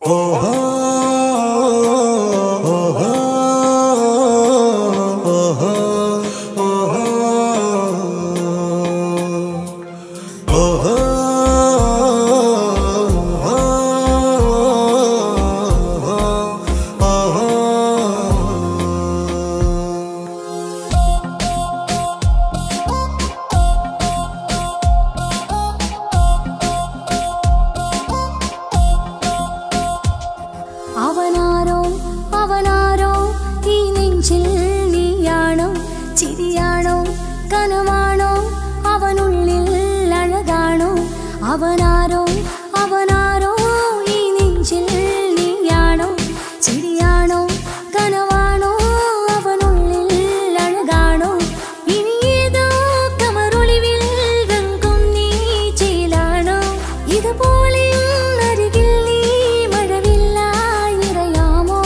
അവനാരോ അവനാരോ ഈ നെഞ്ചിൽ നീയാണോ ചിരിയാണോ കനവാണോ അവനുള്ളിൽ അഴകാണോ അവനാരോ അവനാരോ ഈ നെഞ്ചിൽ നീയാണോ ചിരിയാണോ കനവാണോ അവനുള്ളിൽ അഴകാണോ ഇനി ഏതോ കമറൊളിവിൽ രംഗം നീ ചേലാണോ ഇതുപോലെ അരികിൽ നീ മഴവില്ലായി നിറയാമോ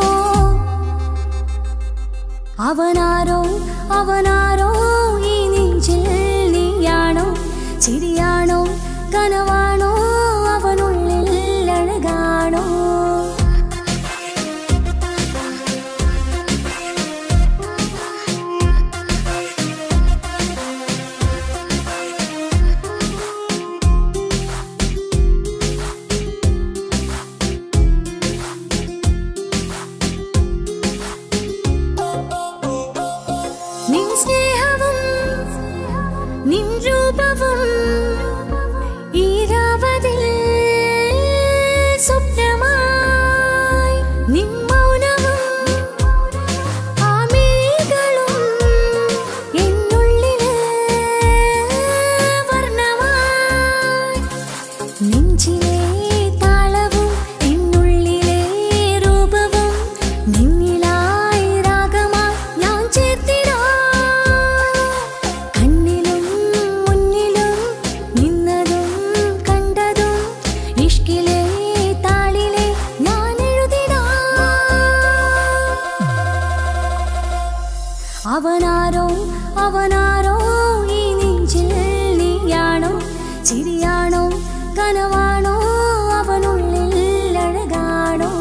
അവനാരോ അവനാരോ ഈ നെഞ്ചിൽ നീയാണോ ചിരിയാണോ കനവാണോ അവനുള്ളിൽ അഴകാണോ നിൻ സ്നേഹവും നിൻ രൂപവും ഈരാവതിൽ സ്വപ്നമായി നിൻ മൗനവും ആമേഘങ്ങളും എന്നുള്ളില് വർണ്ണമായി നെഞ്ചിലെ താളവും എന്നുള്ളിലെ രൂപവും നിന്നിലായി രാഗമായി ഞാൻ ചേർത്തിടാം കണ്ണിലും മുന്നിലും നിന്നതും കണ്ടതും ഇഷ്കിലെ താളിലെ ഞാൻ എഴുതിടാം അവനാരോ അവനാരോ ഈ നെഞ്ചിൽ നീയാണോ ചിരിയാണോ കനവാണോ അവനുള്ളിൽ അഴകാണോ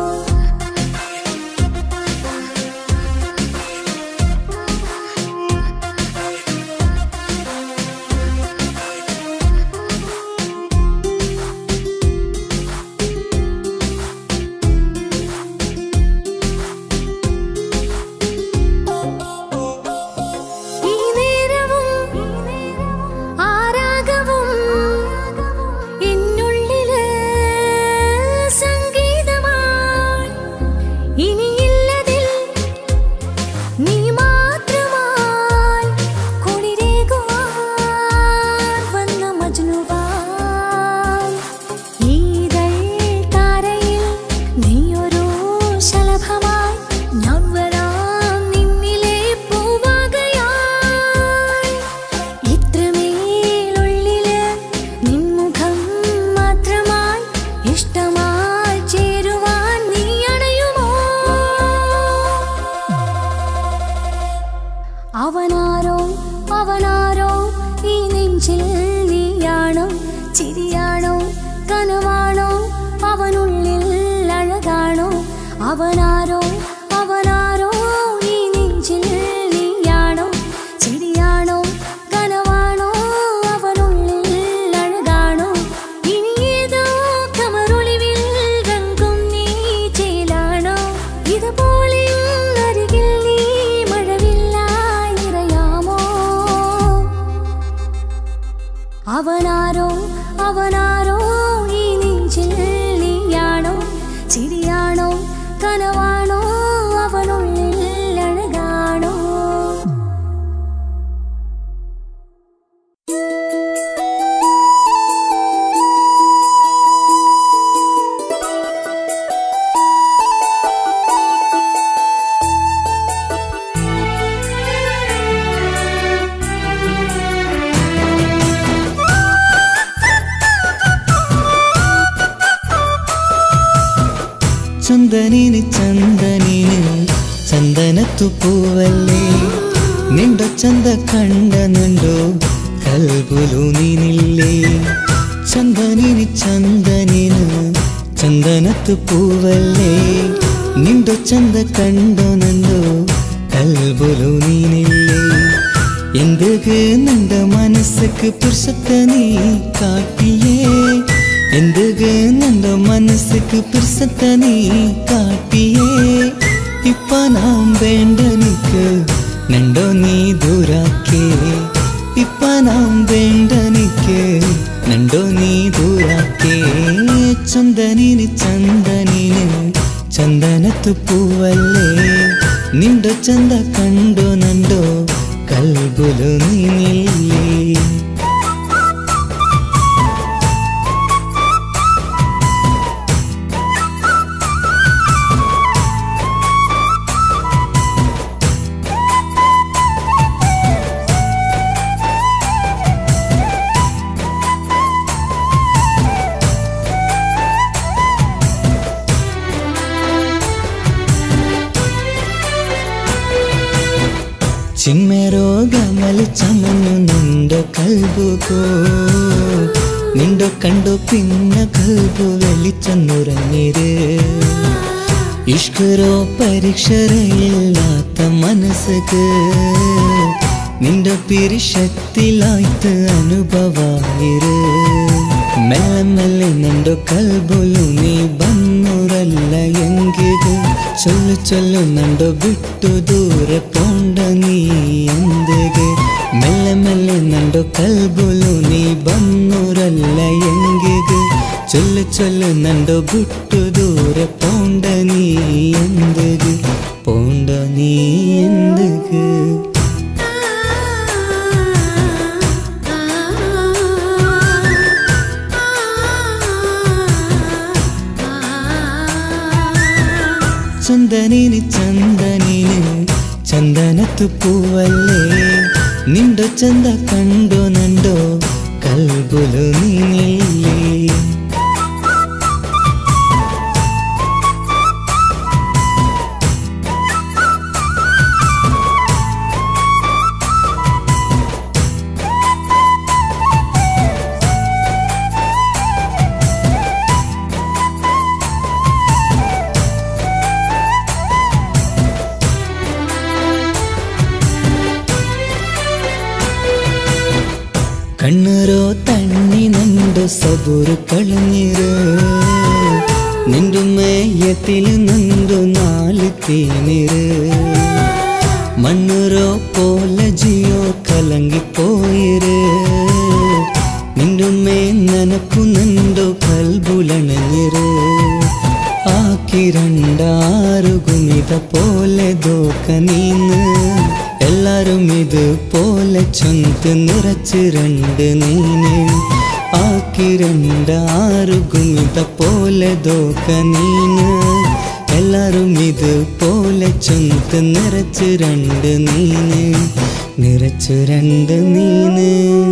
ഈ നേരവും ആരാഗവും എന്നുള്ളില് സംഗീതമായി ഇനിയില്ലതിൽ നീ മാത്രമായി കുളിരേകുവാൻ വന്ന മജ്നുവായി ഈതൾ താരയിൽ നീയൊരു ശലഭമായി ഞാൻ വരാം നിന്നിലെ പൂവാകയായി ഇത്രമേലുള്ളില് നിൻമുഖം മാത്രമായി ഇഷ്ടമായി ചേരുവാൻ നീ അണയുമോ അവനാരോ അവനാരോ ഈ നെഞ്ചിൽ നീയാണോ ചിരിയാണോ കനവാണോ അവനുള്ളിൽ അഴകാണോ അവനാരോ അവനാരോ ഈ നെഞ്ചിൽ നീയാണോ ചിരിയാണോ കനവാണോ അവനുള്ളിൽ അഴകാണോ ഇനി ഏതോ കമറൊളിവിൽ രംഗം നീ ചേലാണോ ഇതുപോലെ അരികിൽ നീ മഴവില്ലായി നിറയാമോ അവനാരോ അവനാരോ ഈ നെഞ്ചിൽ നീയാണോ ചിരിയാണോ കനവാണോ അവനുള്ളിൽ അഴകാണോ ചന്ദനിന് ചന്ദനിന് ചന്ദനത്തു പൂവല്ലേ നിണ്ടോ ചന്ത കണ്ട നിണ്ടോ കൽബുലു നീനില്ലേ ചന്ദനിന് ചന്ദനിന് ಚಂದನತ್ತು ಪೂವಲ್ಲೇ ನಿಂಡು ಚಂದ ಕಂಡು ನಂದು കൽബുലു നീനില്ലേ എന്തുക നിന്റെ മനസ്സുക്ക് പുരുഷത്തെ നീ കാട്ടിയേ എന്തുക നിന്റെ മനസ്സുക്ക് പുരുഷത്തെ നീ കാട്ടിയേ ഇപ്പ നാം വേണ്ട നിക്ക് നണ്ടോ നീ ദൂരാക്കേ ഇപ്പ നാം വേണ്ട നിക്ക് നണ്ടോ നീ ദൂരാക്കേ ചന്ദനിന് ചന്ദനിന് ಚಂದನತ್ತು ಪೂವಲ್ಲೇ ನಿಂಡು ಚಂದ ಕಂಡು ನಂಡು ಕಲ್ಬುಲು ನೀನಿಲ್ಲಿ ചിന്മരോഗമല് ചമഞ്ഞു നിന്റെ കൽബുകോ നിണ്ടോ കണ്ടു പിന്നെ കൽബു വെളിച്ചെന്നുറങ്ങിര് ഇഷ്കരോ പരീക്ഷരയില്ലാത്ത മനസ്സുക്ക് നിന്റെ പിരിശത്തിലായിട്ട് അനുഭവായിര് മെല്ലെ മെല്ലെ നിന്റെ കൽബുലു നീ ബന്നുറല്ല എങ്കിത് ചൊല്ലു ചൊല്ലു നണ്ടോ ಬಿಟ್ಟು ದೂರ ಪೋಂಡ ನೀ ಎಂದಿಗೆ ಮೆಲ್ಲೆ ಮೆಲ್ಲೆ ನಂಡು ಕಲ್ಬುಲು ನೀ ಬನ್ನೂರಲ್ಲ ಎಂಗಿಗೆ ಚೊಲ್ಲು ಚೊಲ್ಲು ನಂಡು ಬಿಟ್ಟು ದೂರ ಪೋಂಡ ನೀ ಎಂದಿಗೆ ಪೋಂಡ ನೀ ಎಂದಿಗೆ ചന്ദനിന് ചന്ദനിന് ചന്ദനത്തു പൂവല്ലേ നിണ്ടോ ചന്ത കണ്ടോ നണ്ടോ കൽബുലു നീനില്ലേ കണ്ണുരോ തണ്ണി നണ്ടു സബുരു കളഞ്ഞിര് നിന്റെ മേയത്തിൽ നണ്ടു നാല് തീനിര് മണ്ണുരോ പോലെ ജിയോ കലങ്ങിപ്പോയിര് നിന്റെ മേ നനക്കു നണ്ടു കൽബുലണഞ്ഞിര് ആക്കി രണ്ടാറു ഗുമിത പോലെ ദോക്ക നീന്ന് എല്ലാരും ഇത് പോലെ ചൊന്ത് നിറച്ച് രണ്ട് നീന് ആക്കി രണ്ടാറു ഗുമിത പോലെ ദോക്ക നീന് എല്ലാരും ഇത് പോലെ ചൊന്ത് നിറച്ച് രണ്ട് നീന് നിറച്ച് രണ്ട് നീന്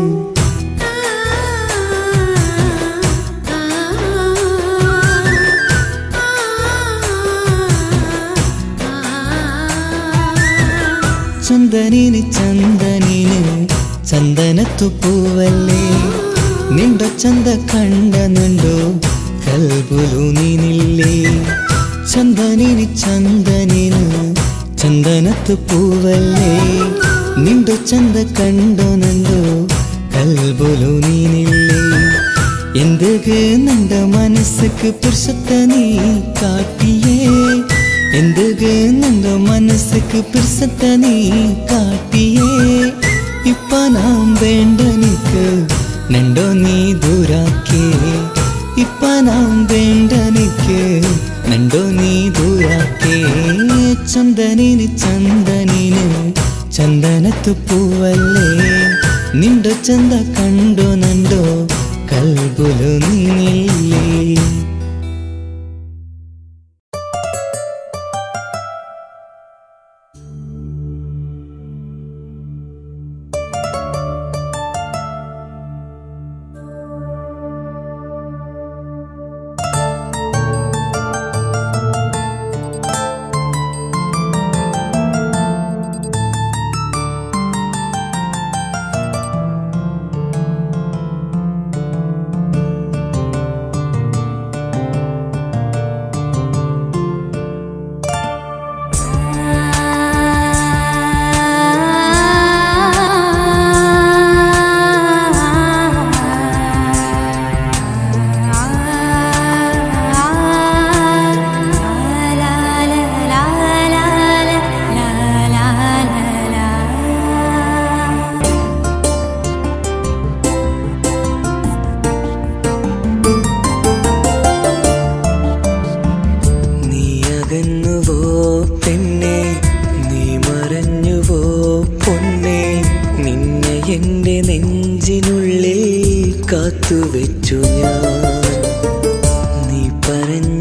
ചന്ദനിന് ചന്ദനിന് ചന്ദനത്തു പൂവല്ലേ നിണ്ടോ ചന്ത കണ്ട നിണ്ടോ കൽബുലു നീനില്ലേ ചന്ദനിന് ചന്ദനിന് ചന്ദനത്തു പൂവല്ലേ നിണ്ടോ ചന്ത കണ്ടോ നണ്ടോ കൽബുലു നീനില്ലേ എന്തുക നിന്റെ മനസ്സുക്ക് പുരുഷത്തെ നീ കാട്ടിയേ എന്തുക നിന്റെ മനസ്സുക്ക് പുരുഷത്തെ നീ കാട്ടിയേ ഇപ്പ നാം വേണ്ട നിക്ക് നണ്ടോ നീ ദൂരാക്കേ ഇപ്പ നാം വേണ്ട നിക്ക് നണ്ടോ നീ ദൂരാക്കേ ചന്ദനിന് ചന്ദനിന് ചന്ദനത്തു പൂവല്ലേ നിണ്ടോ ചന്ത കണ്ടോ നണ്ടോ കൽബുലു നീനില്ലേ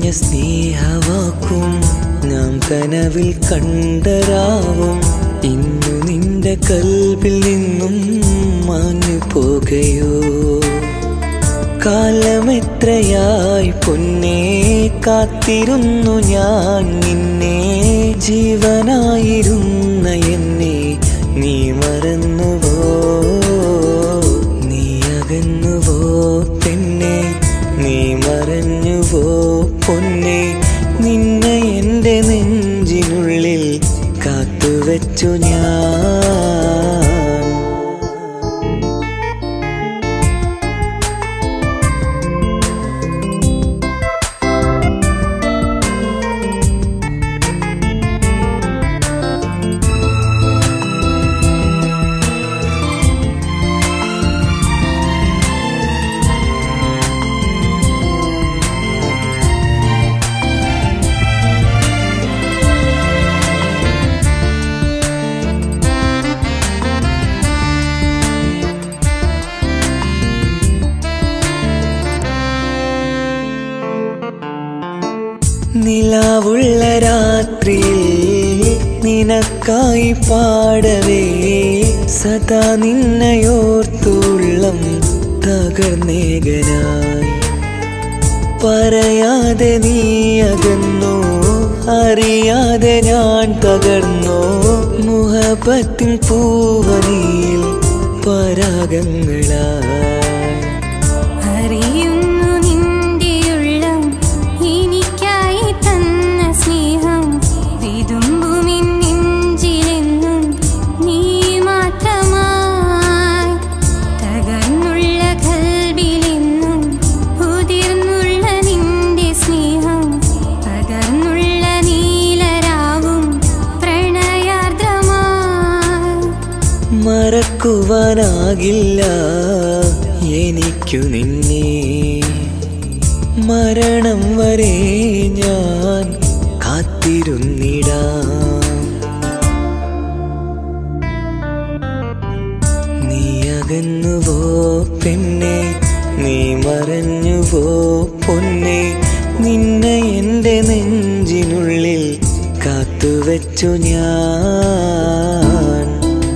സ്നേഹവാക്കും നാം കനവിൽ കണ്ടരാവും ഇന്നു നിന്റെ കൽവിൽ നിന്നും മാഞ്ഞു പോകയോ കാലമെത്രയായി പൊന്നെ കാത്തിരുന്നു ഞാൻ നിന്നെ ജീവനായിരുന്ന എന്നെ നീ മറന്നുവോ നീ അകന്നുവോ പെണ്ണെ നീ മറഞ്ഞുവോ പൊന്നെ നിന്നെ എൻ്റെ നെഞ്ചിനുള്ളിൽ കാത്തുവച്ചു ഞാൻ നിലാവുള്ള രാത്രിയിൽ നിനക്കായി പാടവേ സദാ നിന്നയോർത്തുള്ളം തകർന്നേകനായി പറയാതെ നീ അകന്നോ അറിയാതെ ഞാൻ തകർന്നോ മുഹബത്തിൻ പൂവനിയിൽ പരാഗങ്ങളായി അറിയുന്നു നിന്റെയുള്ളം എനിക്കായി തന്ന സ്നേഹം വിതുമ്പുമിൻ നെഞ്ചിലെന്നും നീ മാത്രമായി തകർന്നുള്ള കൽബിലെന്നും ഉതിർന്നുള്ള നിന്റെ സ്നേഹം പകർന്നുള്ള നീലരാവും പ്രണയാർദ്രമായി മറക്കുവാനാകില്ല എനിക്കു നിന്നെ മരണം വരെ ഞാൻ കാത്തിരുന്നിടാം നീ അകന്നുവോ പെണ്ണെ നീ മറഞ്ഞുവോ പൊന്നെ നിന്നെ എൻ്റെ നെഞ്ചിനുള്ളിൽ കാത്തുവച്ചു ഞാൻ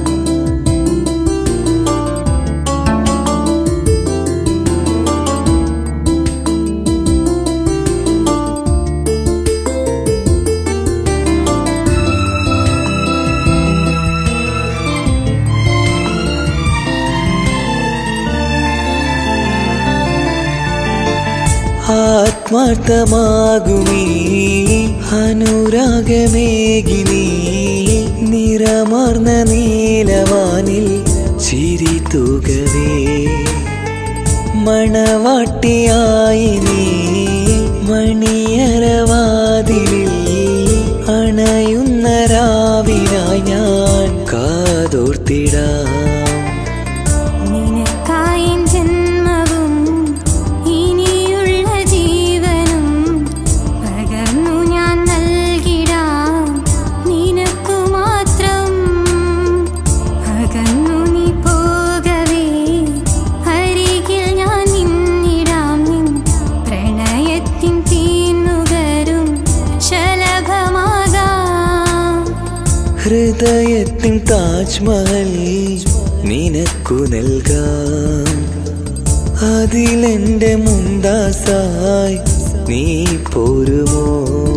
ആത്മാർത്ഥമാകുമീ അനുരാഗമേകിനി നിറമാർന്ന നീലവാനിൽ ചിരി തൂകവേ മണവാട്ടിയായി നീ മണിയറവാതിലിൽ അണയുന്ന രാവിനായി ഞാൻ കാതോർത്തിടാം നിനക്കായി ജന്മവും ഇനിയുള്ള ജീവനും പകർന്നു ഞാൻ നൽകിടാം നിനക്കു മാത്രം അകന്നു നീ പോകവേ അരികിൽ ഞാൻ നിന്നിടാം നിൻ പ്രണയത്തിൻ തീന്നുകരും ശലഭമാകാം ഹൃദയത്തിൻ താജ്മഹൽ നിനക്കു നൽകാം അതിലെന്റെ മുന്താസായി നീ പോരുമോ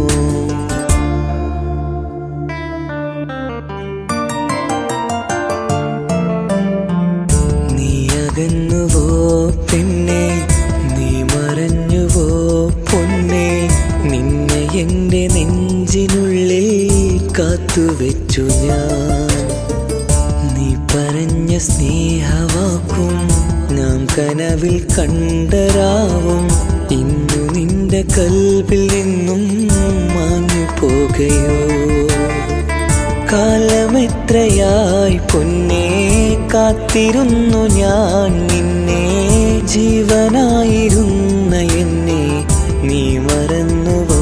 നീ അകന്നുവോ പെണ്ണെ നീ മറഞ്ഞുവോ പൊന്നെ നിന്നെ എൻ്റെ നെഞ്ചിനുള്ളിൽ കാത്തുവെച്ചു ഞാൻ നീ പറഞ്ഞ സ്നേഹവാക്കും നാം കനവിൽ കണ്ടരാവും ഇന്നു നിന്റെ കൽവിൽ നിന്നും മാഞ്ഞു പോകയോ കാലമെത്രയായി പൊന്നെ കാത്തിരുന്നു ഞാൻ നിന്നെ ജീവനായിരുന്ന എന്നെ നീ മറന്നുവോ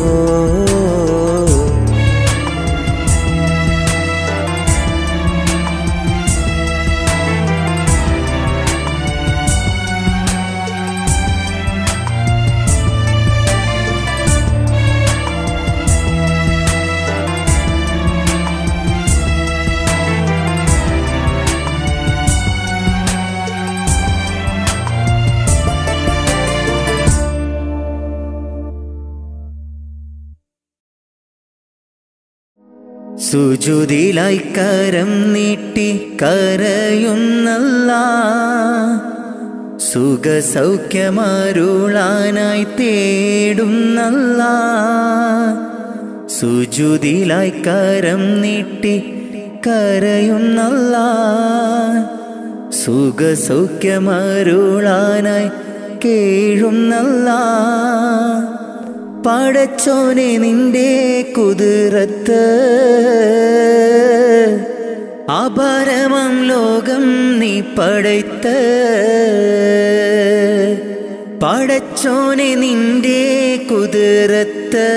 സുജുതിലായി കരം നീട്ടി കരയുന്നല്ല സുഖസൗഖ്യമരുളാനായി തേടുന്നല്ല സുജുതിലായി കരം നീട്ടി കരയുന്നല്ല സുഖസൗഖ്യമരുളാനായി കേഴുന്നല്ല പടച്ചോനെ നിന്റെ കുതിരത്ത് അപരമം ലോകം നീ പടയ്ത്ത് പടച്ചോനെ നിന്റെ കുതിരത്ത്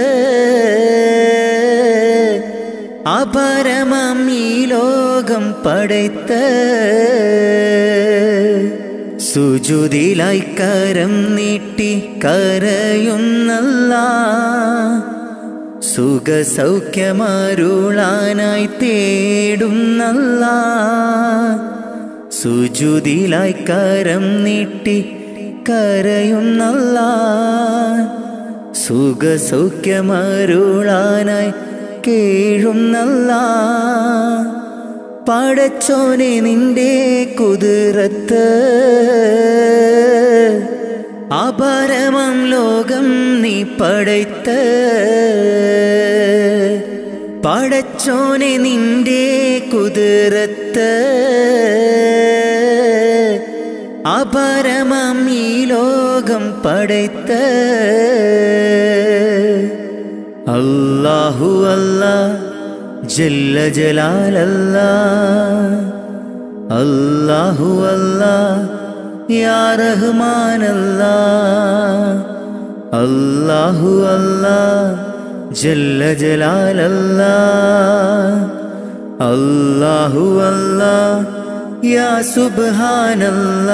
അപരമം ഈ ലോകം പടയ്ത്ത് സുജുതിലായി കരം നീട്ടി കരയുന്നല്ല സുഖസൗഖ്യമരുളാനായി തേടുന്നല്ല സുജുതിലായി കരം നീട്ടി കരയുന്നല്ല സുഖസൗഖ്യമരുളാനായി കേഴുന്നല്ല പടച്ചോനെ നിന്റെ കുതിരത്ത് അപരമം ലോകം നീ പടയ്ത്ത് പടച്ചോനെ നിന്റെ കുതിരത്ത് അപരമം ഈ ലോകം പടയ്ത്ത് അല്ലാഹു അല്ലാ ജല്ല ജലാലല്ല അല്ലാഹു അല്ലാ യാ റഹ്മാനല്ല അല്ലാഹു അല്ലാ ജല്ല ജലാലല്ല അല്ലാഹു അല്ലാ യാ സുബ്ഹാനല്ല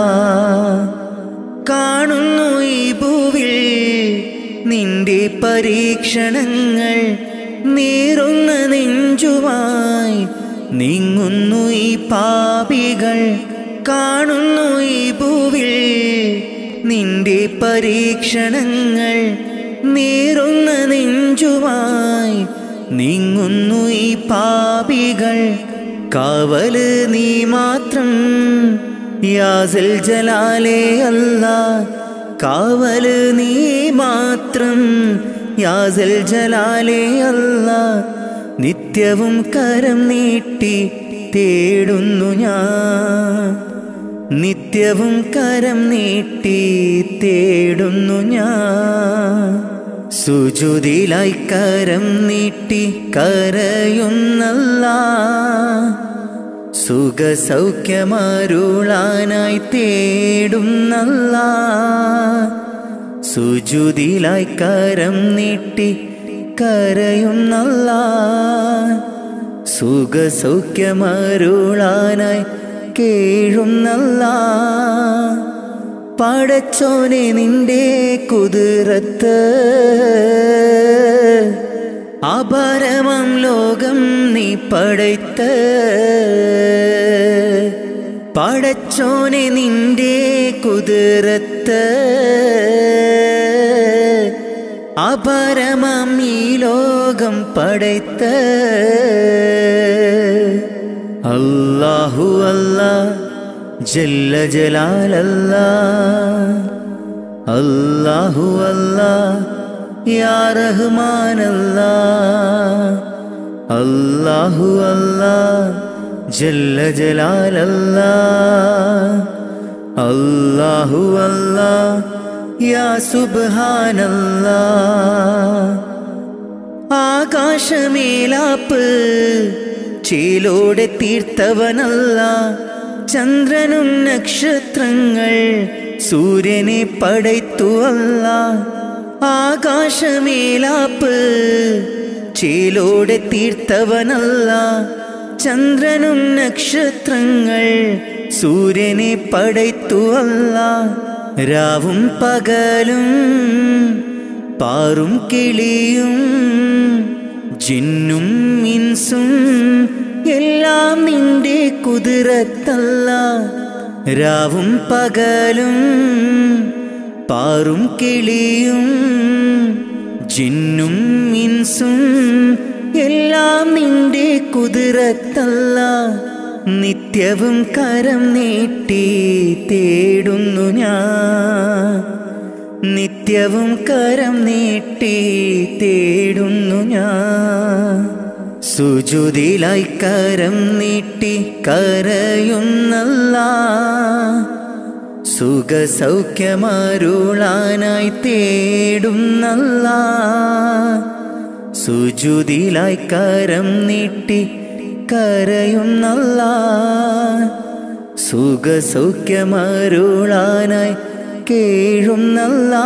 കാണുന്നു ഈ ഭൂവിൽ നിന്റെ പരീക്ഷണങ്ങൾ നീറുന്ന നെഞ്ചുമായി നീങ്ങുന്നു ഈ പാപികൾ കാണുന്നു ഈ ഭൂവിൽ നിന്റെ പരീക്ഷണങ്ങൾ നീറുന്ന നെഞ്ചുമായി നീങ്ങുന്നു ഈ പാപികൾ കാവല് നീ മാത്രം യാസൽ ജലാലേ അല്ല കാവല് നീ മാത്രം യാസൽ ജലാലേ അല്ല നിത്യവും കരം നീട്ടി തേടുന്നു ഞാൻ നിത്യവും കരം നീട്ടി തേടുന്നു ഞാൻ സുജുതിലായി കരം നീട്ടി കരയുന്നല്ല സുഖസൗഖ്യമരുളാനായി തേടുന്നല്ല സുജുതിലായി കരം നീട്ടി കരയുന്നല്ല സുഖസൗഖ്യമരുളാനായി കേഴുന്നല്ല പടച്ചോനെ നിന്റെ കുതിരത്ത് അപരമം ലോകം നീ പടയ്ത്ത് പടച്ചോനെ നിന്റെ കുതിരത്ത് അപരമം ഈ ലോകം പടയ്ത്ത് അല്ലാഹു അല്ലാ ജല്ല ജലാലല്ല അല്ലാഹു അല്ലാ യാ റഹ്മാനല്ല അല്ലാഹു അല്ലാ ജല്ല ജലാലല്ല അല്ലാഹു അല്ലാ യാ സുബ്ഹാനല്ല ആകാശമേലാപ്പ് ചേലോടെ തീർത്തവനല്ല ചന്ദ്രനും നക്ഷത്രങ്ങൾ സൂര്യനെ പടയ്ത്തുവല്ല ആകാശമേലാപ്പ് ചേലോടെ തീർത്തവനല്ല ചന്ദ്രനും നക്ഷത്രങ്ങൾ സൂര്യനെ പടയ്ത്തുവല്ല രാവും പകലും പാറും കിളിയും ജിന്നും മിൻസും എല്ലാം നിന്റെ കുതിരത്തല്ല രാവും പകലും പാറും കിളിയും ജിന്നും മിൻസും എല്ലാം നിന്റെ കുതിരത്തല്ല നിത്യവും കരം നീട്ടി തേടുന്നു ഞാൻ നിത്യവും കരം നീട്ടി തേടുന്നു ഞാൻ സുജുതിലായി കരം നീട്ടി കരയുന്നല്ല സുഖസൗഖ്യമരുളാനായി തേടുന്നല്ല സുജുതിലായി കരം നീട്ടി കരയുന്നല്ല സുഖസൗഖ്യമരുളാനായി കേഴുന്നല്ല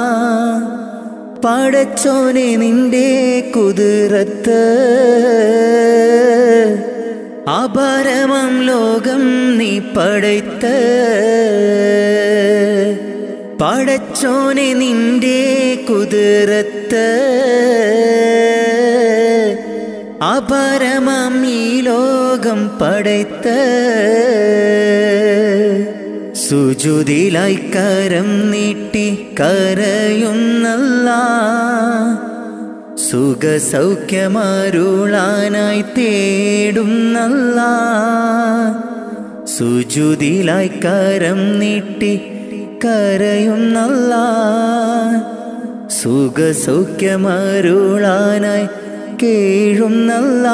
പടച്ചോനെ നിന്റെ കുതിരത്ത് അപരമം ലോകം നീ പടയ്ത്ത പടച്ചോനെ നിന്റെ കുതിരത്ത് അപരമം ഈ ലോകം പടയ്ത്ത സുജുതിലായി കരം നീട്ടി കരയുന്നല്ല സുഖസൗഖ്യമരുളാനായി തേടുന്നല്ല സുജുതിലായി കരം നീട്ടി കരയുന്നല്ല സുഖസൗഖ്യമരുളാനായി കേഴുന്നല്ല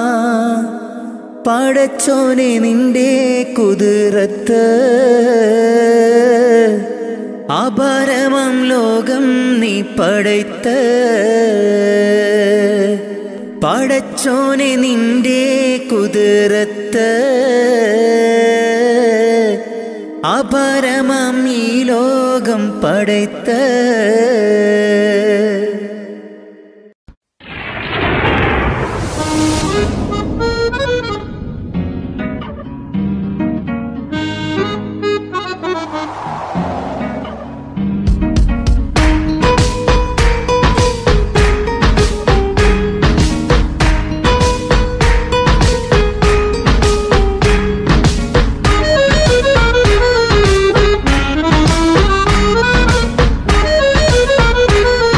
പടച്ചോനെ നിന്റെ കുതിരത്ത് അപരമം ലോകം നീ പടയ്ത്ത പടച്ചോനെ നിന്റെ കുതിരത്ത് അപരമം ഈ ലോകം പടയ്ത്ത Thank you.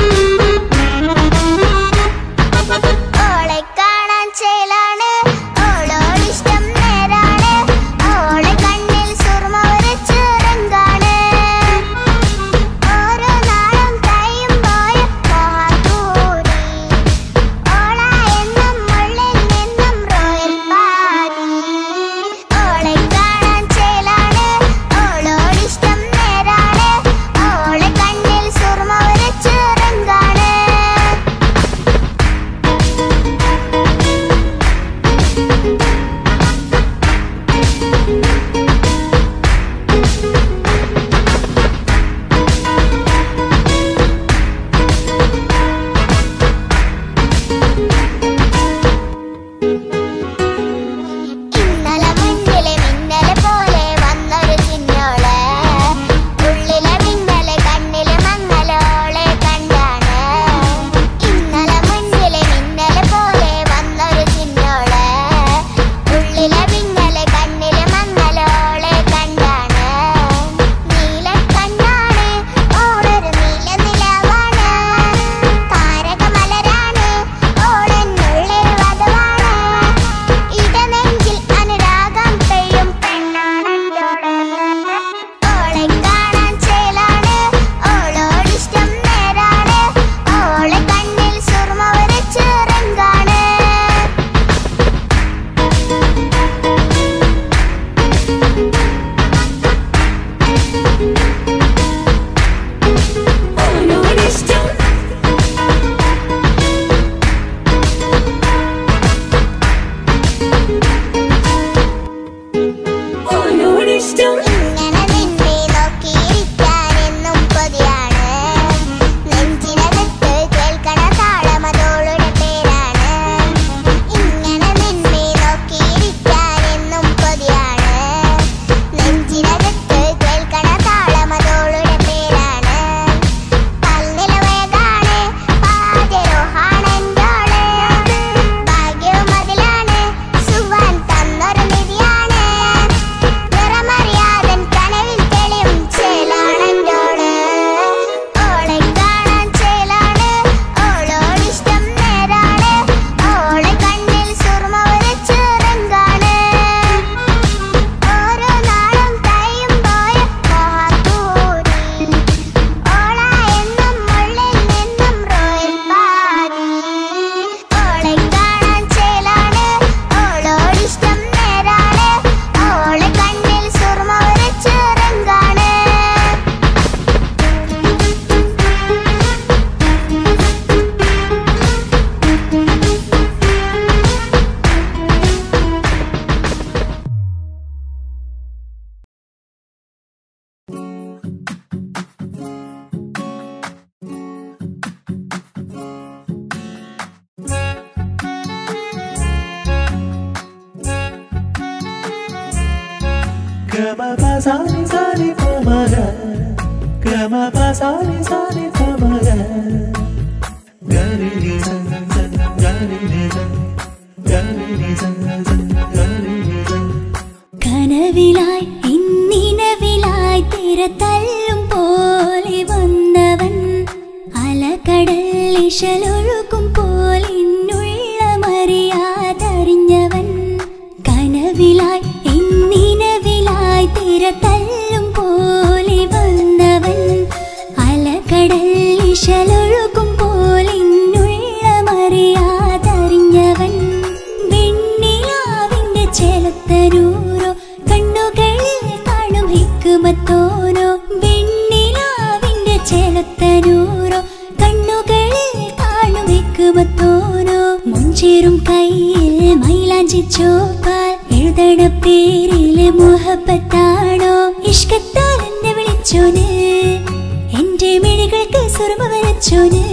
ഗമ പസാനി സാനി പമഗ ഗമ പസാനി സാനി പമഗ ഗരി നി സ സ ഗരി നി സ ഗരി നി സ സ ഗരി നി സ കനവിലായി ഇന്നിനവിലായി തിര തല്ലും പോലെ വന്നവൻ അലകടൽ ഇശലൊഴുക്കും പോലെ ഇന്നുள்ள മറിയാതറിഞ്ഞവൻ കനവിലായി ഇന്നിനവിലായി തിര തല്ലും പോലെ വന്നവൻ അലകടൽ ഇശലൊഴുക്കും പോലെ ഇന്നുள்ள മറിയാതറിഞ്ഞവൻ വെണ്ണിലാവിന്റെ ചെലത്തരൂരോ കണ്ണുകളിൽ കാണും ഹിക്കുമത്തോരോ വെണ്ണിലാവിന്റെ ചെലത്തരൂരോ കണ്ണുകളിൽ കാണും ഹിക്കുമത്തോരോ മുഞ്ചേറും കയ്യിൽ മൈലാഞ്ചി ചോപ്പാൽ എഴുതണ പേരിലെ മുഹബത്താണോ ഇഷ്കത്താൽ എന്നെ വിളിച്ചോന് എന്റെ മിഴികൾക്ക് സുർമ വരച്ചോന്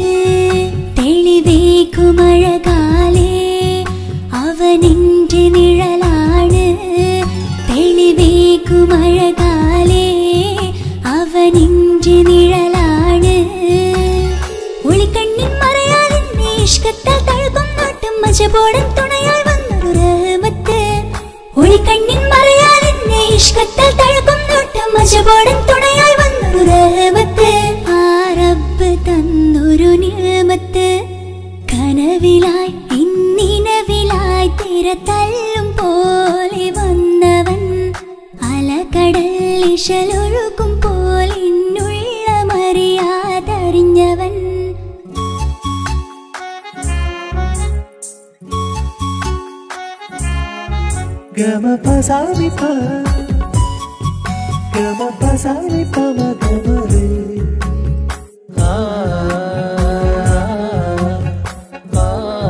തെളിവേക്കുമഴകാലേ അവനിന്റെ നിഴലാണ് തെളിവേക്കുമഴകാലേ അവനിന്റെ നിഴലാണ് ഒളിക്കണ്ണിൻ മറയാൽ എന്നെ ഇഷ്കത്താൽ തഴുകും നോട്ടും മജപോടൻ തുണയായി വന്നൊരു റഹ്മത്ത് ഒളിക്കണ്ണിൻ മറയാൽ എന്നെ ഇഷ്കത്താൽ തഴുകും നോട്ടും മജപോടൻ തുണയായി വന്നൊരു റഹ്മത്ത് ആ റബ്ബ് തന്നൊരു നിഴമത്ത് കനവിലായി ഇന്നിനവിലായി തിര തല്ലും പോലെ വന്നവൻ അലകടൽ ഇശലൊഴുക്കും പോലെ ഇന്നുள்ள മറിയാതറിഞ്ഞവൻ ഗമ പസാനി പ ഗമ പസാനി പമ ഗമ രേ ആ ആ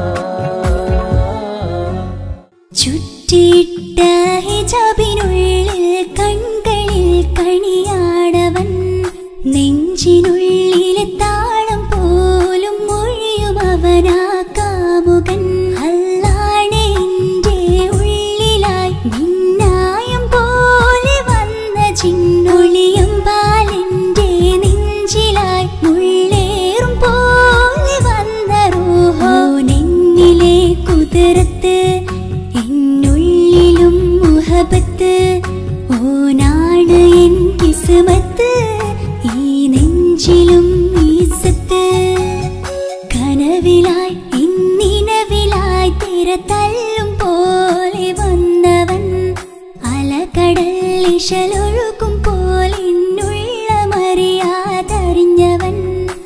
ചുറ്റിയിട്ട ഹിജാബിനുള്ളിൽ കൺകളിൽ കണിയാടവൻ നെഞ്ചിനുള്ളിലെ താളം പോലും മൊഴിയും അവനാ കാമുകൻ അല്ലാണ് എന്റെ ഉള്ളിലായി മിന്നായം പോലെ വന്ന ചിന്നൊളിയും പാലിന്റെ നെഞ്ചിലായി മുള്ളേറും പോലെ വന്ന റൂഹോ നെന്നിലെ കുതിരത്ത് എന്നുള്ളിലും മുഹബത്ത് ഓനാണ് എൻ കിസ്മത്ത് ഈ നെഞ്ചിലും ഈസത്ത് കനവിലായി ഇന്നിനവിലായി തിര തല്ലും പോലെ വന്നവൻ അലകടൽ ഇശലൊഴുക്കും പോലെ ഇന്നുள்ள മറിയാതറിഞ്ഞവൻ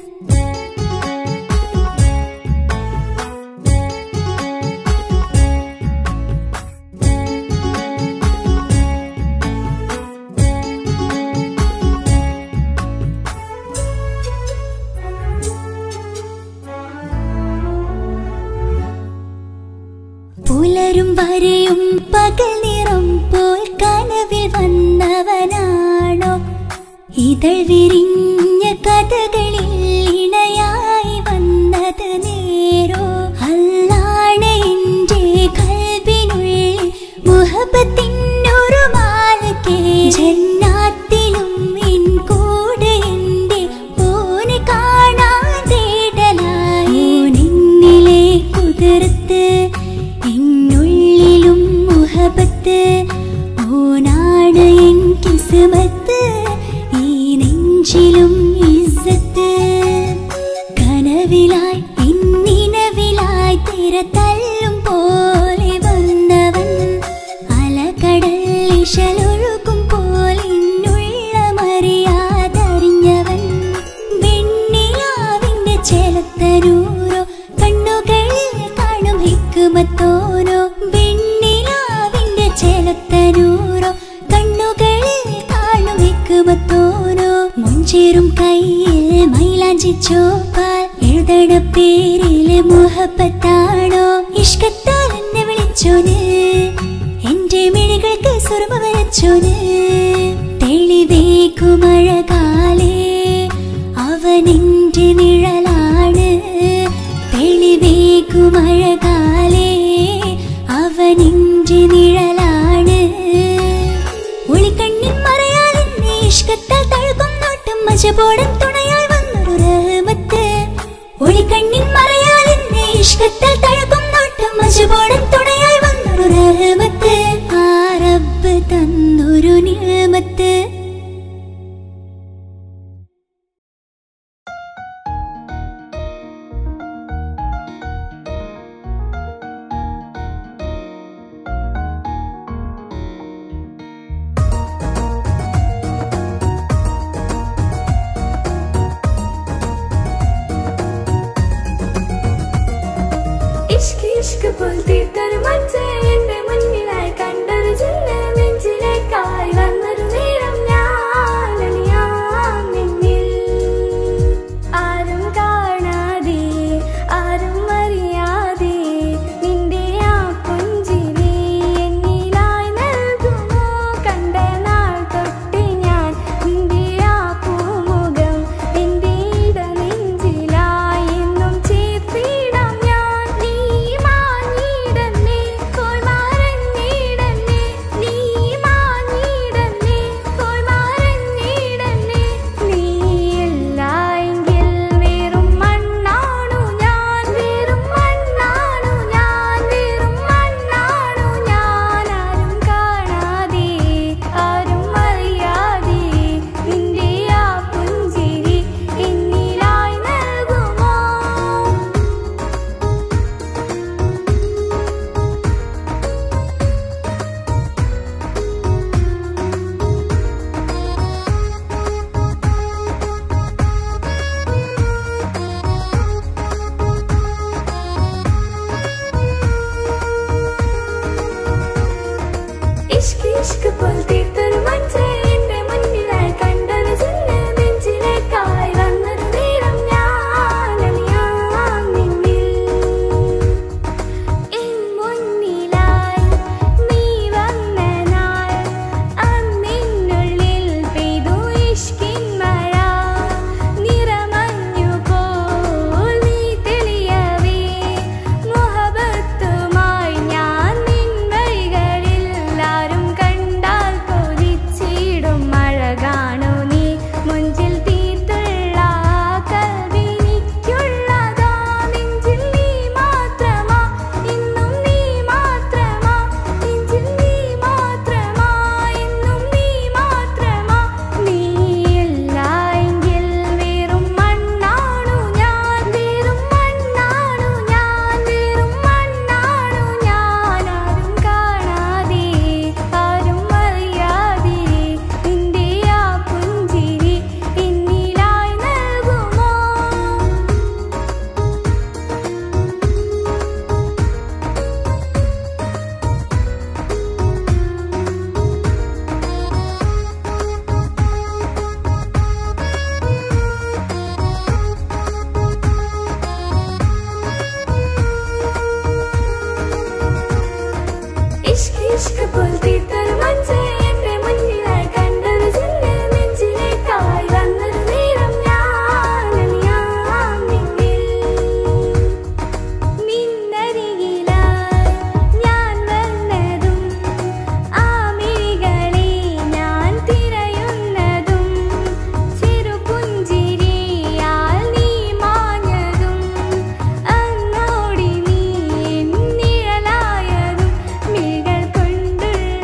പുലരും വരെയും പകൽ നിറം പോൽ കനവിൽ വന്നവനാണോ ഇതൾ വിരിഞ്ഞ കഥകളിൽ ഇണയായി വന്നത് നേരോ അല്ലാണ് എന്റെ കൽവിനുള്ളിൽ മുഹബത്തിനൊരു മാലക്കേ ജന്നാത്തിലും എൻ കൂടെ എന്റെ ഓനെ കാണാൻ തേടലായി നിന്നിലെ കുതിർത്ത് എന്നുള്ളിലും മുഹബത്ത് ഓനാണ് എൻ കിസ്മത്ത് ഈ നെഞ്ചിലും ഇസ്സത്ത് കനവിലായി ഇന്നിനവിലായി തിര തല്ലും പോലെ വന്നവൻ അലകടൽ ഇശലൊഴുക്കും പോലെ ഇന്നുள்ள മറിയാതറിഞ്ഞവൻ വെണ്ണിലാവിന്റെ ചെലത്തരൂരോ കണ്ണുകളിൽ കാണും ഹിക്കുമത്തോരോ വെണ്ണിലാവിന്റെ ചെലത്തരൂരോ കണ്ണുകളിൽ കാണും ഹിക്കുമത്തോരോ മുഞ്ചേറും കയ്യിൽ മൈലാഞ്ചി ചോപ്പാൽ എഴുതണ പേരിലെ മുഹബത്താണോ ഇഷ്കത്താൽ എന്നെ വിളിച്ചോന് എന്റെ മിഴികൾക്ക് സുർമ വരച്ചോന് തെളിവേക്കുമഴകാലേ അവനിന്റെ നിഴലാണ് തെളിവേക്കുമഴകാലേ അവനിന്റെ നിഴലാണ് ഒളിക്കണ്ണി മജുപോടൻ തുണയായി വന്നൊരു റഹ്മത്ത് ഒളിക്കണ്ണിൻ മറയാൽ എന്നെ ഇഷ്കത്താൽ തഴകും നോട്ടം മജുപോടൻ തുണയായി വന്നൊരു റഹ്മത്ത് ആ റബ്ബ് തന്നൊരു നിയമത്ത് ഇഷ്ക് ഇഷ്ക് പോൽ തീർത്തൊരു മച്ച എന്റെ മുന്നിലായി കണ്ടൊരു ചിന്ന നെഞ്ചിലേക്കായി വന്നൊരു നേരം ഞാൻ അണിയാം നിന്നിൽ ആരും കാണാതെ ആരും അറിയാതെ നിന്റെ ആ പുഞ്ചിരി എന്നിലായി നൽകുമോ കണ്ട നാൾ തൊട്ട് ഞാൻ നിന്റെ ആ പൂമുഖം എന്റെ ഇടനെഞ്ചിലായി എന്നും ചേർത്തിടാം ഞാൻ നീ മാഞ്ഞിടന്നേ പോയി മറഞ്ഞിടന്നേ നീ മാഞ്ഞിടന്നേ പോയി മറഞ്ഞിടന്നേ നീ ഇല്ലായെങ്കിൽ വെറും മണ്ണാണു ഞാൻ വെറും മണ്ണാണു ഞാൻ വെറും മണ്ണാണു ഞാൻ ആരും കാണാതെ ആരും അറിയാതെ നിന്റെ ആ പുഞ്ചിരി എന്നിലായി നൽകുമോ ഇഷ്ക് ഇഷ്ക് പോൽ തീർത്തൊരു മച്ച എന്റെ മുന്നിലായി കണ്ടൊരു ചിന്ന നെഞ്ചിലേക്കായി വന്നൊരു നേരം ഞാൻ അണിയാം നിന്നിൽ എൻ മുന്നിലായി നീ വന്ന നാൾ അന്നിനുള്ളിൽ പെയ്തു ഇഷ്കിൻ മഴ നിറമഞ്ഞു പോൽ നീ തെളിയവേ മുഹബത്തുമായി ഞാൻ നിൻ വഴികളിൽ ആരും കണ്ടാൽ കൊതിച്ചിടും മഴ കാണൂ നീ മുഞ്ചിൽ തീർത്തുള്ള കൽവിനിക്കുള്ളതാ നെഞ്ചിൽ നീ മാത്രമാ ഇന്നും നീ മാത്രമാ നെഞ്ചിൽ നീ മാത്രമാ ഇന്നും നീ മാത്രമാ നീ ഇല്ലായെങ്കിൽ വെറും മണ്ണാണു ഞാൻ വെറും മണ്ണാണു ഞാൻ വെറും മണ്ണാണു ഞാൻ ആരും കാണാതെ ആരും അറിയാതെ നിന്റെ ആ പുഞ്ചിരി എന്നിലായി നൽകുമോ ഇഷ്ക് ഇഷ്ക് പോൽ തീർത്തൊരു മച്ച എന്റെ മുന്നിലായി കണ്ടൊരു ചിന്ന നെഞ്ചിലേക്കായി വന്നൊരു നേരം ഞാൻ അണിയാം നിന്നിൽ നിന്നരികിലായി ഞാൻ വന്നതും ആ മിഴികളെ ഞാൻ തിരയുന്നതും ചെറുപുഞ്ചിരിയാൽ നീ മാഞ്ഞതും അങ്ങോടി നീ നിഴലായതും മിഴികൾ കൊണ്ടുള്ള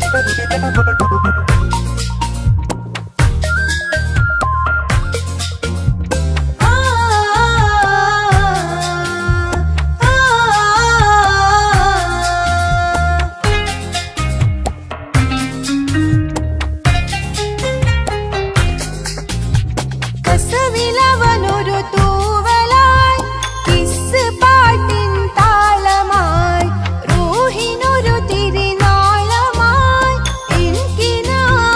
കസവിലവനൊരു തൂവലായി കിസ് പാട്ടിൻ താളമായി റൂഹിനൊരു തിരിനാളമായി എനിക്കിനാ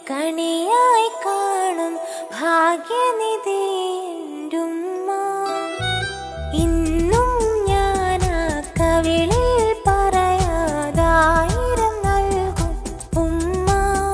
കണിയായി കാണും ഭാഗ്യനിധി എന്റുമ്മ ഇന്നും ഞാൻ ആ കവിളിൽ പറയാതായിരം നൽകും ഉമ്മ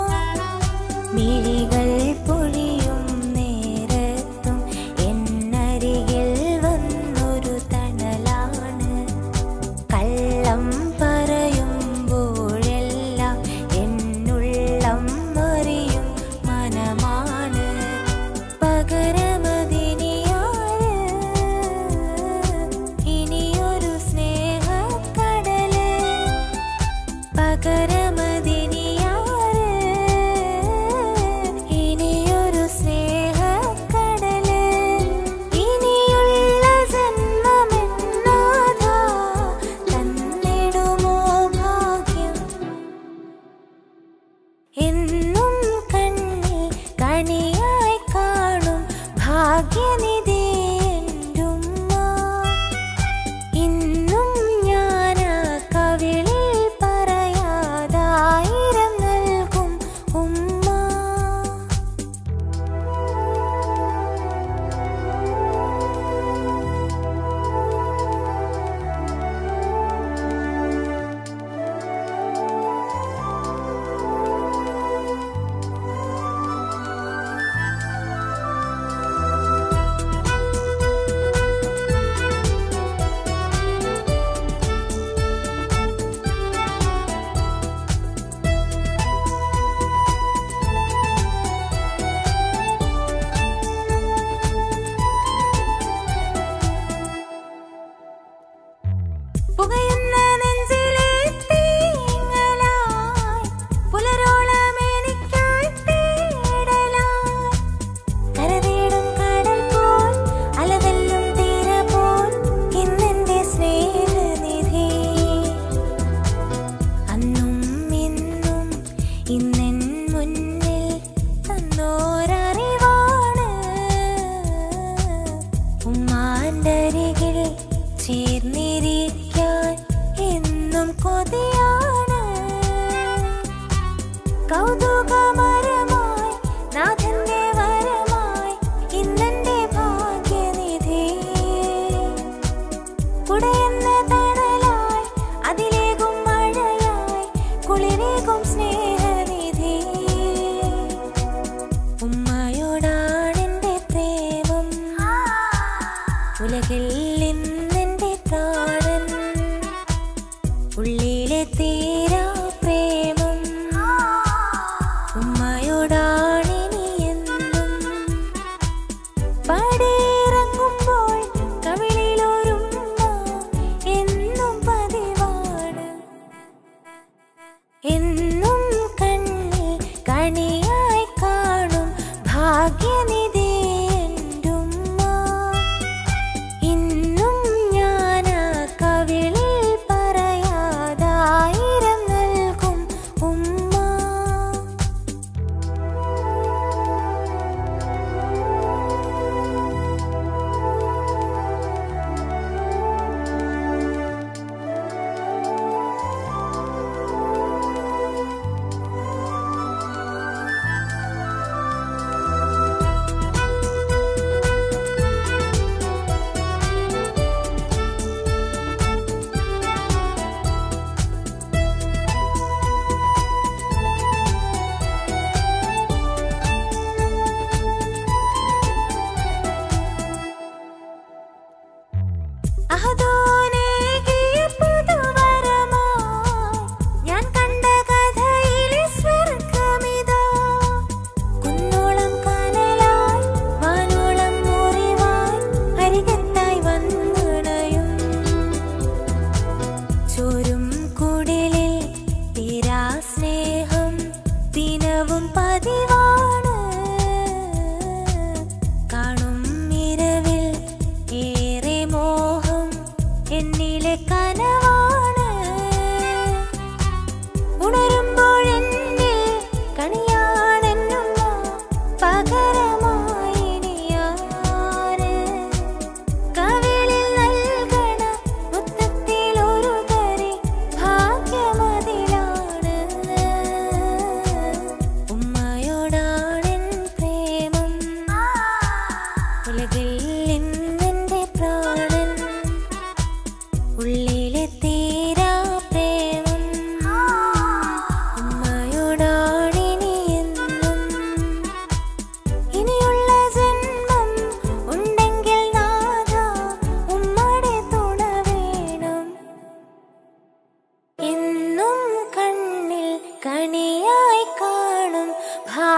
മിഴികൾ പൊഴിയും നേരത്തും എന്നരികിൽ വന്നൊരു തണലാണ് കള്ളം പറയുമ്പോഴെല്ലാം എന്നുള്ളം അറിയും മനമാണ് പകരമതിനിയാര് ഇനിയൊരു സ്നേഹക്കടല് പകരമതിനിയാര് ഇനിയൊരു സ്നേഹക്കടല് ഇനിയുള്ള ജന്മമെന്നാഥ തന്നിടുമോ ഭാഗ്യം എന്നും കണ്ണിൽ കണിയായി കാണും ഭാഗ്യനിധി എന്റുമ്മ ഇന്നും ഞാൻ ആ കവിളിൽ പറയാതായിരം നൽകും ഉമ്മ പുകയുന്ന നെഞ്ചിലെ തീങ്ങലായി പുലരോളം എനിക്കായി തേടലായി കരതേടും കടൽ പോൽ അലതല്ലും തീര പോൽ ഇന്നെന്റെ സ്നേഹനിധി അന്നും ഇന്നും ഇന്നെൻ മുന്നിൽ തന്നോരറിവാണ് ഉമ്മാണ്ടരികിൽ ചേർന്നിരിക്കാൻ എന്നും കൊതിയാണ് കൗതുകമരമായി നാഥന്റെ വരമായി ഇന്നെന്റെ ഭാഗ്യനിധി കുടയെന്ന തണലായി അതിലേകും മഴയായി കുളിരേകും സ്നേഹനിധി ഉമ്മയോടാണെന്റെ പ്രേമം ഉലകിൽ ഇന്നെന്റെ പ്രാണൻ ഉള്ളിലെ തീരാ പ്രേമം ഉമ്മയോടാണിനി എന്നും പടിയിറങ്ങുമ്പോൾ കവിളിലൊരുമ്മ എന്നും പതിവാണ് എന്നും കണ്ണിൽ കണിയായി കാണും ഭാഗ്യനിധി എന്റുമ്മ ഇന്നും ഞാൻ ആ കവിളിൽ പറയാതായിരം നൽകും ഉമ്മ അഹദോനേകിയ പുതുവരമായി ഞാൻ കണ്ട കഥയിലെ സ്വർഗമിതാ. കുന്നോളം കനലായി വാനോളം മുറിവായി അരികത്തായി വന്നിണയും ചോരും കുടിലിൽ തീരാ സ്നേഹം ദിനവും പതിവാണ് കാണും ഇരവിൽ ഏറെ മോഹം എന്നിലെ കനവാണ് ഉണരുമ്പോഴെന്നിൽ കണിയാണെന്നുമ്മ പകരമായി ഇനിയാര് കവിളിൽ നൽകണ മുത്തത്തിലൊരു കരി ഭാഗ്യമതിലാണ് ഉമ്മയോടാണെന്റെ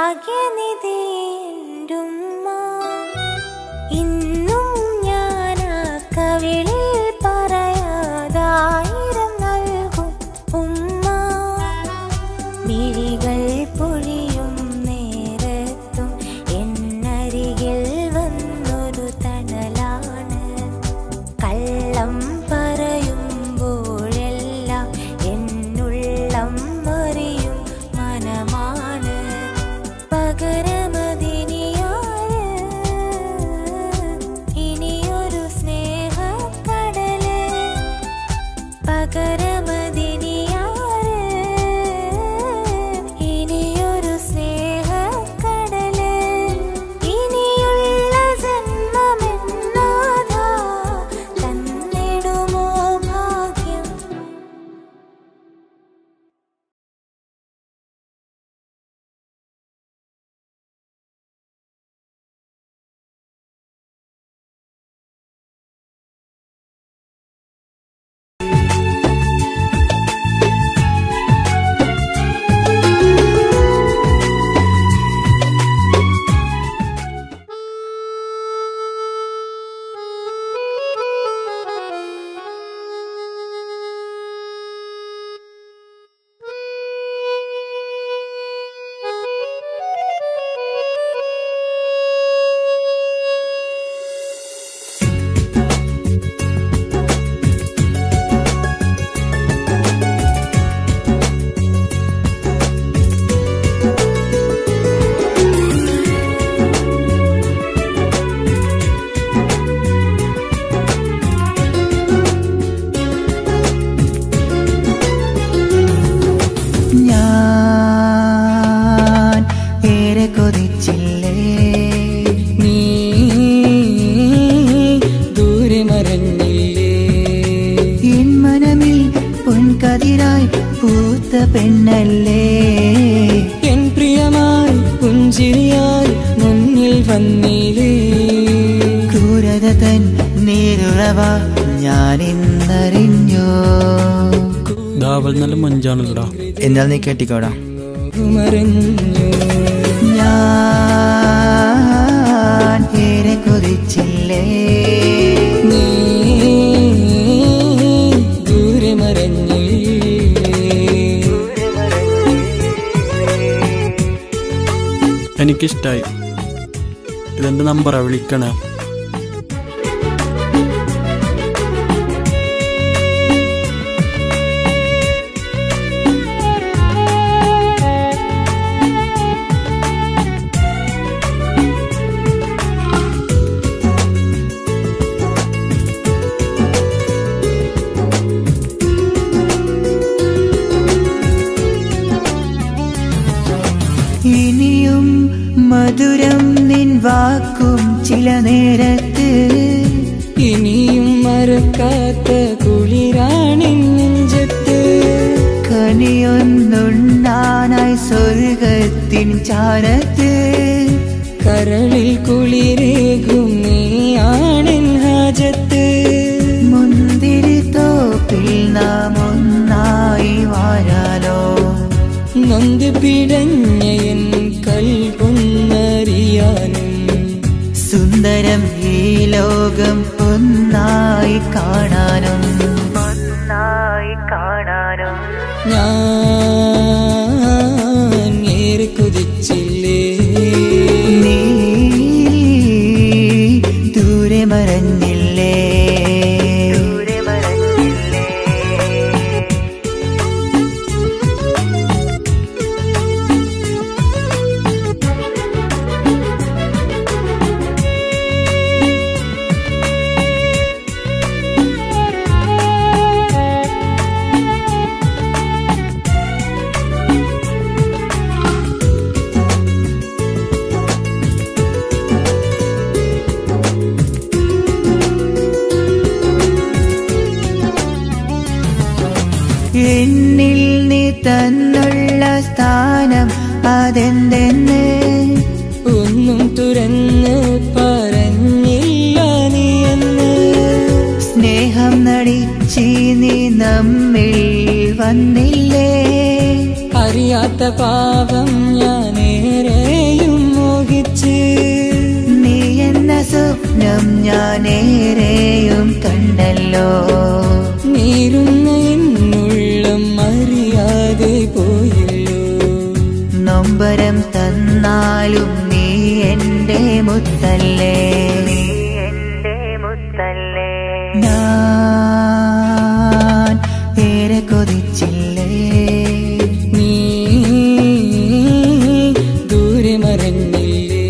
ഭാഗ്യനിധി എന്റുമ്മ ഇന്നും ഞാൻ ആ കവിളിൽ പറയാതായിരം നൽകും ഉമ്മ മിഴികൾ പൊഴിയും നേരത്തും എന്നരികിൽ വന്നൊരു തണലാണ് കള്ളം പറയുമ്പോഴെല്ലാം എന്നുള്ളം അറിയും മനമാണ് പകരമതിനിയാര് ഇനിയൊരു സ്നേഹക്കടല് പകരമതിനിയാര് ഇനിയൊരു സ്നേഹക്കടല് ഇനിയുള്ള ജന്മമെന്നാഥാ തന്നിടുമോ ഭാഗ്യം ഞാൻ ഏറെ കൊതിച്ചില്ലേ നീ ദൂരെ മറഞ്ഞില്ലേ എൻ മനമിൽ പൊൻകതിരായി പൂത്ത പെണ്ണല്ലേ എൻ പ്രിയമായി പുഞ്ചിരിയായി മുന്നിൽ വന്നില്ലേ ക്രൂരത തൻ നീരുറവ ഞാൻ ഇന്നറിഞ്ഞു ദാവൽ നല്ല മഞ്ചാണല്ലോടാ എന്നാൽ നീ കെട്ടിക്കോടാ മറഞ്ഞു ഞാൻ ഏറെ കൊതിച്ചില്ലേ നീ ദൂരെ മറഞ്ഞില്ലേ എനിക്കിഷ്ടായി ഇതെന്റെ നമ്പറാ വിളിക്കണേ ഇനിയും മധുരം നിൻ വാക്കും ചില നേരത്ത് ഇനിയും മറക്കാത്ത കുളിരാണിൻ നെഞ്ചത്ത് കനിയൊന്നുണ്ണാനായി സ്വർഗത്തിൻ ചാരത്ത് കരളിൽ കുളിരേകും നീയാണെൻ ഹാജത്ത് മുന്തിരി തോപ്പിൽ നാം ഒന്നായി വാഴാലോ നൊന്ത് പിടഞ്ഞ എൻ കൽകൊന്നറിയാനും സുന്ദരം ഈ ലോകം ഒന്നായി കാണാനും ഒന്നായി കാണാനും ഞാൻ ഏറെ കൊതിച്ചില്ലേ നീ ദൂരെ മറഞ്ഞില്ലേ ദൂരെ മറഞ്ഞില്ലേ എന്നിൽ നീ തന്നുള്ള സ്ഥാനം അതെന്തെന്ന് ഒന്നും തുറന്ന് പറഞ്ഞില്ല നീ എന്ന് സ്നേഹം നടിച്ചി നീ നമ്മിൽ വന്നില്ലേ അറിയാത്ത പാപം ഞാനേറെ ഞാനേറെയും കണ്ടല്ലോ നീരുന്ന എന്നുള്ളം അറിയാതെ പോയല്ലോ നൊമ്പരം തന്നാലും നീ എന്റെ മുത്തല്ലേ ഞാൻ ഏറെ കൊതിച്ചില്ലേ നീ ദൂരെ മറഞ്ഞില്ലേ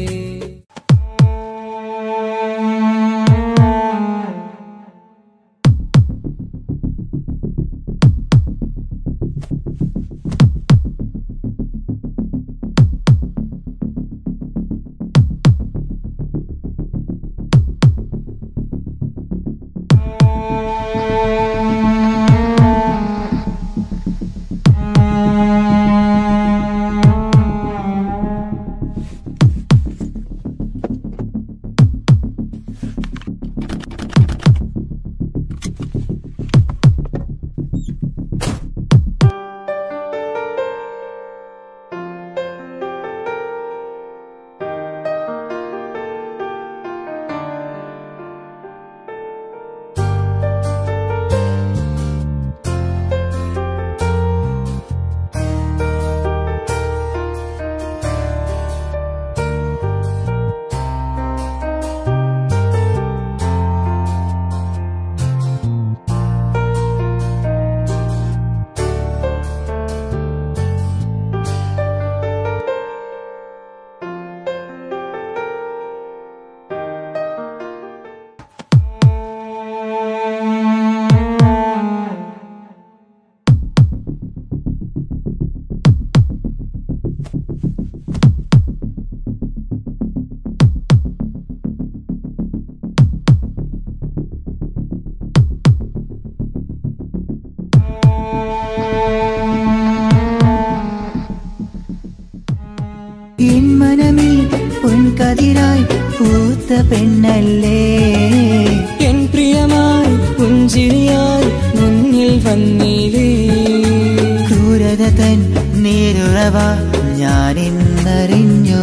എൻ മനമിൽ പൊൻകതിരായി പൂത്ത പെണ്ണല്ലേ എൻ പ്രിയമായി പുഞ്ചിരിയായി മുന്നിൽ വന്നില്ലേ ക്രൂരത തൻ നീരുറവ ഞാൻ ഇന്നറിഞ്ഞോ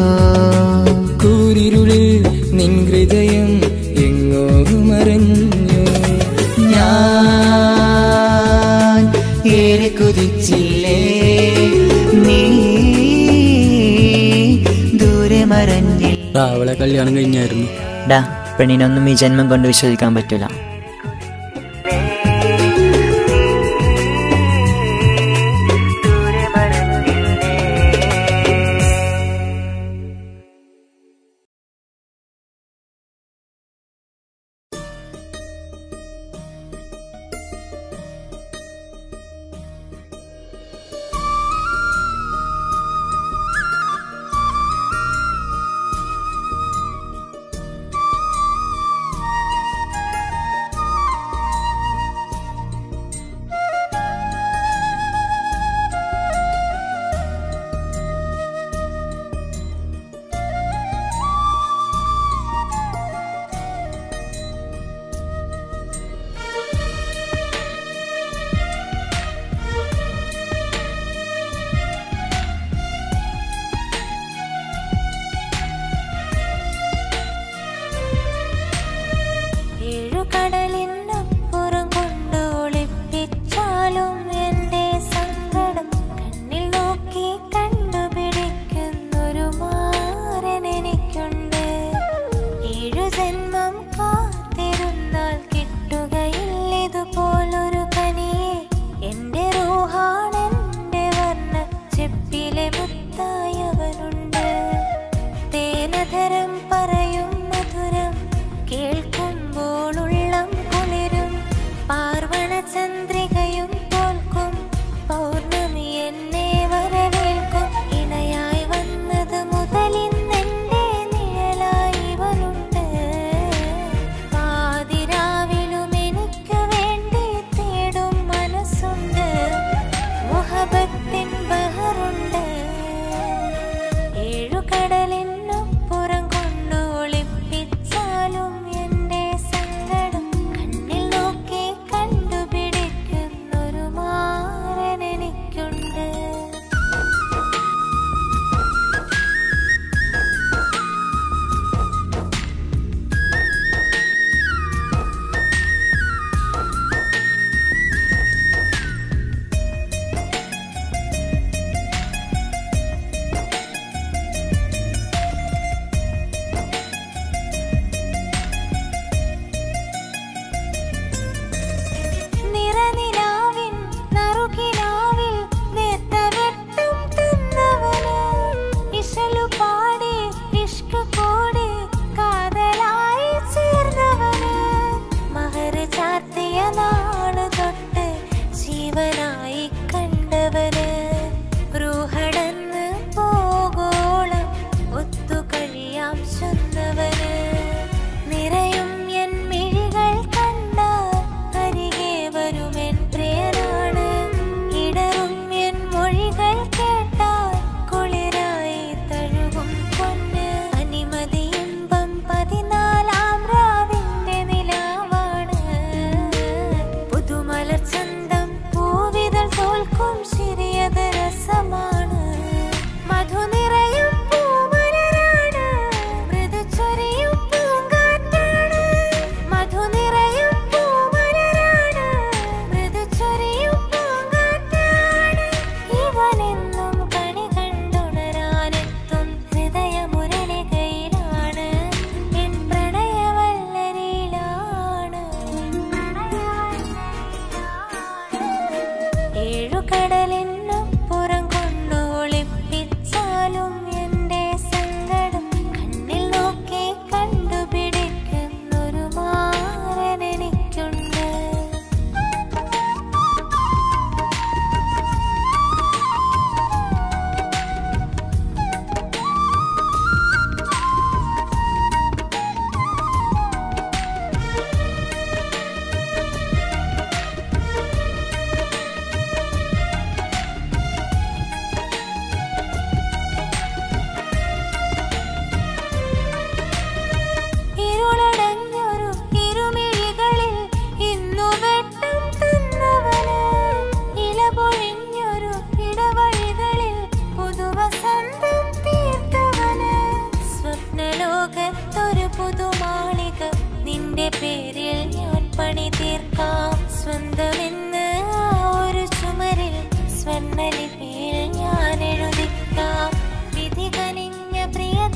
കൂരിരുളിൽ നിൻ ഹൃദയം എങ്ങോ മറഞ്ഞു ഞാൻ ഏറെ കൊതിച്ചില്ലേ നീ ദൂരെ മറഞ്ഞില്ല അവളെ കല്യാണം കഴിഞ്ഞായിരുന്നു ഡാ പെണ്ണിനൊന്നും ഈ ജന്മം കൊണ്ട് വിശ്വസിക്കാൻ പറ്റൂല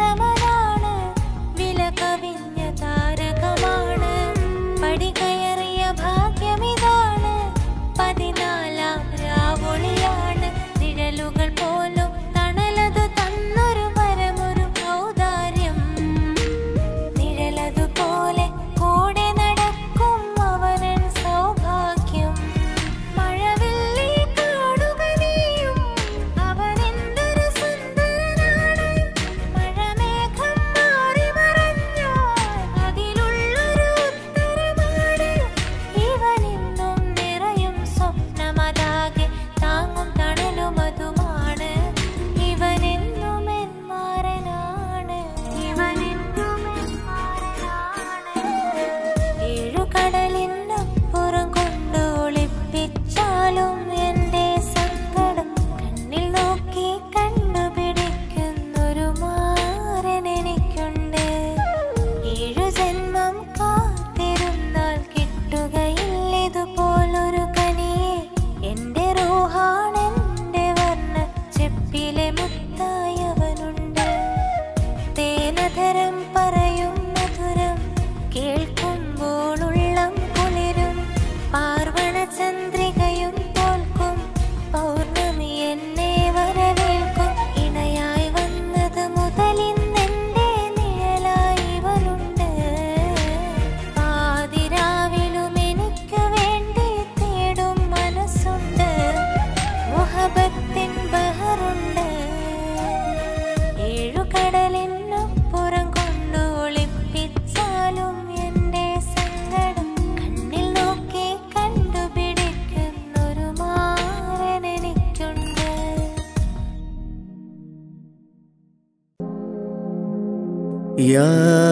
നേട്ടമതാണ് വില കവിഞ്ഞ താരകമാണ് പടികയറിയ ഭാഗ്യമിതാണ് പതിനാലാം രാവൊളിയാണ് നിഴലുകൾ പോലും തണലതു തന്നൊരു പരമൊരു ഔദാര്യം നിഴലതുപോലെ കൂടെ നടക്കും അവനൻ സൗഭാഗ്യം മഴവില്ലി കാണുക നീയും അവനെന്തൊരു സുന്ദരനാണ് മഴമേഘം മാറി മറഞ്ഞാൽ അതിലുള്ളൊരു ഉത്തരമാണ് ഇവനെന്നും നിറയും സ്വപ്നമതാകെ താങ്ങും തണലുമതുമാണ് ഇവനെന്നും എൻ മാറനാണ് ഇവനെന്നും എൻ മാറനാണ് ഏഴുകടലിനപ്പുറം കൊണ്ട് ഒളിപ്പിച്ചാലും എന്റെ സങ്കടം കണ്ണിൽ നോക്കി കണ്ടുപിടിക്കുന്നൊരു മാറൻ എനിക്കുണ്ട് ഏഴു ജന്മം കാത്തിരുന്നാൽ കിട്ടുകയില്ലിതുപോലൊരു കനിയെ എന്റെ റൂഹാണെന്റെ വർണ്ണ ചെപ്പിലെ മുത്തായവനുണ്ട് തേനധരം പറയും മധുരം കേൾക്കുമ്പോൾ ഉള്ളം കുളിരും പാർവണ ചന്ദ്രികയും തോൽക്കും പൗർണമി എന്നെ വരവേൽക്കും ഇണയായി വന്നത് മുതലിന്നെന്റെ നിഴലായി ഇവനുണ്ട് പാതിരാവിലും എനിക്ക് വേണ്ടി തേടും മനസ്സുണ്ട് മുഹബത്തിൻ ബഹറുണ്ട് ഏഴുകടലിനപ്പുറം കൊണ്ട് ഒളിപ്പിച്ചാലും എന്റെ സങ്കടം കണ്ണിൽ നോക്കി കണ്ടുപിടിക്കുന്നൊരു മാറൻ എനിക്കുണ്ട് യാ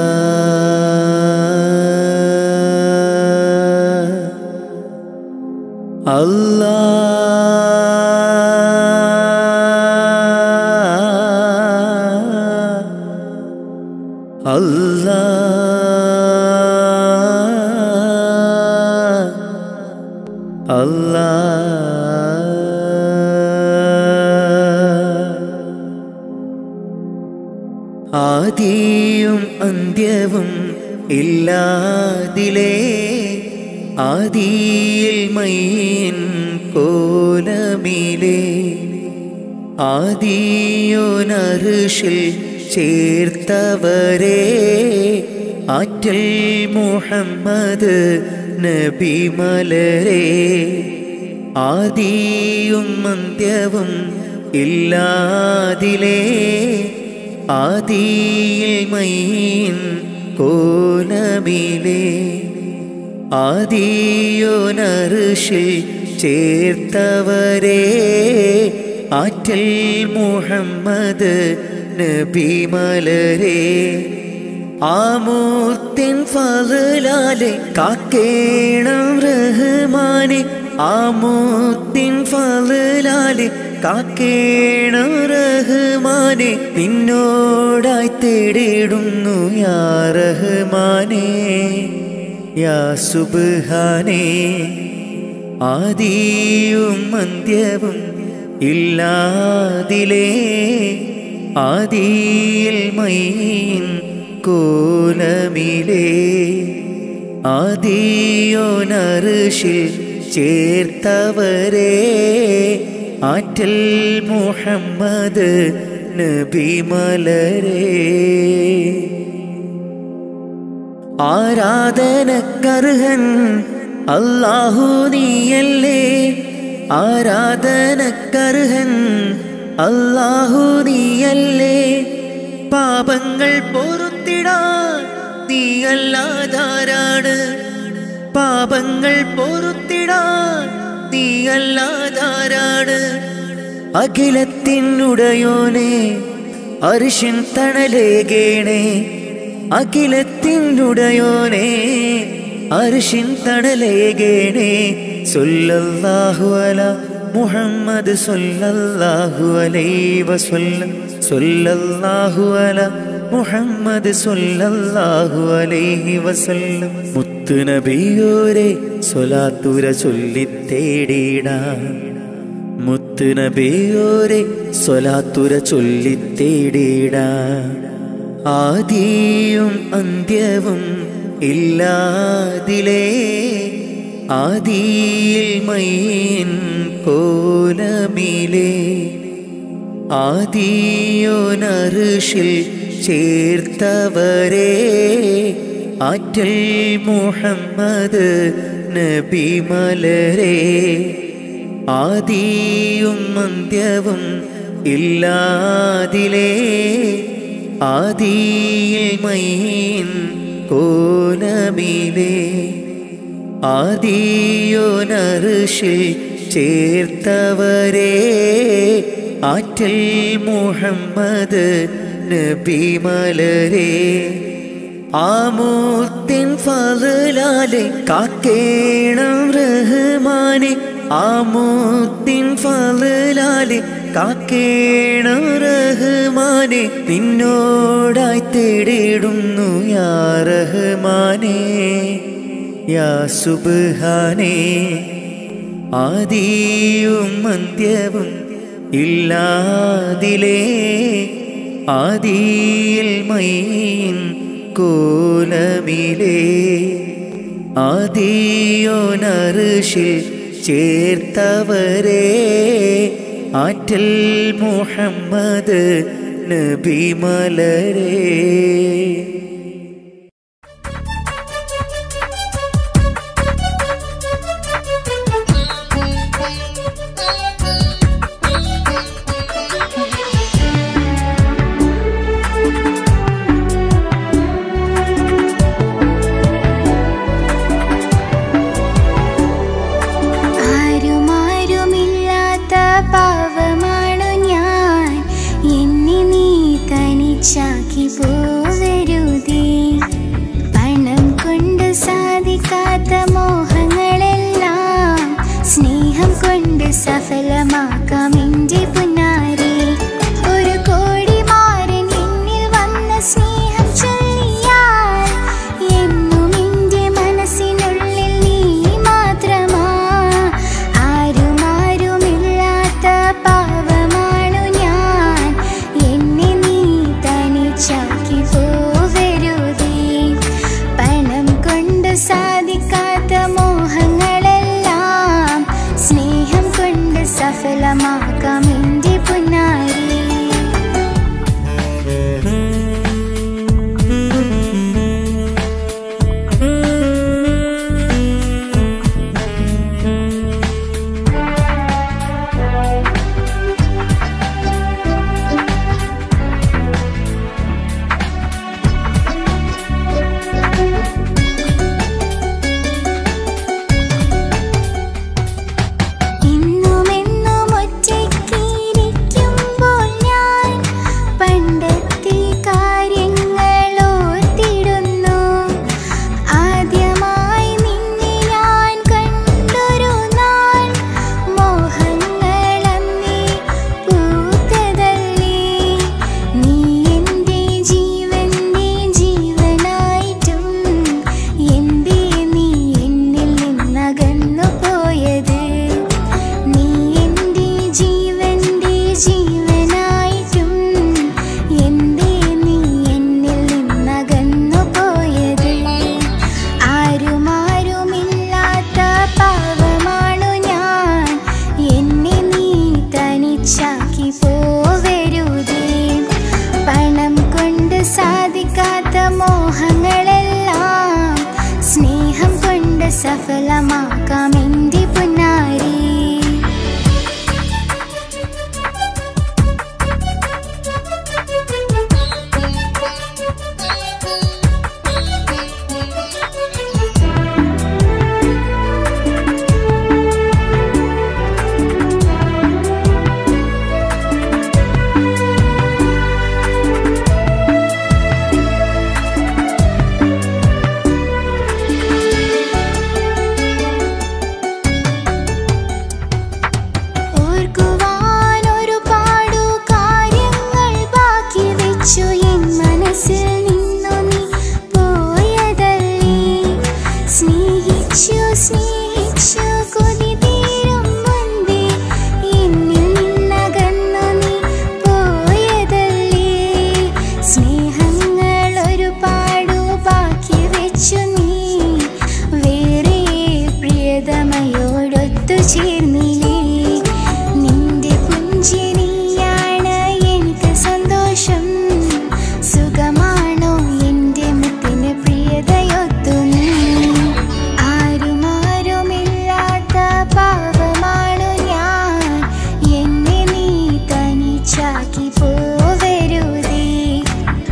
അല്ലാ അല്ലാ അല്ലാ ആദിയും അന്ത്യവും ഇല്ലാതിലേ ആദിയിൽ മൈൻ കോലമിലേ ആദിയോനറുഷിൽ ചേർത്തവരെ ആറ്റൽ മുഹമ്മദ് നബി മലരെ ആദിയും അന്ത്യവും ഇല്ലാതിലേ ആദിയിൽ മൈൻ കോലമിലേ ആദിയോനറുഷിൽ ചേർത്തവരെ ആറ്റൽ മുഹമ്മദ് നബി മലരെ ആമൂർത്തിൻ ഫലാലെ കാക്കേണം റഹ്മാനെ ആമൂർത്തിൻ ഫലാലെ കാക്കേണം റഹ്മാനെ നിന്നോടായി തേടിയിടുന്നു യാ റഹ്മാനേ യാ സുബ്ഹാനേ ആദിയും അന്ത്യവും ഇല്ലാതിലേ ആദിയിൽ മൈൻ കോലമിലേ ആദിയോനറുഷിൽ ചേർത്തവരെ ആറ്റൽ മുഹമ്മദ് നബി മലരേ ആരാധനക്കർഹൻ അല്ലാഹു നീയല്ലേ ആരാധനക്കർഹൻ അല്ലാഹു നീയല്ലേ പാപങ്ങൾ പൊറുത്തിടാൻ നീയല്ലാതാരാണ് പാപങ്ങൾ പൊറുത്തിടാൻ നീയല്ലാതാരാണ് അഖിലത്തിനുടയോനെ അരിശിൻ തണലേകേണേ അഖിലത്തിനുടയോനെ അരിശിൻ തണലേകേണേ സൊല്ലല്ലാഹു അല മുഹമ്മദ് സൊല്ലല്ലാഹു അലൈഹി വസല്ലം സൊല്ലല്ലാഹു അല മുഹമ്മദ് സൊല്ലല്ലാഹു അലൈഹി വസല്ലം മുത്തു നബിയോരെ സ്വലാത്തുര ചൊല്ലിത്തേടിടാം മുത്ത് നബിയോരെ സ്വലാത്തുര ചൊല്ലിത്തേടിടാം ആദിയും അന്ത്യവും ഇല്ലാതിലേ ആദിയിൽ മൈൻ കോലമിലേ ആദിയോനറുഷിൽ ചേർത്തവരെ ആറ്റൽ മുഹമ്മദ് നബി മലരെ ആദിയും അന്ത്യവും ഇല്ലാതിലേ ആദിയിൽ മൈൻ കോലമിലേ ആദിയോനറുഷിൽ ചേർത്തവരെ ആറ്റൽ മുഹമ്മദ് നബി മലരെ ആമൂത്തിൻ ഫലാലെ കാക്കേണം റഹ്മാനെ ആമൂത്തിൻ ഫലാലെ കാക്കേണം റഹ്മാനെ നിന്നോടായി തേടിടുന്നു യാ റഹ്മാനേ യാ സുബ്ഹാനേ ആദിയും അന്ത്യവും ഇല്ലാതിലേ ആദിയിൽ മൈൻ കോലമിലേ ആദിയോനറുഷിൽ ചേർത്തവരെ ആറ്റൽ മുഹമ്മദ് നബി മലരേ ആരുമാരുമില്ലാത്ത പാവമാണു ഞാൻ എന്നെ നീ തനിച്ചാക്കി പോവരുതേ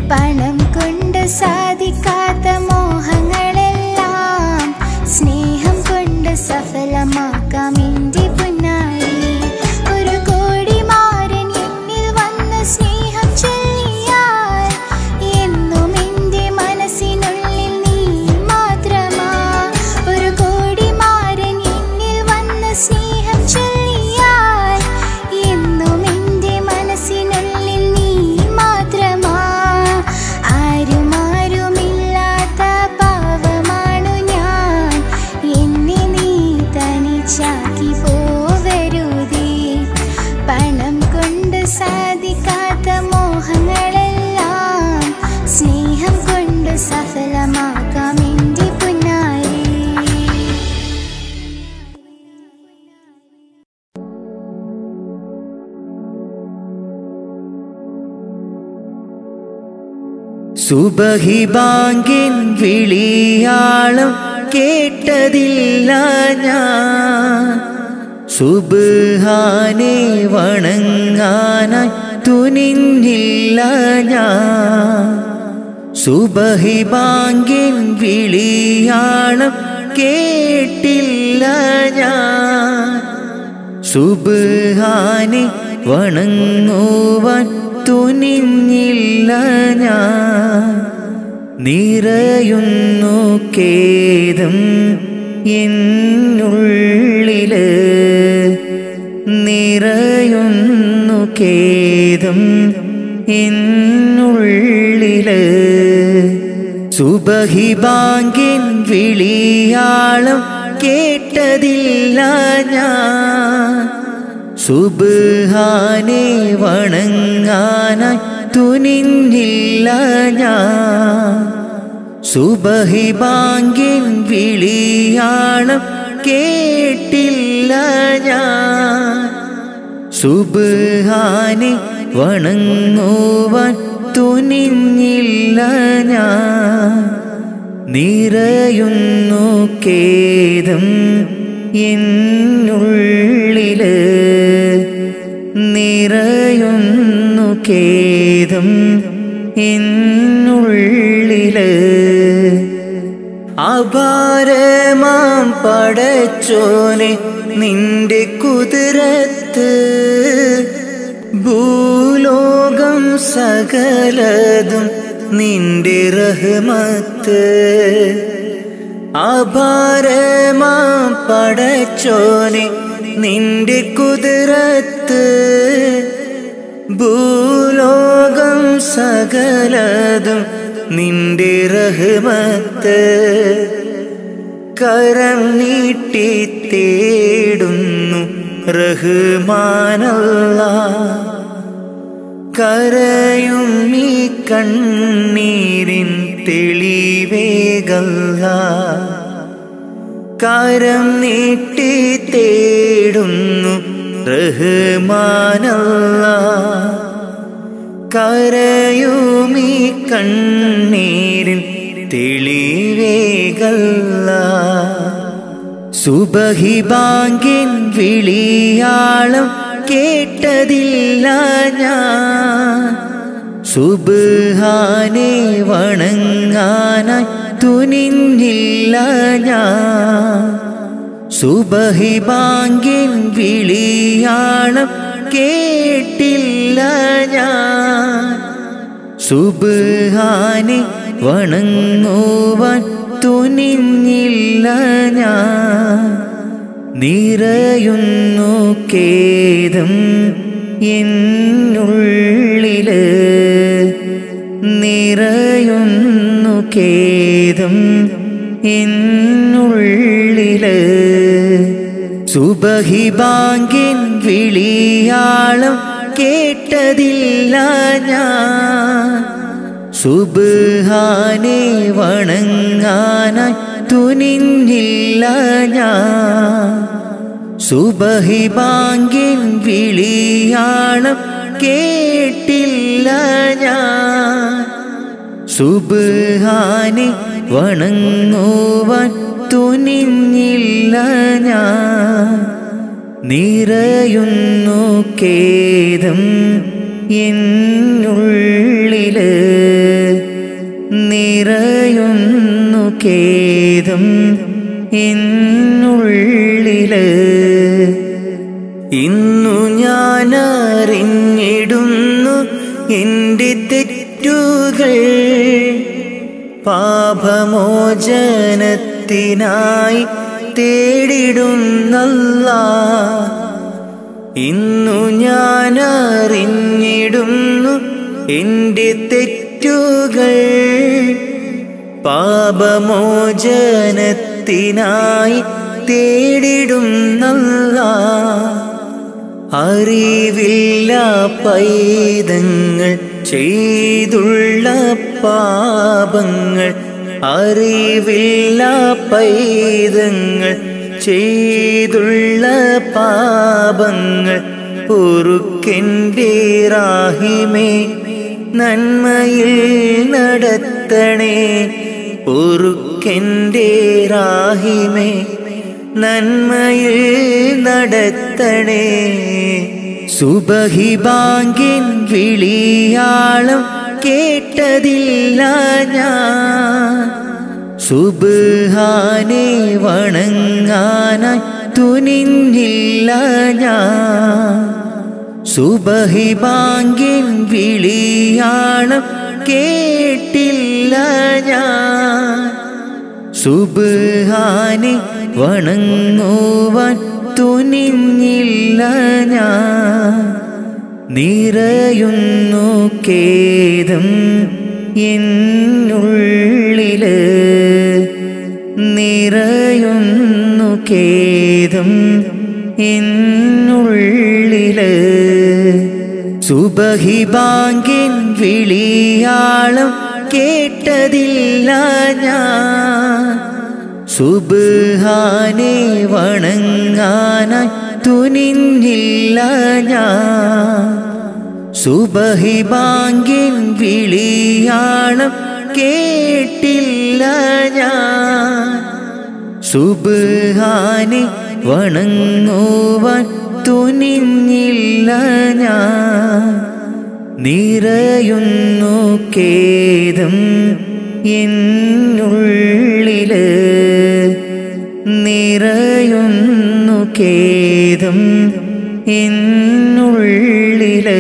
പണം കൊണ്ട് സാധിക്കാത്ത മോഹങ്ങളെല്ലാം സ്നേഹം കൊണ്ട് സഫലമാക്കാം എൻ്റെ പൊന്നായി ഒരു കോടി മാരൻ എന്നിൽ വന്ന് സ്നേഹം ചൊല്ലിയാൽ എന്നും എൻ്റെ മനസ്സിനുള്ളിൽ നീ മാത്രമാ ഒരു കോടി മാരൻ എന്നിൽ വന്ന് സ്നേഹം ചൊല്ലിയാൽ എന്നും എൻ്റെ മനസ്സിനുള്ളിൽ നീ മാത്രമാ ആരും ആരുമില്ലാത്ത പാവമാണു ഞാൻ എന്നെ നീ തനിച്ചാക്കി പോവരുതേ പണം കൊണ്ട് സാധിക്കാത്ത മോഹങ്ങളെല്ലാം സ്നേഹം കൊണ്ട് സഫലമാക്കാം എൻ്റെ പൊന്നായി സുബഹി ബാങ്കിൻ വിളിയാളം കേട്ടതില്ല ഞാൻ സുബാനെ വണങ്ങാനായി തുനിഞ്ഞില്ല ഞാൻ സുബഹി ബാങ്കിൻ വിളിയാളം കേട്ടില്ല ഞാൻ സുബാനെ വണങ്ങുവാൻ തുനിഞ്ഞില്ല ഞാൻ നിറയുന്നു കേദം എന്നുള്ളില് നിറയുന്നു കേദം എന്നുള്ളില് സുബഹി ബാങ്കിൻ വിളിയാളം കേട്ടതില്ല ഞാൻ സുബാനെ വണങ്ങാനായി തുനിഞ്ഞില്ല ഞാൻ സുബഹി ബാങ്കിൻ വിളിയാളം കേട്ടില്ല ഞാൻ സുബാനെ വണങ്ങുവാൻ തുനിഞ്ഞില്ല ഞാൻ നിറയുന്നു കേദം എന്നുള്ളില് നിറയുന്നു കേദം എന്നുള്ളില് അപാരമാം പടച്ചോനെ നിന്റെ കുതിരത്ത് ഭൂലോകം സകലതും നിന്റെ റഹ്മത്ത് അപാരമാം പടച്ചോനെ നിന്റെ കുതിരത്ത് ഭൂലോകം സകലതും നിന്റെ റഹ്മത്ത് കരം നീട്ടി തേടുന്നു റഹ്മാനല്ല കരയും ഈ കണ്ണീരിൻ തെളിവേകല്ല കരം നീട്ടി തേടുന്നു റഹ്മാനല്ല കരയുമീ കണ്ണീരിൻ തെളിവേകല്ല സുബഹി ബാങ്കിൻ വിളിയാളം കേട്ടതില്ല ഞാൻ സുബാനെ വണങ്ങാനായി തുനിഞ്ഞില്ല ഞാൻ സുബഹി ബാങ്കിൻ വിളിയാളം കേട്ടില്ല ഞാൻ സുബാനെ വണങ്ങുവാൻ തുനിഞ്ഞില്ല ഞാൻ നിറയുന്നു കേദം എന്നുള്ളില് നിറയുന്നു കേദം എന്നുള്ളില് സുബഹി ബാങ്കിൻ വിളിയാളം കേട്ടതില്ല ഞാൻ സുബാനെ വണങ്ങാനായി തുനിഞ്ഞില്ല ഞാൻ സുബഹി ബാങ്കിൻ വിളിയാളം കേട്ടില്ല ഞാൻ സുബാനെ വണങ്ങുവാൻ തുനിഞ്ഞില്ല ഞാൻ നിറയുന്നു കേദം എന്നുള്ളില് നിറയുന്നു കേതും എന്നുള്ളില് ഇന്നു ഞാൻ അറിഞ്ഞിടുന്നു എൻ്റെ തെറ്റുകൾ പാപമോചനത്തിനായി തേടിടുന്നല്ല ഇന്നു ഞാൻ അറിഞ്ഞിടുന്നു എൻ്റെ തെറ്റുകൾ പാപമോചനത്തിനായി തേടിടുന്നല്ല അറിവില്ല പൈതങ്ങൾ ചെയ്തുള്ള പാപങ്ങൾ അറിവില്ല പൈതങ്ങൾ ചെയ്തുള്ള പാപങ്ങൾ പൊറുക്കെൻ്റെ റാഹിമേ നന്മയിൽ നടത്തണേ പൊറുക്കെൻ്റെ റാഹിമേ നന്മയിൽ നടത്തണേ സുബഹി ബാങ്കിൻ വിളിയാളം കേട്ടതില്ല ഞാൻ സുബാനെ വണങ്ങാനായി തുനിഞ്ഞില്ല ഞാൻ സുബഹി ബാങ്കിൻ വിളിയാളം കേട്ടില്ല ഞാൻ സുബാനെ വണങ്ങുവാൻ തുനിഞ്ഞില്ല ഞാൻ നിറയുന്നു കേദം എന്നുള്ളില് നിറയുന്നു കേദം എന്നുള്ളില് സുബഹി ബാങ്കിൻ വിളിയാളം കേട്ടതില്ല ഞാൻ സുബാനെ വണങ്ങാനായി തുനിഞ്ഞില്ല ഞാൻ സുബഹി ബാങ്കിൻ വിളിയാളം കേട്ടില്ല ഞാൻ സുബാനെ വണങ്ങുവാൻ തുനിഞ്ഞില്ല ഞാൻ നിറയുന്നു കേദം എന്നുള്ളില് നിറയുന്നു കേദം എന്നുള്ളില്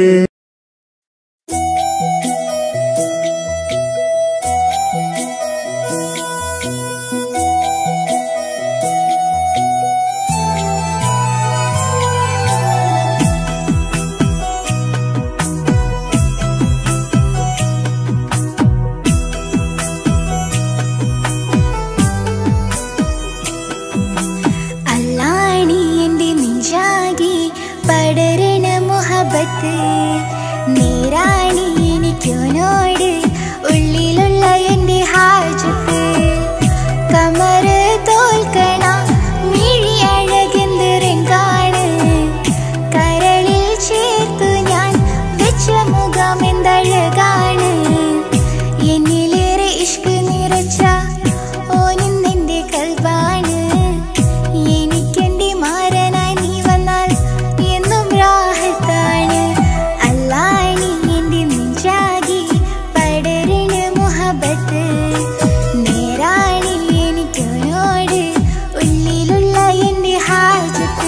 അല്ലാണി എന്റെ നെഞ്ചാകി പടരണ മുഹബത്ത് നേരാണി എനിക്കോനോട് ഉള്ളിലുള്ള എന്റെ ഹാജത്ത് കമറ് തോൽക്കണ മിഴി അഴകെന്തിറങ്കാണ് കരളിൽ ചേർത്തു ഞാൻ വെച്ച മുഖം എന്തഴകാണ് എന്നിലേറെ ഇഷ്ക് നിറച്ച ഓനിന്നെന്റെ കൽബാണ് എനിക്കെന്റെ മാരനായി നീ വന്നാൽ എന്നും രാഹത്താണ് അല്ലാണി എന്റെ നെഞ്ചാകി പടരണ മുഹബത്ത് നേരാണി എനിക്കോനോട് ഉള്ളിലുള്ള എന്റെ ഹാജത്ത്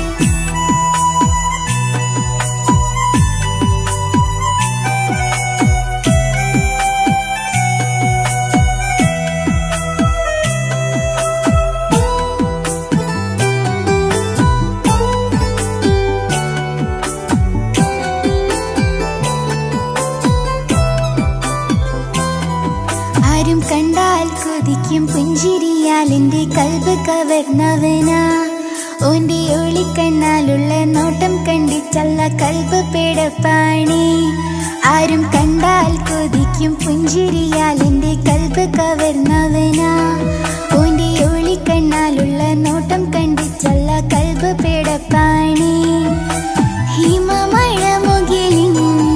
ആരും കണ്ടാൽ കൊതിക്കും പുഞ്ചിരിയാൽ എന്റെ കൽബ് കവർന്നവനാ ഓന്റെ ഒളിക്കണ്ണാലുള്ള നോട്ടം കണ്ടിച്ചല്ല കൽബ് പേടപ്പാണി ആരും കണ്ടാൽ കൊതിക്കും പുഞ്ചിരിയാൽ എന്റെ കൽബ് കവർന്നവനാ ഓന്റെ ഒളിക്കണ്ണാലുള്ള നോട്ടം കണ്ടിച്ചല്ല കൽബ് പേടപ്പാണി ഹിമമഴ മുകിലിൻ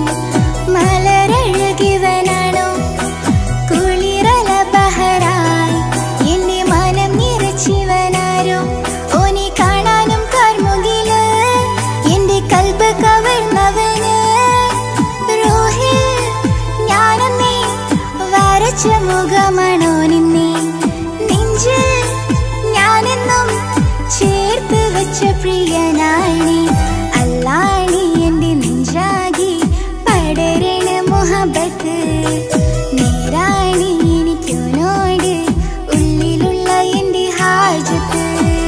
മലരഴകിവനാണോ കുളിരല ബഹറായി എന്റെ മനം നിറച്ചിവനാരോ ഓനെ കാണാനും കാർമുകില് എന്റെ കൽബ് കവർന്നവന് റോഹിൽ ഞാനെന്നേ വരച്ച വെച്ച മുഖമാണോ നിന്നെ നെഞ്ചിൽ ഞാനെന്നും ചേർത്ത് വെച്ച പ്രിയനാണി അല്ലാണി എന്റെ നെഞ്ചാകി പടരണ മുഹബത്ത് നേരാണി എനിക്കോനോട് ഉള്ളിലുള്ള എന്റെ ഹാജത്ത്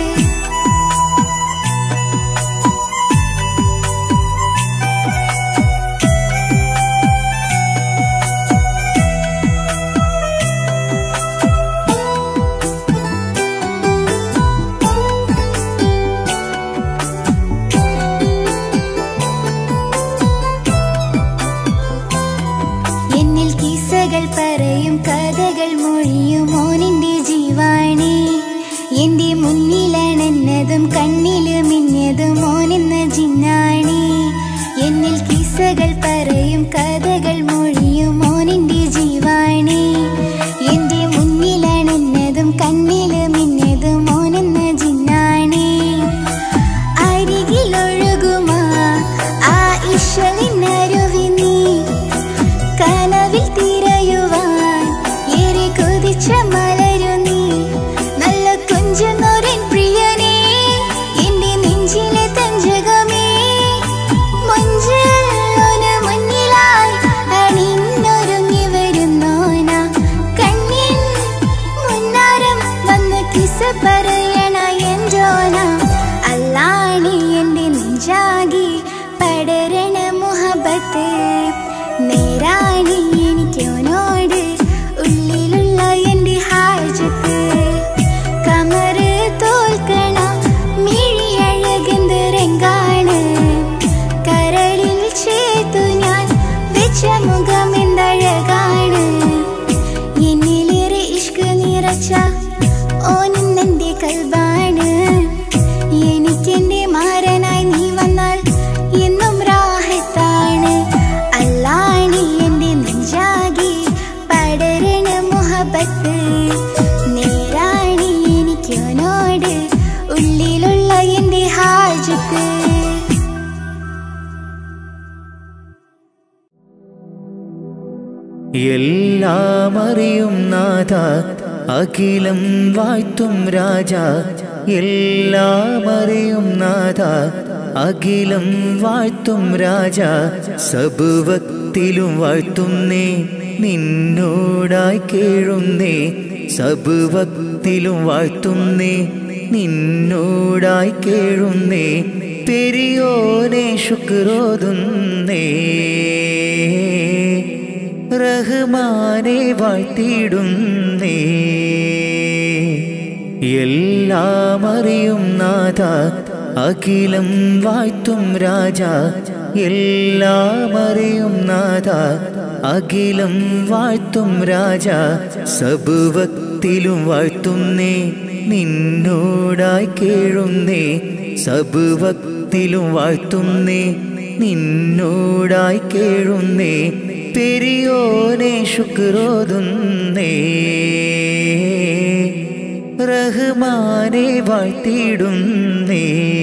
എന്നിൽ കിസ്സകൾ പറയും കഥകൾ മൊഴിയും മോനിന്റെ ജീവാണി എന്റെ മുന്നിലണന്നതും കണ്ണില് മിന്നതും മോനെന്ന ജിന്നാണി എന്നിൽ കിസ്സകൾ പറയും കഥകൾ മൊഴിയും മോനിന്റെ ജീവാണി എന്റെ മുന്നിലണന്നതും കണ്ണില് മിന്നതും മോനെന്ന ജിന്നാണി അരികിലൊഴുകുമാ ആ ഇഷലിനരുവി നീ കനവിൽ തിരയുവാൻ ഏറെ കൊതിച്ച മലരു നീ നല്ല കുഞ്ചുന്നോരൻ പ്രിയനേ എന്റെ നെഞ്ചിലെ തഞ്ചകമേ മഞ്ചോന് മുന്നിലായി അണിഞ്ഞൊരുങ്ങി വരുന്നോന കണ്ണിൻ മുന്നാരം വന്ന് കിസ പറയണ എൻജോന അല്ലാണി എന്റെ നെഞ്ചാകി പടരണ മുഹബത്ത് നേരാണി എനിക്കോനോട് ഉള്ളിലുള്ള എന്റെ ഹാജത്ത് കമറ് തോൽക്കണ മിഴിയഴകെന്ത് രംഗാണ് കരളിൽ ചേർത്തു ഞാൻ വെച്ച മുഖം എന്തഴകാണ് എന്നിലേറെ ഇഷ്ക് നിറച്ച ഓനിന്നെന്റെ കൽബാണ് എനിക്കെന്റെ മാരനായി നീ വന്നാൽ എന്നും രാഹത്താണ് അല്ലാണി എന്റെ നെഞ്ചാകി പടരണ മുഹബത്ത് നേരാണി എനിക്കോനോട് ഉള്ളിലുള്ള എന്റെ ഹാജത്ത് എല്ലാം അറിയും നാഥ അഖിലം വാഴ്ത്തും രാജ എല്ലാം അറിയും നാഥ അഖിലം വാഴ്ത്തും രാജ സബുവക്തിലും വാഴ്ത്തുന്നേ നിന്നോടായി കേഴുന്നേ സബുവക്തിലും വാഴ്ത്തുന്നേ നിന്നോടായി കേഴുന്നേ പെരിയോനെ ശുക്രോതുന്നേ റഹ്മാനെ വാഴ്ത്തിയിടുന്നേ എല്ലാം അറിയും നാഥ അഖിലം വാഴ്ത്തും രാജ എല്ലാം അറിയും നാഥ അഖിലം വാഴ്ത്തും രാജ സബുവക്തിലും വാഴ്ത്തുന്നേ നിന്നോടായി കേഴുന്നേ സബുവക്തിലും വാഴ്ത്തുന്നേ നിന്നോടായി കേഴുന്നേ പെരിയോനെ ശുക്രോതുന്നേ റഹ്മാനെ വാഴ്ത്തിയിടുന്നേ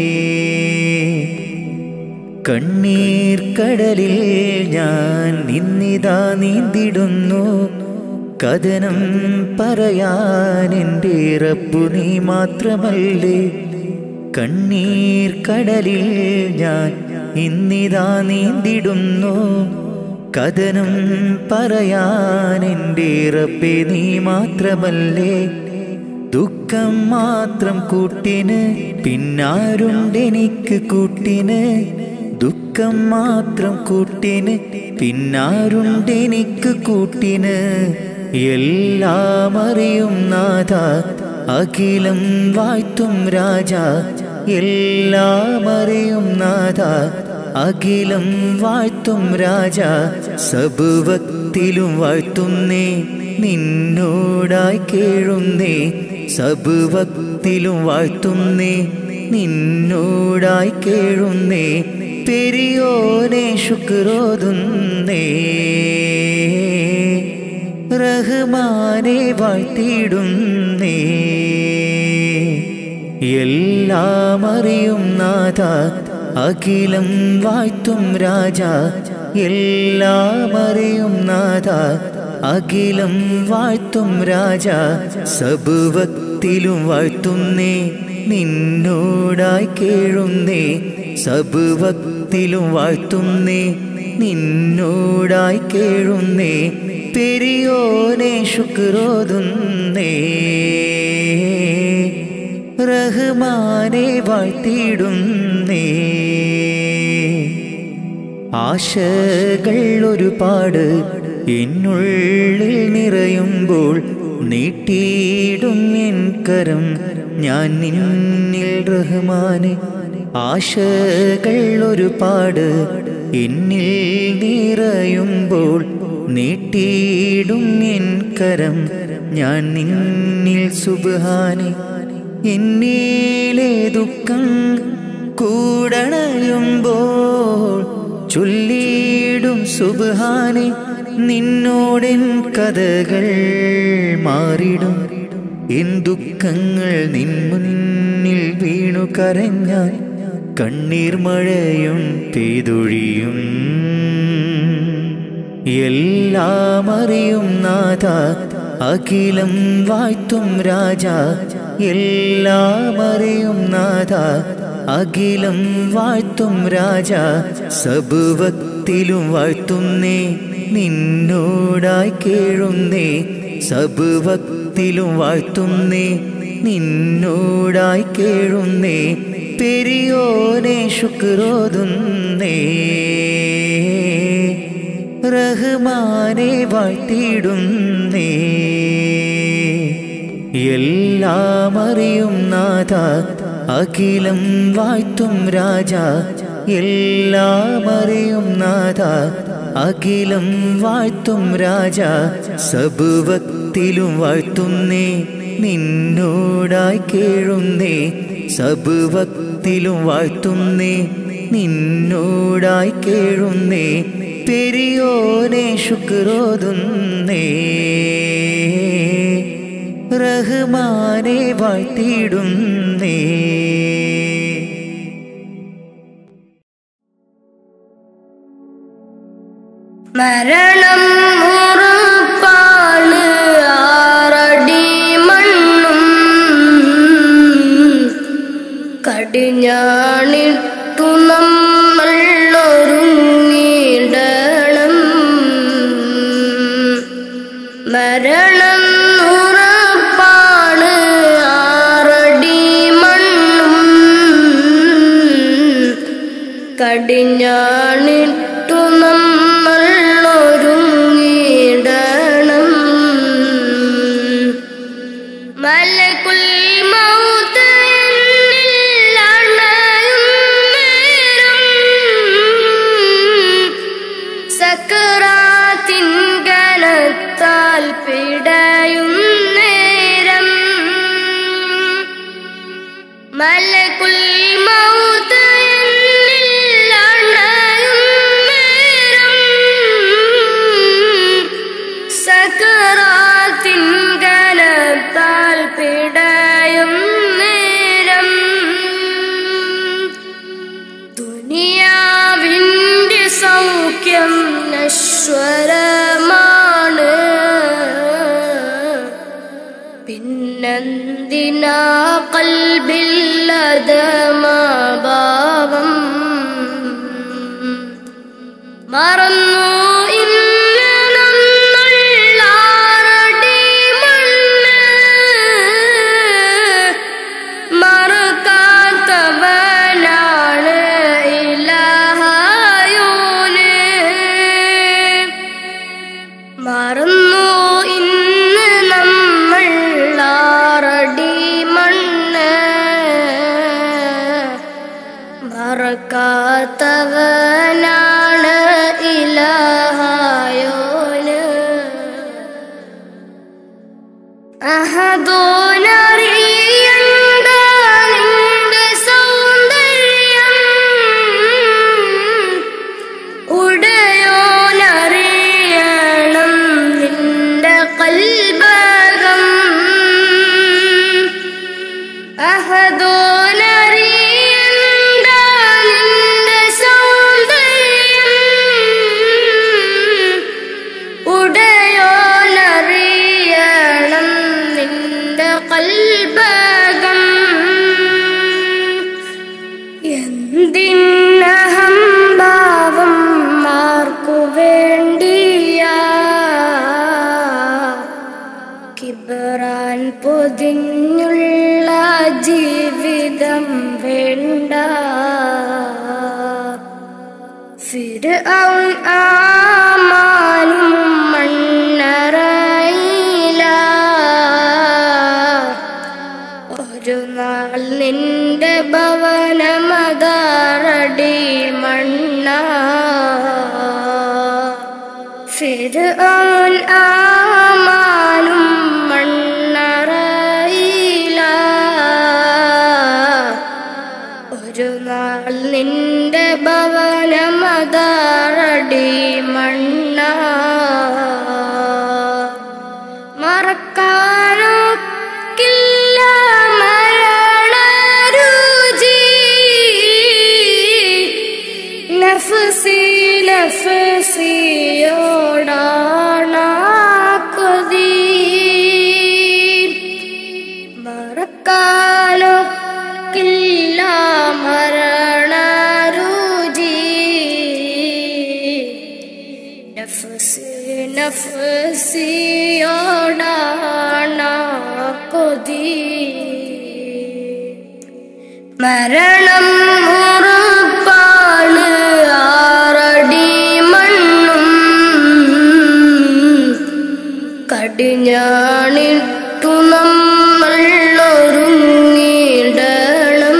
കണ്ണീർ കടലിൽ ഞാൻ നിന്നിതാ നീന്തിടുന്നു കഥനം പറയാൻ എൻ്റെ റബ്ബു നീ മാത്രമല്ലേ കണ്ണീർ കടലിൽ ഞാൻ ഇന്നിതാ നീന്തിടുന്നു കഥനം പറയാൻ എൻ്റെ റബ്ബെ നീ മാത്രമല്ലേ ദുഃഖം മാത്രം കൂട്ടിന് പിന്നാരുണ്ടെനിക്ക് കൂട്ടിന് ദുഃഖം മാത്രം കൂട്ടിന് പിന്നാരുണ്ടെനിക്ക് കൂട്ടിന് എല്ലാം അറിയും നാഥ അഖിലം വാഴ്ത്തും രാജ എല്ലാം അറിയും നാഥ അഖിലം വാഴ്ത്തും രാജ സബുവക്തിലും വാഴ്ത്തുന്നേ നിന്നോടായി കേഴുന്നേ സബുവക്തിലും വാഴ്ത്തുന്നേ നിന്നോടായി കേഴുന്നേ പെരിയോനെ ശുക്രോതുന്നേ റഹ്മാനെ വാഴ്ത്തിയിടുന്നേ എല്ലാം അറിയും നാഥ അഖിലം വാഴ്ത്തും രാജ എല്ലാം അറിയും നാഥ അഖിലം വാഴ്ത്തും രാജ സബുവക്തിലും വാഴ്ത്തുന്നേ നിന്നോടായി കേഴുന്നേ സബുവക്തിലും വാഴ്ത്തുന്നേ നിന്നോടായി കേഴുന്നേ പെരിയോനെ ശുക്രോതുന്നേ റഹ്മാനെ വാഴ്ത്തിയിടുന്നേ ആശകൾ ഒരുപാട് എന്നുള്ളിൽ നിറയുമ്പോൾ നീട്ടിയിടും എൻ കരം ഞാൻ നിന്നിൽ റഹ്മാനെ ആശകൾ ഒരുപാട് എന്നിൽ നിറയുമ്പോൾ നീട്ടിയിടും എൻ കരം ഞാൻ നിന്നിൽ സുബാനെ എന്നിലെ ദുഃഖം കൂടണയുമ്പോൾ ചൊല്ലിയിടും സുബാനെ നിന്നോടെൻ കഥകൾ മാറിടും എൻ ദുഃഖങ്ങൾ നിൻ മുന്നിൽ വീണു കരഞ്ഞാൽ കണ്ണീർ മഴയും പെയ്തൊഴിയും എല്ലാം അറിയും നാഥ അഖിലം വാഴ്ത്തും രാജ എല്ലാം അറിയും നാഥ അഖിലം വാഴ്ത്തും രാജ സബുവക്തിലും വാഴ്ത്തുന്നേ നിന്നോടായി കേഴുന്നേ സബുവക്തിലും വാഴ്ത്തുന്നേ നിന്നോടായി കേഴുന്നേ പെരിയോനെ ശുക്രോതുന്നേ റഹ്മാനെ വാഴ്ത്തിയിടുന്നേ എല്ലാം അറിയും നാഥ അഖിലം വാഴ്ത്തും രാജ എല്ലാം അറിയും നാഥ അഖിലം വാഴ്ത്തും രാജ സബുവക്തിലും വാഴ്ത്തുന്നേ നിന്നോടായി കേഴുന്നേ സബുവക്തിലും വാഴ്ത്തുന്നേ നിന്നോടായി കേഴുന്നേ പെരിയോനെ ശുക്രോതുന്നേ റഹ്മാനെ വാഴ്ത്തിയിടുന്നേ മരണം ഉറപ്പാണ് ആറടി മണ്ണും കടിഞ്ഞാണിട്ടു നമ്മൾ ഒരുങ്ങിടണം മരണം ഉറപ്പാണ് ആറടി മണ്ണും കടിഞ്ഞാണിട്ടു നമ്മൾ ഒരുങ്ങിടണം മലകുൽ മൗത്ത് എന്നിൽ അണയും നേരം സക്കറാത്തിൻ കനത്താൽ പിടയും നേരം മലകുൽ മൗത്ത് എന്നിൽ അണയും നേരം സക്കറാത്തിൻ കനത്താൽ പിടയും നേരം ദുനിയാവിൻ്റെ സൗഖ്യം നശ്വരമാണ് പിന്നെന്തിനാ കൽബില്ലതമാഭാവം മറന്നു ഇന്ന് നമ്മൾലാറടി മണ്ണ് മറക്കാത്തവനാണ് ഇലഹായോന് മറന്നു ഇന്ന് നമ്മൾ ആറടി മണ്ണ് മറക്കാത്തവനാണ് ഇലഹായോന് അഹദോനറിയണ്ട നിന്റെ സൗന്ദര്യം ഉടയോനറിയണം നിന്റെ കൽബകം അഹദോനറിയണ്ട നിന്റെ സൗന്ദര്യം ഉടയോനറിയണം ഞാൻ പൊതിഞ്ഞുള്ള ജീവിതം വേണ്ട ഫിർഔൻ ആമാനും മണ്ണറയില ഒരു നാൾ നിന്റെ ഭവനമതാറടി മണ്ണ ഫിർഔൻ ആമാനും മണ്ണറയില ഒരു നാൾ നിന്റെ ഭവനമതാറടി മണ്ണ മറക്കാനൊക്കില്ല മരണരുചി നഫ്സി നഫ്സിയോടാണ കൊതി മറക്കാനൊക്കില്ല മരണരുചി നഫ്സി നഫ്സിയോടാണ കൊതി മരണം ഉറപ്പാണ് ആറടി മണ്ണും കടിഞ്ഞാണിട്ടു നമ്മൾ ഒരുങ്ങിടണം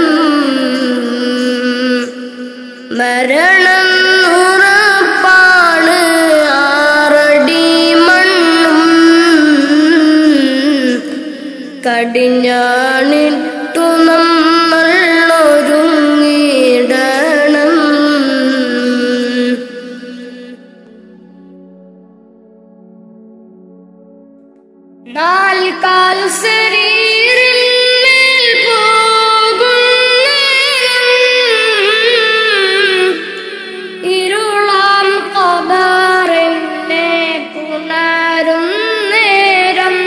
മരണം ഉറപ്പാണ് ആറടി മണ്ണും കടിഞ്ഞാണിട്ടു നമ്മൾ ഒരുങ്ങിടണം നാൽക്കാൽ ശരീരിന്മേൽ പോകുന്നേരം ഇരുളാം കബറിനെ പുണരും നേരം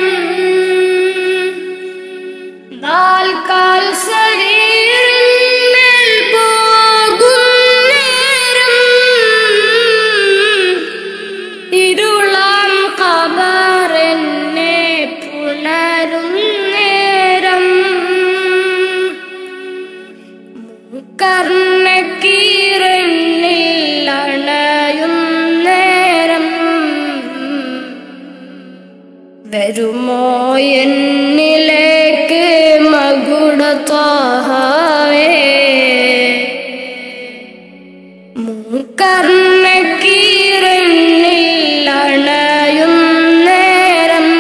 നാൽക്കാൽ ശരീരിന്മേൽ പോകുന്നേരം ഇരുളാം കബറിനെ പുണരും നേരം കർണക്കീരനിൽ അണയും നേരം വരുമോ എന്നിലേക്ക് മകുടത്വാഹവേ മൂക്കർണക്കീരനിൽ അണയും നേരം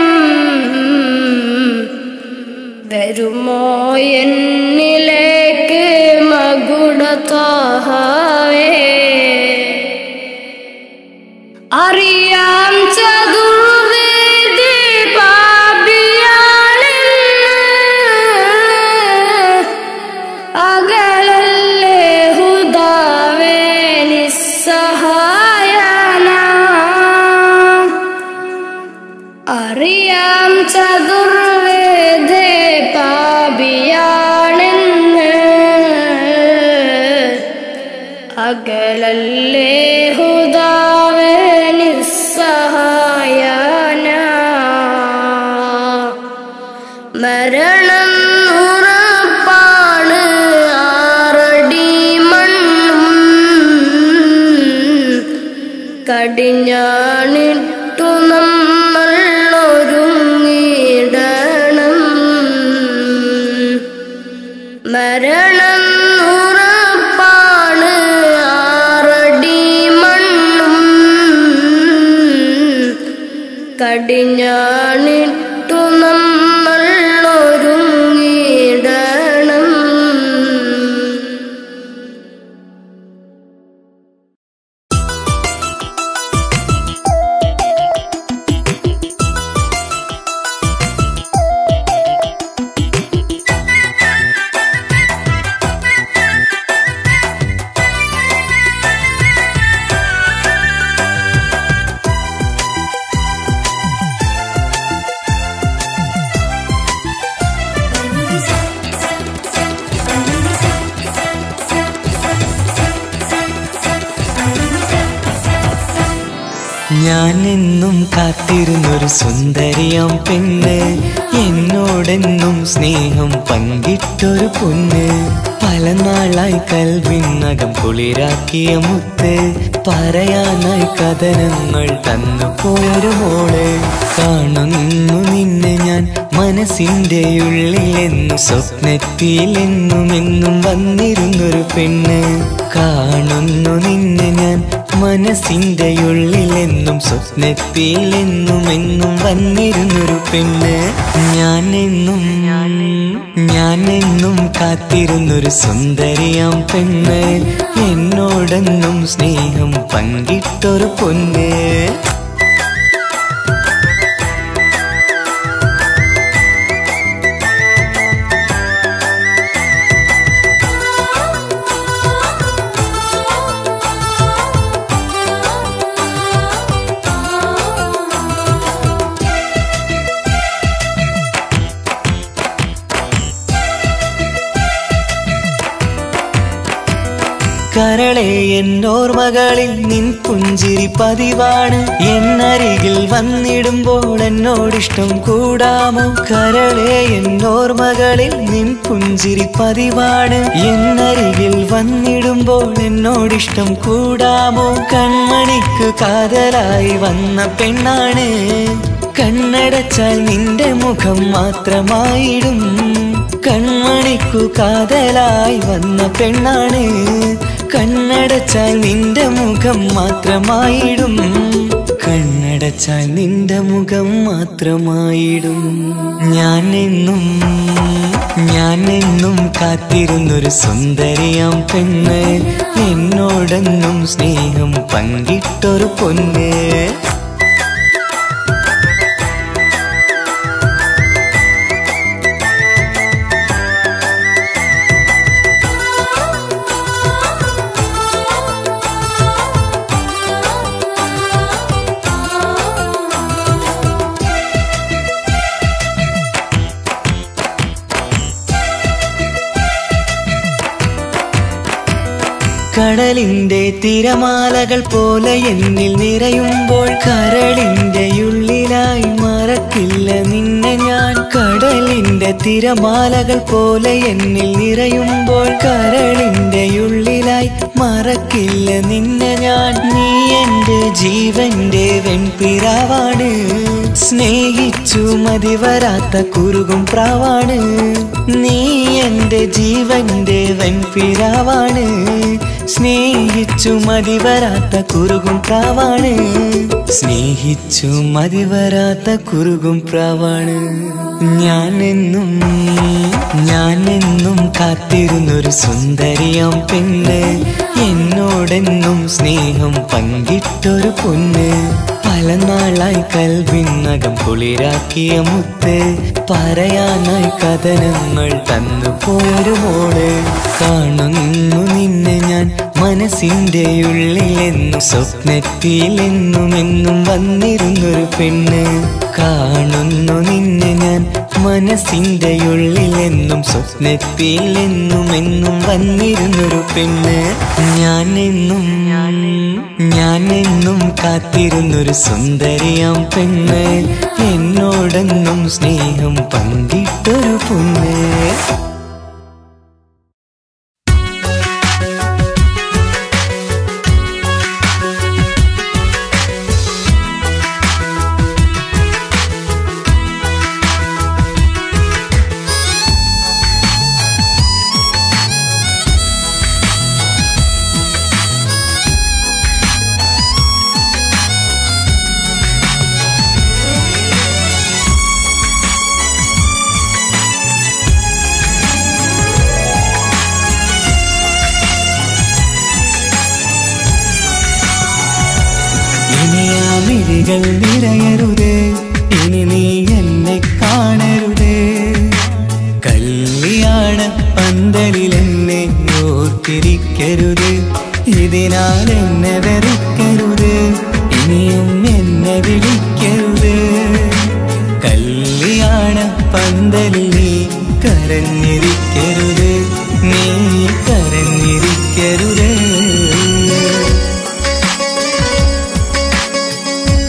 വരുമോ എന്നിലേക്ക് മകുടത്വാഹവേ അറിയാം ചതുർവേദി പാപിയാണെന്ന് അകലല്ലേ ഹുദാവേ നിസ്സഹായന അറിയാം ചതുർവേദേ പാപിയാണെന്ന് അകലല്ലേ ഹുദാവേ നിസ്സഹായന മരണം ഉറപ്പാണ് ആറടി മണ്ണും കടിഞ്ഞാണിട്ടു നമ്മൾ ഒരുങ്ങിടണം മരണം ഉറപ്പാണ് ആറടി മണ്ണും കടിഞ്ഞാണിട്ടു നമ്മൾ ഒരുങ്ങിടണം ഞാൻ എന്നും കാത്തിരുന്നൊരു സുന്ദരിയാം പെണ്ണ് എന്നോടെന്നും സ്നേഹം പങ്കിട്ടൊരു പൊന്ന് പല നാളായി കൽവിനകം കുളിരാക്കിയ മുത്ത് പറയാനായി കഥനങ്ങൾ തന്നു പോയൊരു മോള് കാണുന്നു നിന്നെ ഞാൻ മനസ്സിന്റെ ഉള്ളിലെന്നും സ്വപ്നത്തിലെന്നും എന്നും വന്നിരുന്നൊരു പെണ്ണ് കാണുന്നു നിന്നെ ഞാൻ മനസ്സിന്റെ ഉള്ളിലെന്നും സ്വപ്നത്തിലെന്നും എന്നും വന്നിരുന്നൊരു പെണ്ണ് ഞാൻ എന്നും ഞാൻ എന്നും കാത്തിരുന്നൊരു സുന്ദരിയാം പെണ്ണ് എന്നോടെന്നും സ്നേഹം പങ്കിട്ടൊരു പൊന്ന് കരളെ എന്നോർമകളിൽ നിൻ പുഞ്ചിരി പതിവാണ് എന്നരികിൽ വന്നിടുമ്പോൾ എന്നോടിഷ്ടം കൂടാമോ കരളെ എന്നോർമകളിൽ നിൻ പുഞ്ചിരി പതിവാണ് എന്നരികിൽ വന്നിടുമ്പോൾ എന്നോടിഷ്ടം കൂടാമോ കൺമണിക്ക് കാതലായി വന്ന പെണ്ണാണ് കണ്ണടച്ചാൽ നിന്റെ മുഖം മാത്രമായിടും കൺമണിക്കു കാതലായി വന്ന പെണ്ണാണ് കണ്ണടച്ചാൽ നിന്റെ മുഖം മാത്രമായിടും കണ്ണടച്ചാൽ നിന്റെ മുഖം മാത്രമായിടും ഞാൻ എന്നും ഞാൻ എന്നും കാത്തിരുന്നൊരു സുന്ദരിയാം പെണ്ണ് എന്നോടെന്നും സ്നേഹം പങ്കിട്ടൊരു പൊന്ന് കടലിന്റെ തിരമാലകൾ പോലെ എന്നിൽ നിറയുമ്പോൾ കരളിന്റെ ഉള്ളിലായി മറക്കില്ല നിന്നെ ഞാൻ കടലിന്റെ തിരമാലകൾ പോലെ എന്നിൽ നിറയുമ്പോൾ കരളിന്റെ ഉള്ളിലായി മറക്കില്ല നിന്നെ ഞാൻ നീ എന്റെ ജീവന്റെ വെൺപിറാവാണ് സ്നേഹിച്ചു മതി വരാത്ത കുറുകും പ്രാവാണ് നീ എന്റെ ജീവന്റെ വെൺപിറാവാണ് സ്നേഹിച്ചു മതി വരാത്ത കുറുകും പ്രാവാണ് സ്നേഹിച്ചു മതി വരാത്ത കുറുകും പ്രാവാണ് ഞാനെന്നും ഞാനെന്നും കാത്തിരുന്നൊരു സുന്ദരിയാം പെണ്ണ് എന്നോടെന്നും സ്നേഹം പങ്കിട്ടൊരു പൊന്ന് പല നാളായി കൽവിനകം കുളിരാക്കിയ മുത്ത് പറയാനായി കഥനങ്ങൾ തന്നു പോയൊരു മോള് കാണുന്നു നിന്നെ ഞാൻ മനസ്സിന്റെ ഉള്ളിലെന്നും സ്വപ്നത്തിലെന്നും എന്നും വന്നിരുന്നൊരു പെണ്ണ് കാണുന്നു നിന്നെ ഞാൻ മനസ്സിന്റെ ഉള്ളിലെന്നും സ്വപ്നത്തിലെന്നും എന്നും വന്നിരുന്നൊരു പെണ്ണ് ഞാൻ എന്നും ഞാൻ എന്നും കാത്തിരുന്നൊരു സുന്ദരിയാം പെണ്ണ് എന്നോടെന്നും സ്നേഹം പങ്കിട്ടൊരു പൊന്ന് ഇനി ആ മിഴികൾ നിറയരുത് ഇനി നീ എന്നെ കാണരുത് കല്യാണ പന്തലിൽ എന്നെ ഓർത്തിരിക്കരുത് ഇതിനാൽ എന്നെ വെറുക്കരുത് ഇനിയും എന്നെ വിളിക്കരുത് കല്യാണ പന്തലിൽ നീ കരഞ്ഞിരിക്കരുത് നീ കരഞ്ഞിരിക്കരുത്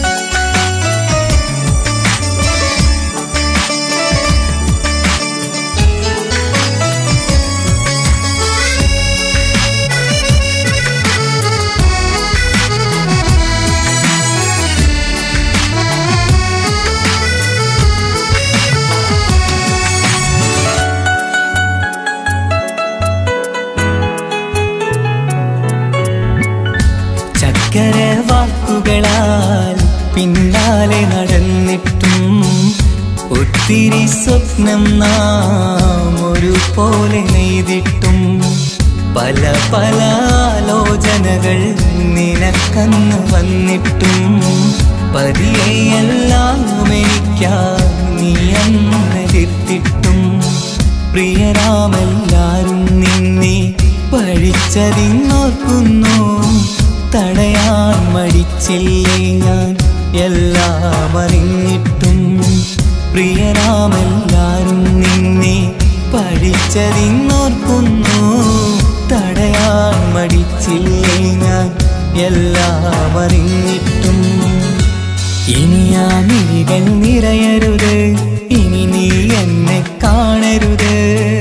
ഒത്തിരി സ്വപ്നം നാം ഒരുപോലെ നെയ്തിട്ടും പല പല ആലോചനകൾ നിനക്കന്ന് വന്നിട്ടും പതിയെല്ലാം എനിക്കാ നീ അന്നെതിർത്തിട്ടും പ്രിയരാമെല്ലാരും നിന്നെ പഴിച്ചതിന്നോർക്കുന്നു തടയാൻ മടിച്ചില്ലേ ഞാൻ എല്ലാം അറിഞ്ഞിട്ടും പ്രിയരാമെല്ലാരും നിന്നെ പഠിച്ചതിന്നോർക്കുന്നു തടയാൻ മടിച്ചില്ലേ ഞാൻ എല്ലാം അറിഞ്ഞിട്ടും ഇനി ആ മിഴികൾ നിറയരുത് ഇനി നീ എന്നെ കാണരുത്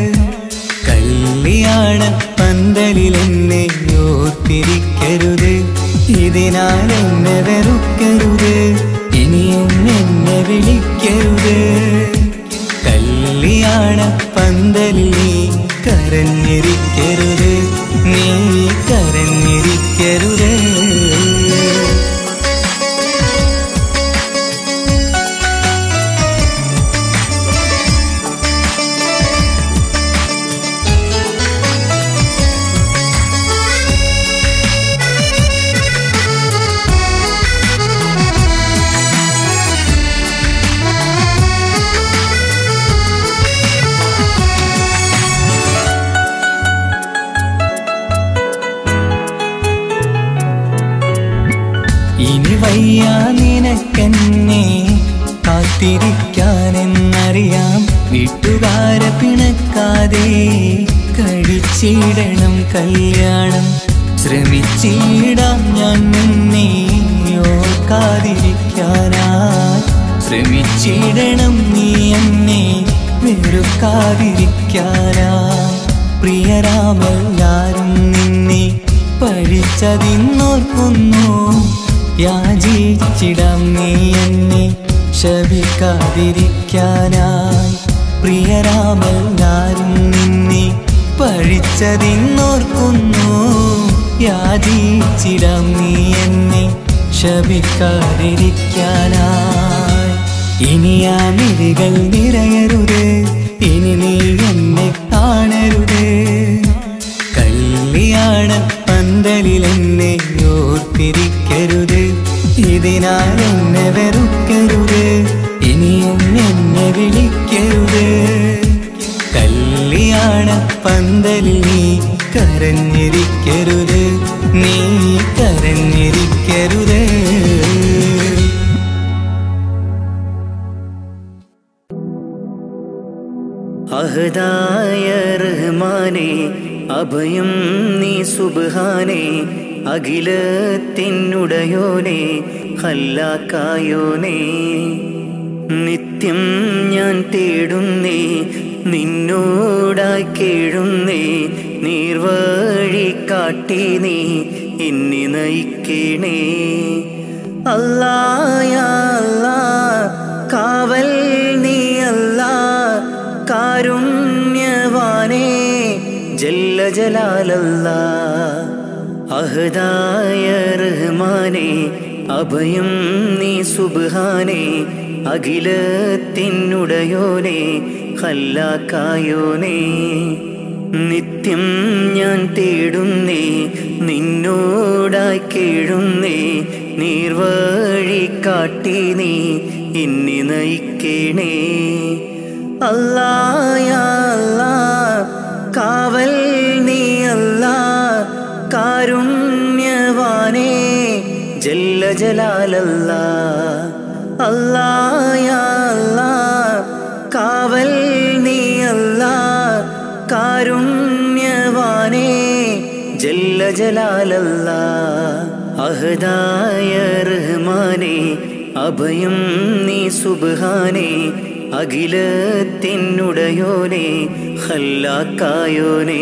കല്യാണ പന്തലിൽ എന്നെ ഓർത്തിരിക്കരുത് ഇതിനാൽ എന്നെ വെറുക്കരുത് ഇനിയും എന്നെ വിളിക്കരുത് കല്യാണ പന്തലിൽ നീ കരഞ്ഞിരിക്കരുത് നീ കരഞ്ഞിരിക്കരുത് ഇനി വയ്യ നിനക്കെന്നെ കാത്തിരിക്കാനെന്നറിയാം വീട്ടുകാരെ പിണക്കാതെ കഴിച്ചിടണം കല്യാണം ശ്രമിച്ചിടാം ഞാൻ നിന്നെ ഓർക്കാതിരിക്കാനായി ശ്രമിച്ചിടണം നീ എന്നെ വെറുക്കാതിരിക്കാനായി പ്രിയരാമെല്ലാരും നിന്നെ പഴിച്ചതിന്നോർക്കുന്നു യാചിച്ചിടാം നീ എന്നെ ശപിക്കാതിരിക്കാനായി പ്രിയരാമെല്ലാരും നിന്നെ പഴിച്ചതിന്നോർക്കുന്നു യാചിച്ചിടാം നീ എന്നെ ശപിക്കാതിരിക്കാനായി ഇനി ആ മിഴികൾ നിറയരുത് ഇനി നീ എന്നെ കാണരുത് കല്യാണ പന്തലിൽ എന്നെ ഓർത്തിരിക്കരുത് ഇതിനാൽ എന്നെ വെറുക്കരുത് ഇനിയും എന്നെ വിളിക്കരുത് കല്യാണ പന്തലിൽ നീ കരഞ്ഞിരിക്കരുത് നീ കരഞ്ഞിരിക്കരുത് അഹദായ റഹ്മാനെ അഭയം നീ സുബ്ഹാനെ അഖിലത്തിനുടയോനെ ഹല്ലാക്കായോനെ നിത്യം ഞാൻ തേടുന്നേ നിന്നോടായി കേഴുന്നേ നീർവഴി കാട്ടി നീ എന്നെ നയിക്കണേ അല്ലായ അല്ലാ കാവൽ നീ അല്ലാ കാരുണ്യവാനേ ജല്ല ജലാലല്ലാ അഹദായ റഹ്മാനെ അഭയം നീ സുബ്ഹാനെ അഖിലത്തിനുടയോനെ ഹല്ലാക്കായോനെ നിത്യം ഞാൻ തേടുന്നേ നിന്നോടായി കേഴുന്നേ നീർവഴി കാട്ടി നീ എന്നെ നയിക്കണേ അല്ലായ അല്ലാ കാവൽ നീ അല്ലാ കാരുണ്യവാനേ ജല്ല ജലാലല്ലാ അല്ലായ അല്ലാ കാവൽ നീ അല്ലാ കാരുണ്യവാനേ ജല്ല ജലാലല്ലാ അഹദായ റഹ്മാനെ അഭയം നീ സുബ്ഹാനെ അഖിലത്തിനുടയോനെ ഹല്ലാക്കായോനെ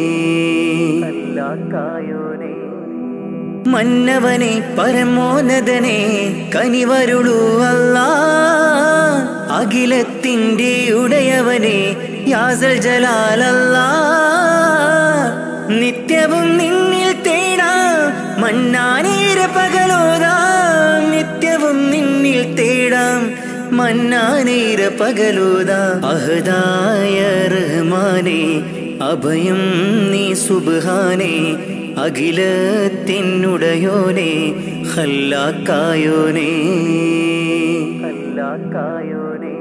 മന്നവനെ പരമോന്നതനെ കനിവരുളൂ അല്ലാ അഖിലത്തിൻ്റെ ഉടയവനെ യാസൽ ജലാലല്ലാ നിത്യവും നിന്നിൽ തേടാം മണ്ണാനീര പകലോതാം നിത്യവും നിന്നിൽ തേടാം മന്നാനീര പകലൂത അഹദായ റഹ്മാനെ അഭയം നീ സുബ്ഹാനെ അഖിലത്തിനുടയോനെ ഹല്ലാക്കായോനെ ഹല്ലാക്കായോനെ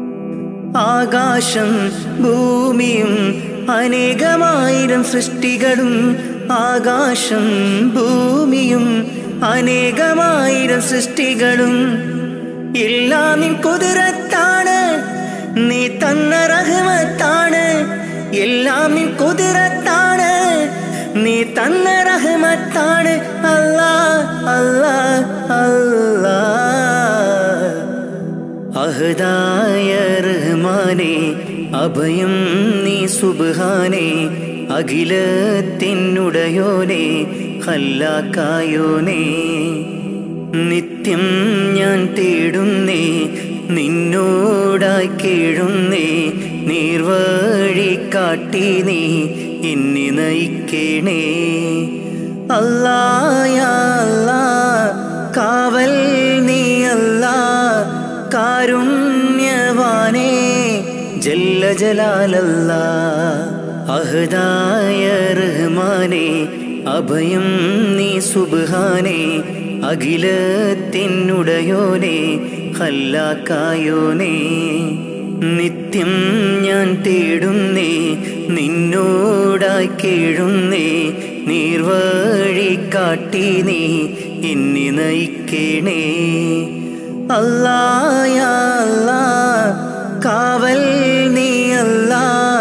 ആകാശം ഭൂമിയും അനേകമായിരം സൃഷ്ടികളും ആകാശം ഭൂമിയും അനേകമായിരം സൃഷ്ടികളും എല്ലാം നിൻ കുതിരത്താണ് നീ തന്ന റഹ്മത്താണ് എല്ലാം നിൻ കുതിരത്താണ് നീ തന്ന റഹ്മത്താണ് അല്ലാ അല്ലാ അല്ലാ അഹദായ റഹ്മാനെ അഭയം നീ സുബ്ഹാനെ അഖിലത്തിനുടയോനെ ഹല്ലാക്കായോനെ നിത്യം ഞാൻ തേടുന്നേ നിന്നോടായി കേഴുന്നേ നീർവഴി കാട്ടി നീ എന്നെ നയിക്കണേ അല്ലായ അല്ലാ കാവൽ നീ അല്ലാ കാരുണ്യവാനേ ജല്ല ജലാലല്ല അഹദായ റഹ്മാനെ അഭയം നീ സുബ്ഹാനെ അഖിലത്തിനുടയോനെ ഹല്ലാക്കായോനെ നിത്യം ഞാൻ തേടുന്നേ നിന്നോടായി കേഴുന്നേ നീർവഴി കാട്ടി നീ എന്നെ നയിക്കണേ അല്ലായ അല്ലാ കാവൽ നീ അല്ലാ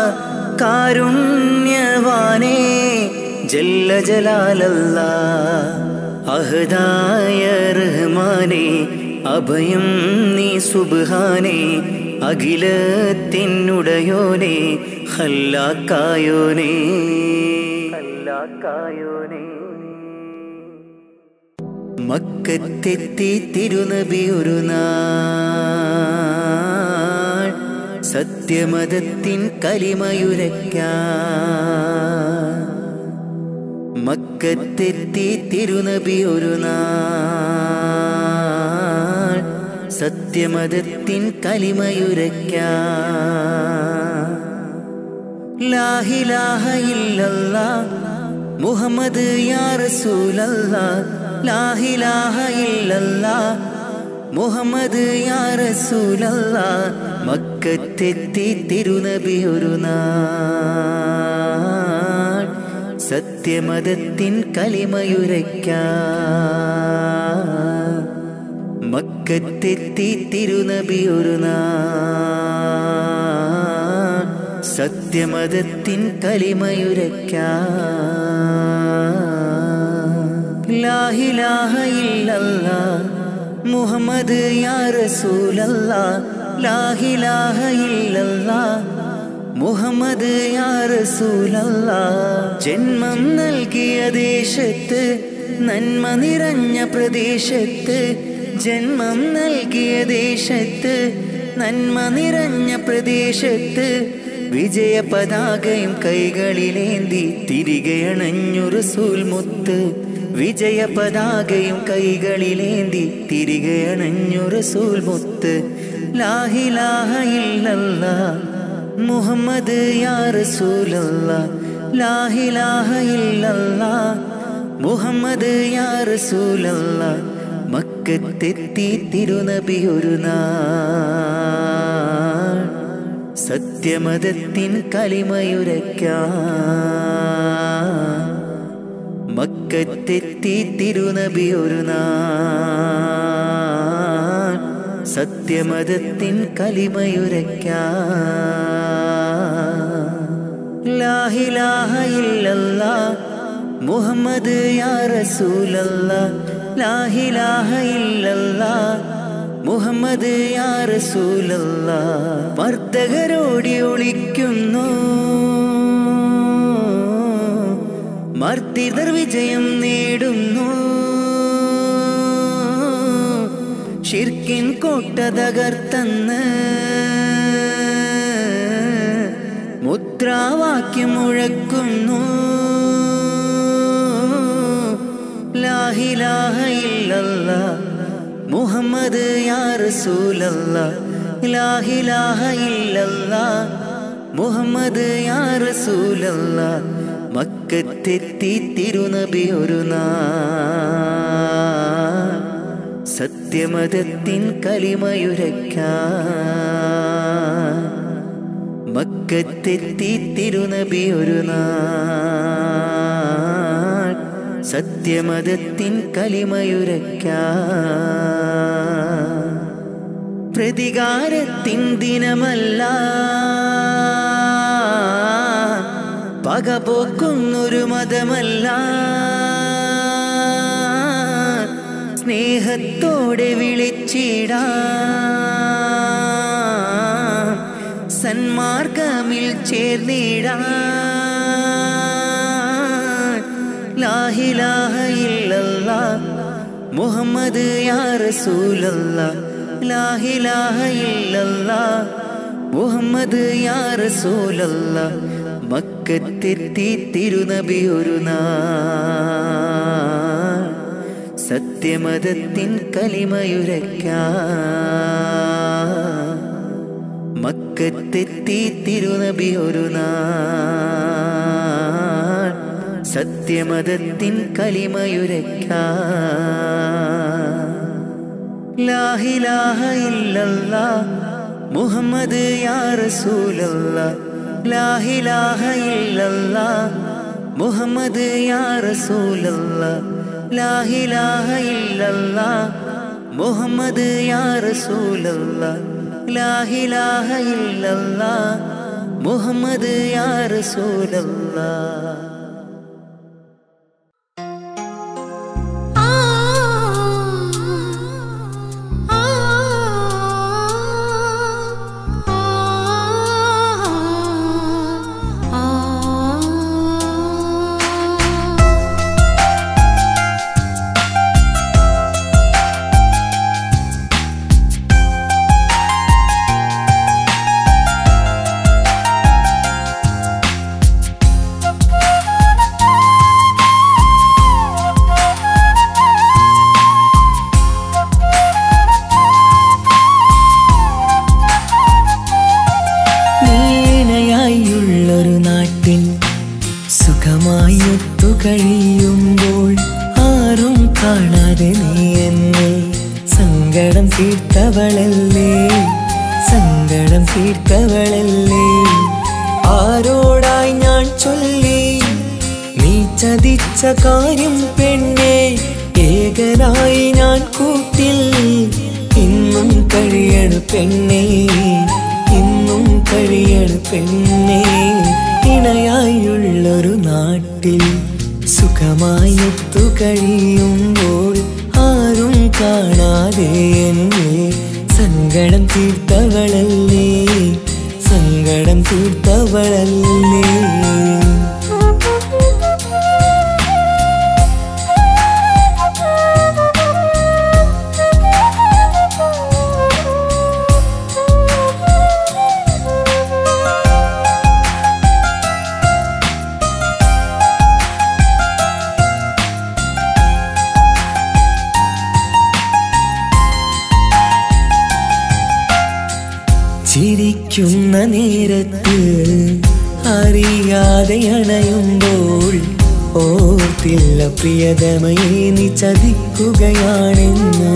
കാരുണ്യവാനേ ജല്ല ജലാലല്ല അഹദായ റഹ്മാനെ അഭയം നീ സുബ്ഹാനെ അഖിലത്തിനുടയോനെ ഹല്ലാക്കായോനെ ഹല്ലാക്കായോനെ മക്കത്തെത്തി തിരുനബി ഒരു നാൾ സത്യമതത്തിൻ കലിമയുരയ്ക്കാൻ മക്കത്തെത്തി തിരുനബി ഒരു നാൾ സത്യമതത്തിൻ കലിമയുരയ്ക്കാൻ ലാഹിലാഹ ഇല്ലല്ലാ മുഹമ്മദ് യാ റസൂലല്ലാ ലാഹിലാഹ ഇല്ലല്ലാ മുഹമ്മദ് യാ റസൂലല്ലാ മക്കത്തെത്തി തിരുനബി ഒരു നാൾ സത്യമതത്തിൻ കലിമയുരയ്ക്കാൻ മക്കത്തെത്തി തിരുനബി ഒരു നാൾ സത്യമതത്തിൻ കലിമയുരയ്ക്കാൻ ലാഹിലാഹ ഇല്ലല്ലാ മുഹമ്മദ് യാ റസൂലല്ലാ ലാഹിലാഹ ഇല്ലല്ലാ മുഹമ്മദ് യാ റസൂലല്ലാ ജന്മം നൽകിയ ദേശത്ത് നന്മ നിറഞ്ഞ പ്രദേശത്ത് ജന്മം നൽകിയ ദേശത്ത് നന്മ നിറഞ്ഞ പ്രദേശത്ത് വിജയ പതാകയും കൈകളിലേന്തി തിരികെ അണഞ്ഞു റസൂൽ മുത്ത് വിജയ പതാകയും കൈകളിലേന്തി തിരികെ അണഞ്ഞു റസൂൽ മുത്ത് ലാഹിലാഹ ഇല്ലല്ലാ മുഹമ്മദ് യാ റസൂലല്ലാ ലാഹിലാഹ ഇല്ലല്ലാ മുഹമ്മദ് യാ റസൂലല്ലാ മക്കത്തെത്തി തിരുനബി ഒരു നാൾ സത്യമതത്തിൻ കലിമയുരയ്ക്കാൻ മക്കത്തെത്തി തിരുനബി ഒരു നാൾ സത്യമതത്തിൻ കലിമയുരയ്ക്കാൻ ലാഹിലാഹ ഇല്ലല്ലാ മുഹമ്മദ് യാ റസൂലല്ലാ ലാഹിലാഹ ഇല്ലല്ലാ മുഹമ്മദ് യാ റസൂലല്ലാ മർദ്ദകരോടി ഒളിക്കുന്നു മർദ്ദിതർ വിജയം നേടുന്നു ഷിർക്കിൻ കോട്ട തകർത്തന്ന് മുദ്രാവാക്യം മുഴക്കുന്നു ലാഹിലാഹ ഇല്ലല്ലാ മുഹമ്മദ് യാ റസൂലല്ലാ ലാഹിലാഹ ഇല്ലല്ലാ മുഹമ്മദ് യാ റസൂലല്ല മക്കത്തെത്തി തിരുനബി ഒരു നാൾ സത്യമതത്തിൻ കലിമയുരയ്ക്കാൻ മക്കത്തെത്തി തിരുനബി ഒരു നാൾ സത്യമതത്തിൻ കലിമയുരയ്ക്കാൻ പ്രതികാരത്തിൻ ദിനമല്ല പകപോക്കുന്നൊരു മതമല്ല സ്നേഹത്തോടെ വിളിച്ചിടാ സന്മാർഗമിൽ ചേർന്നിടാ ലാഹിലാഹ ഇല്ലല്ലാ മുഹമ്മദ് യാ റസൂലല്ലാ ലാഹിലാഹ ഇല്ലല്ലാ മുഹമ്മദ് യാ റസൂലല്ലാ മക്കത്തെത്തി തിരുനബി ഒരു നാൾ സത്യമതത്തിൻ കലിമയുരയ്ക്കാൻ മക്കത്തെത്തി തിരുനബി ഒരു നാൾ സത്യമതത്തിൻ കലിമയുരയ്ക്കാൻ ലാഹിലാഹ ഇല്ലല്ലാ മുഹമ്മദ് യാ റസൂലല്ലാ ലാഹിലാഹ ഇല്ലല്ലാ മുഹമ്മദ് യാ റസൂലല്ലാ ലാഹിലാഹ ഇല്ലല്ലാ മുഹമ്മദ് യാ റസൂലല്ലാ ലാഹിലാഹ ഇല്ലല്ലാ മുഹമ്മദ് യാ റസൂലല്ലാ നീണയായുള്ളൊരു നാട്ടിൽ സുഖമായി ഒത്തു കഴിയുമ്പോൾ ആരും കാണാതെ നീ എന്നെ സങ്കടം തീർത്തവളല്ലേ സങ്കടം തീർത്തവളല്ലേ ആരോടായി ഞാൻ ചൊല്ലി നീ ചതിച്ച കാര്യം പെണ്ണെ ഏകനായി ഞാൻ കൂട്ടിൽ ഇന്നും കഴിയണു പെണ്ണേ ഇന്നും കഴിയണു പെണ്ണേ ഇണയായുള്ളൊരു നാട്ടിൽ സുഖമായി ഒത്തു കഴിയുമ്പോൾ ആരും കാണാതെ എന്നെ സങ്കടം തീർത്തവളല്ലേ സങ്കടം തീർത്തവളല്ലേ ചിരിക്കുന്ന നേരത്ത് അറിയാതെ അണയുമ്പോൾ ഓർത്തില്ല പ്രിയതമയെ നീ ചതിക്കുകയാണെന്ന്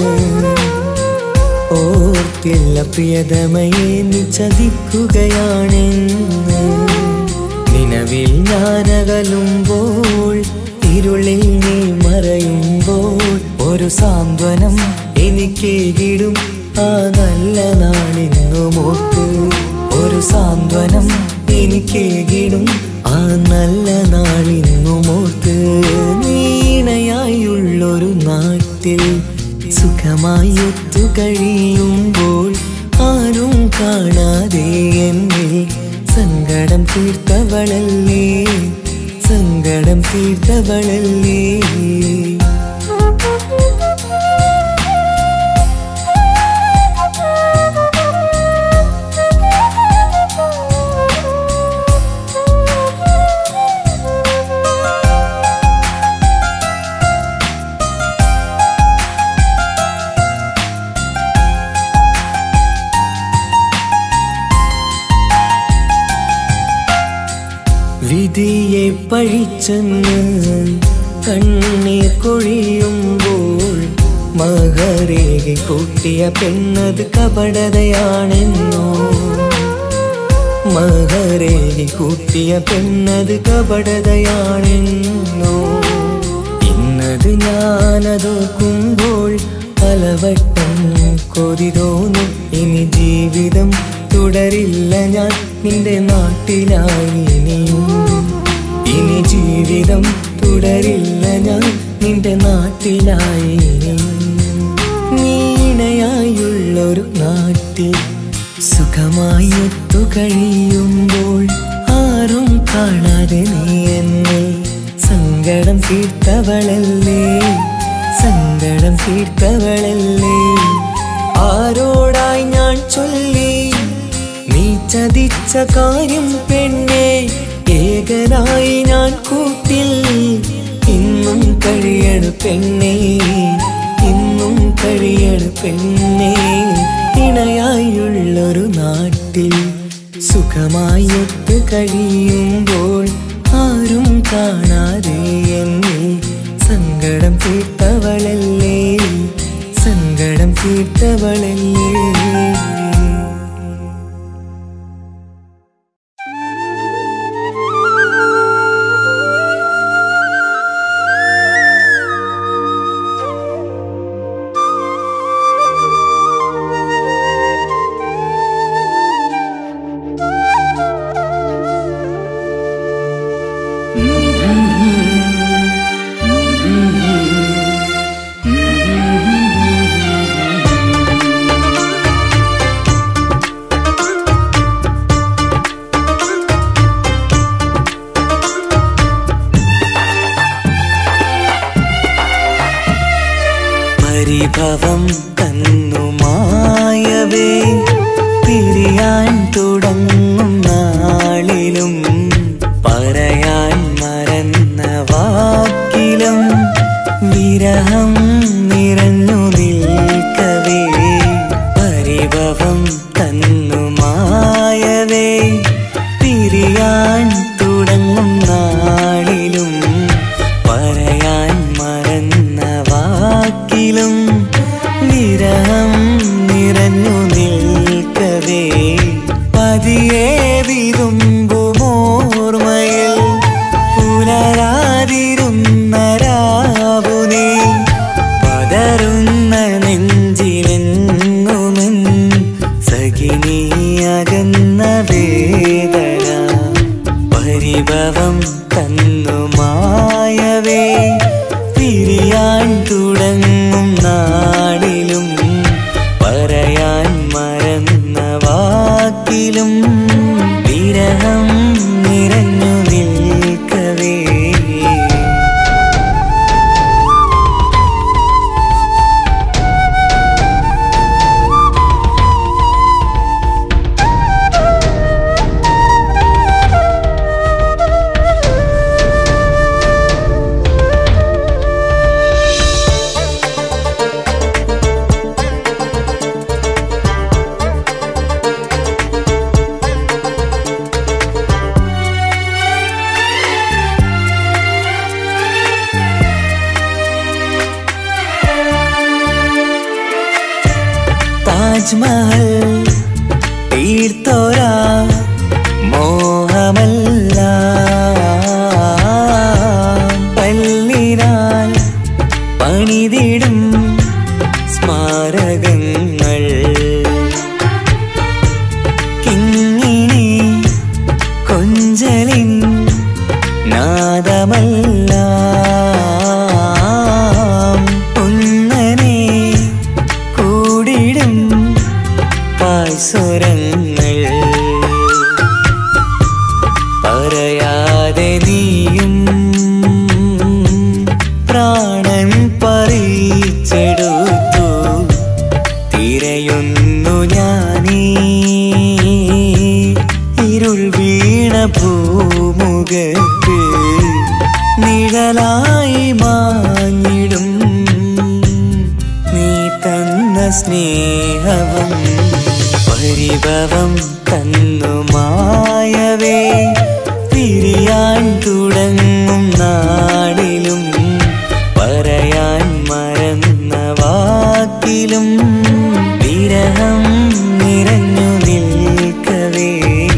ഓർത്തില്ല പ്രിയതമയെ നീ ചതിക്കുകയാണെന്ന് നിലവിൽ ഞാനകലുമ്പോൾ ഇരുളിൽ നീ മറയുമ്പോൾ ഒരു സാന്ത്വനം എനിക്കേകിടും ആ നല്ല നാളിന്നുമോർത്ത് ഒരു സാന്ത്വനം എനിക്കേകിടും ആ നല്ല നാളിന്നുമോർത്ത് നീണയായുള്ളൊരു നാട്ടിൽ സുഖമായി ഒത്തു കഴിയുമ്പോൾ ആരും കാണാതെ എന്നെ സങ്കടം തീർത്തവളല്ലേ സങ്കടം തീർത്തവളല്ലേ വിധിയെ പഴിച്ചെന്ന് കണ്ണീർ കൊഴിയുമ്പോൾ മകരേകി കൂട്ടിയ പെണ്ണത് കപടതയാണെന്നോ മകരേകി കൂട്ടിയ പെണ്ണത് കപടതയാണെന്നോ ഇന്നത് ഞാനതോക്കുമ്പോൾ പലവട്ടം കൊതി തോന്നും ഇനി ജീവിതം തുടരില്ല ഞാൻ നിന്റെ നാട്ടിലായി ഇനിയും ഇനി ജീവിതം തുടരില്ല ഞാൻ നിന്റെ നാട്ടിലായി ഇനിയും നീണയായുള്ളൊരു നാട്ടിൽ സുഖമായി ഒത്തു കഴിയുമ്പോൾ ആരും കാണാതെ നീ എന്നെ സങ്കടം തീർത്തവളല്ലേ സങ്കടം തീർത്തവളല്ലേ ആരോടായി ഞാൻ ചൊല്ലി നീ ചതിച്ച കാര്യം പെണ്ണെ ഏകനായി ഞാൻ കൂട്ടിൽ ഇന്നും കഴിയണ പെണ്ണേ ഇന്നും കഴിയണ പെണ്ണേ ഇണയായുള്ളൊരു നാട്ടിൽ സുഖമായി ഒത്തു കഴിയുമ്പോൾ ആരും കാണാതെ എന്നെ സങ്കടം തീർത്തവളല്ലേ സങ്കടം തീർത്തവളല്ലേ പരിഭവം തന്നു മായവേ പിരിയാൻ തുടങ്ങും നാളിലും പറയാൻ മറന്ന വാക്കിലും വിരഹം നിറഞ്ഞു നിൽക്കവേ പരിഭവം തന്നു മായവേ പിരിയാൻ തുടങ്ങും നാളിലും പറയാൻ മറന്ന വാക്കിലും നിരഹം നിറഞ്ഞു നിൽക്കവേ പതിയെ വിതുമ്പുമോർമയിൽ പുലരാതിരുന്ന രാവുനേ പതറുന്ന നെഞ്ചിലെങ്ങുമെൻ സഖിനിയകന്ന വേദന പരിഭവം തന്നു മായവേ പിരിയാൻ തുടങ്ങും നാടിലും പറയാൻ മറന്ന വാക്കിലും വിരഹം നിറഞ്ഞു നിൽക്കവേ താജ്മഹൽ തീർത്തോര മോഹമല്ല പല്ലിനാൽ പണിതിടും സ്മാരകങ്ങൾ കിങ്ങിണി കൊഞ്ചലിൻ നാദമല്ല ഉന്നനെ കൂടിടും പായ്സ്വരങ്ങൾ പറയാതെ നീയും പ്രാണൻ പറിച്ചെടുത്തു തിരയുന്നു ഞാനീ ഇരുൾ വീണ ഭൂമുഖത്ത് നിഴലായി മാഞ്ഞിടും നീ തന്ന സ്നേഹവും പരിഭവം തന്നു മായവേ പിരിയാൻ തുടങ്ങും നാടിലും പറയാൻ മറന്ന വാക്കിലും വിരഹം നിറഞ്ഞു നിൽക്കവേ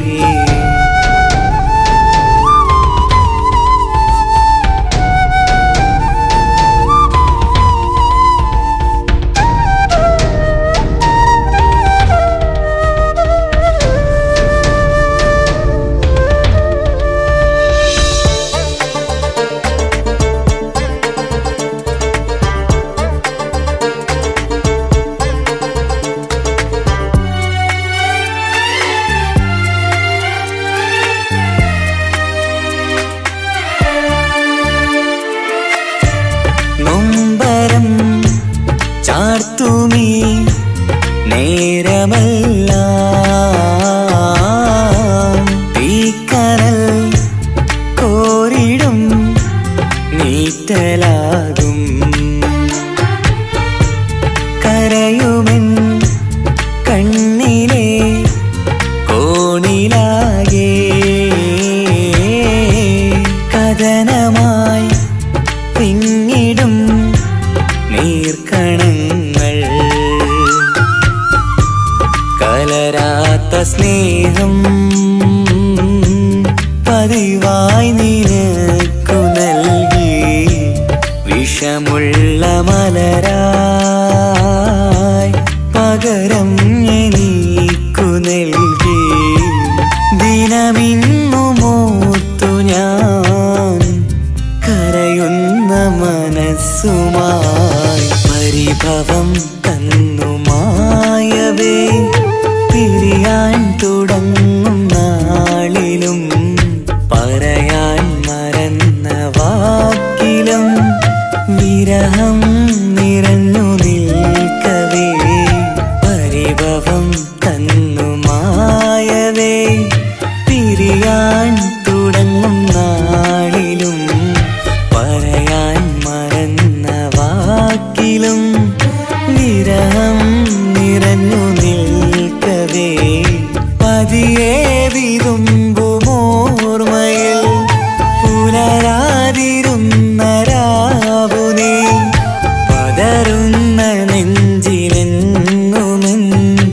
നൊമ്പരം ചാർത്തുമീ നേരമല്ല തീക്കരൽ കോരിടും നീറ്റലാകും കരയുമെൻ കണ്ണിലെ കോണിലാകെ കഥനമായി പിന്നിടും നീർക്കണങ്ങൾ കലരാത്ത സ്നേഹം പതിവായി നിനക്കു നൽകി വിഷമുള്ള മലരായി പകരം എനിക്കു നൽകി ദിനമിന്നു മൂത്തു ഞാൻ കരയുന്ന മനസ്സുമായി പരിഭവം തന്നു മായവേ പിരിയാൻ തുടങ്ങും നാളിലും പറയാൻ മറന്ന വാക്കിലും വിരഹം നിറഞ്ഞു നിൽക്കവേ പരിഭവം തന്നു മായവേ പിരിയാൻ തുടങ്ങും നാളിലും പറയാൻ മറന്ന വാക്കിലും വിരഹം നിറഞ്ഞു നിൽക്കവേ പതിയെ വിതുമ്പുമോർമ്മയിൽ പുലരാതിരുന്ന രാവുനേ പതറുന്ന നെഞ്ചിലെങ്ങുമെൻ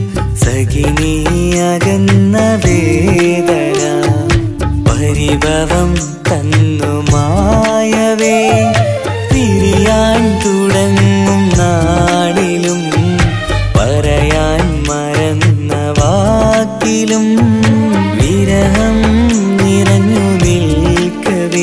സഖിനിയകന്ന വേദന പരിഭവം തന്നു മായവേ പിരിയാൻ തുടങ്ങും നാടിലും പറയാൻ മറന്ന വാക്കിലും വിരഹം നിറഞ്ഞു നിൽക്കവേ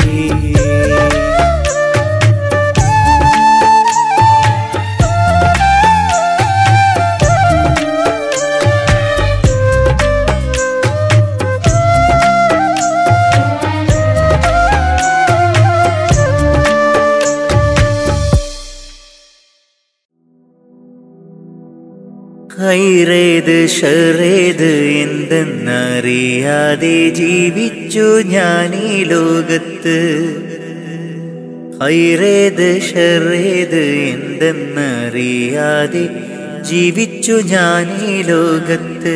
ഹൈറേത് ഷറേത് എന്തെന്നറിയാതെ ജീവിച്ചു ഞാൻ ഈ ലോകത്ത് ഹൈറേത് ഷറേത് എന്തെന്നറിയാതെ ജീവിച്ചു ഞാൻ ഈ ലോകത്ത്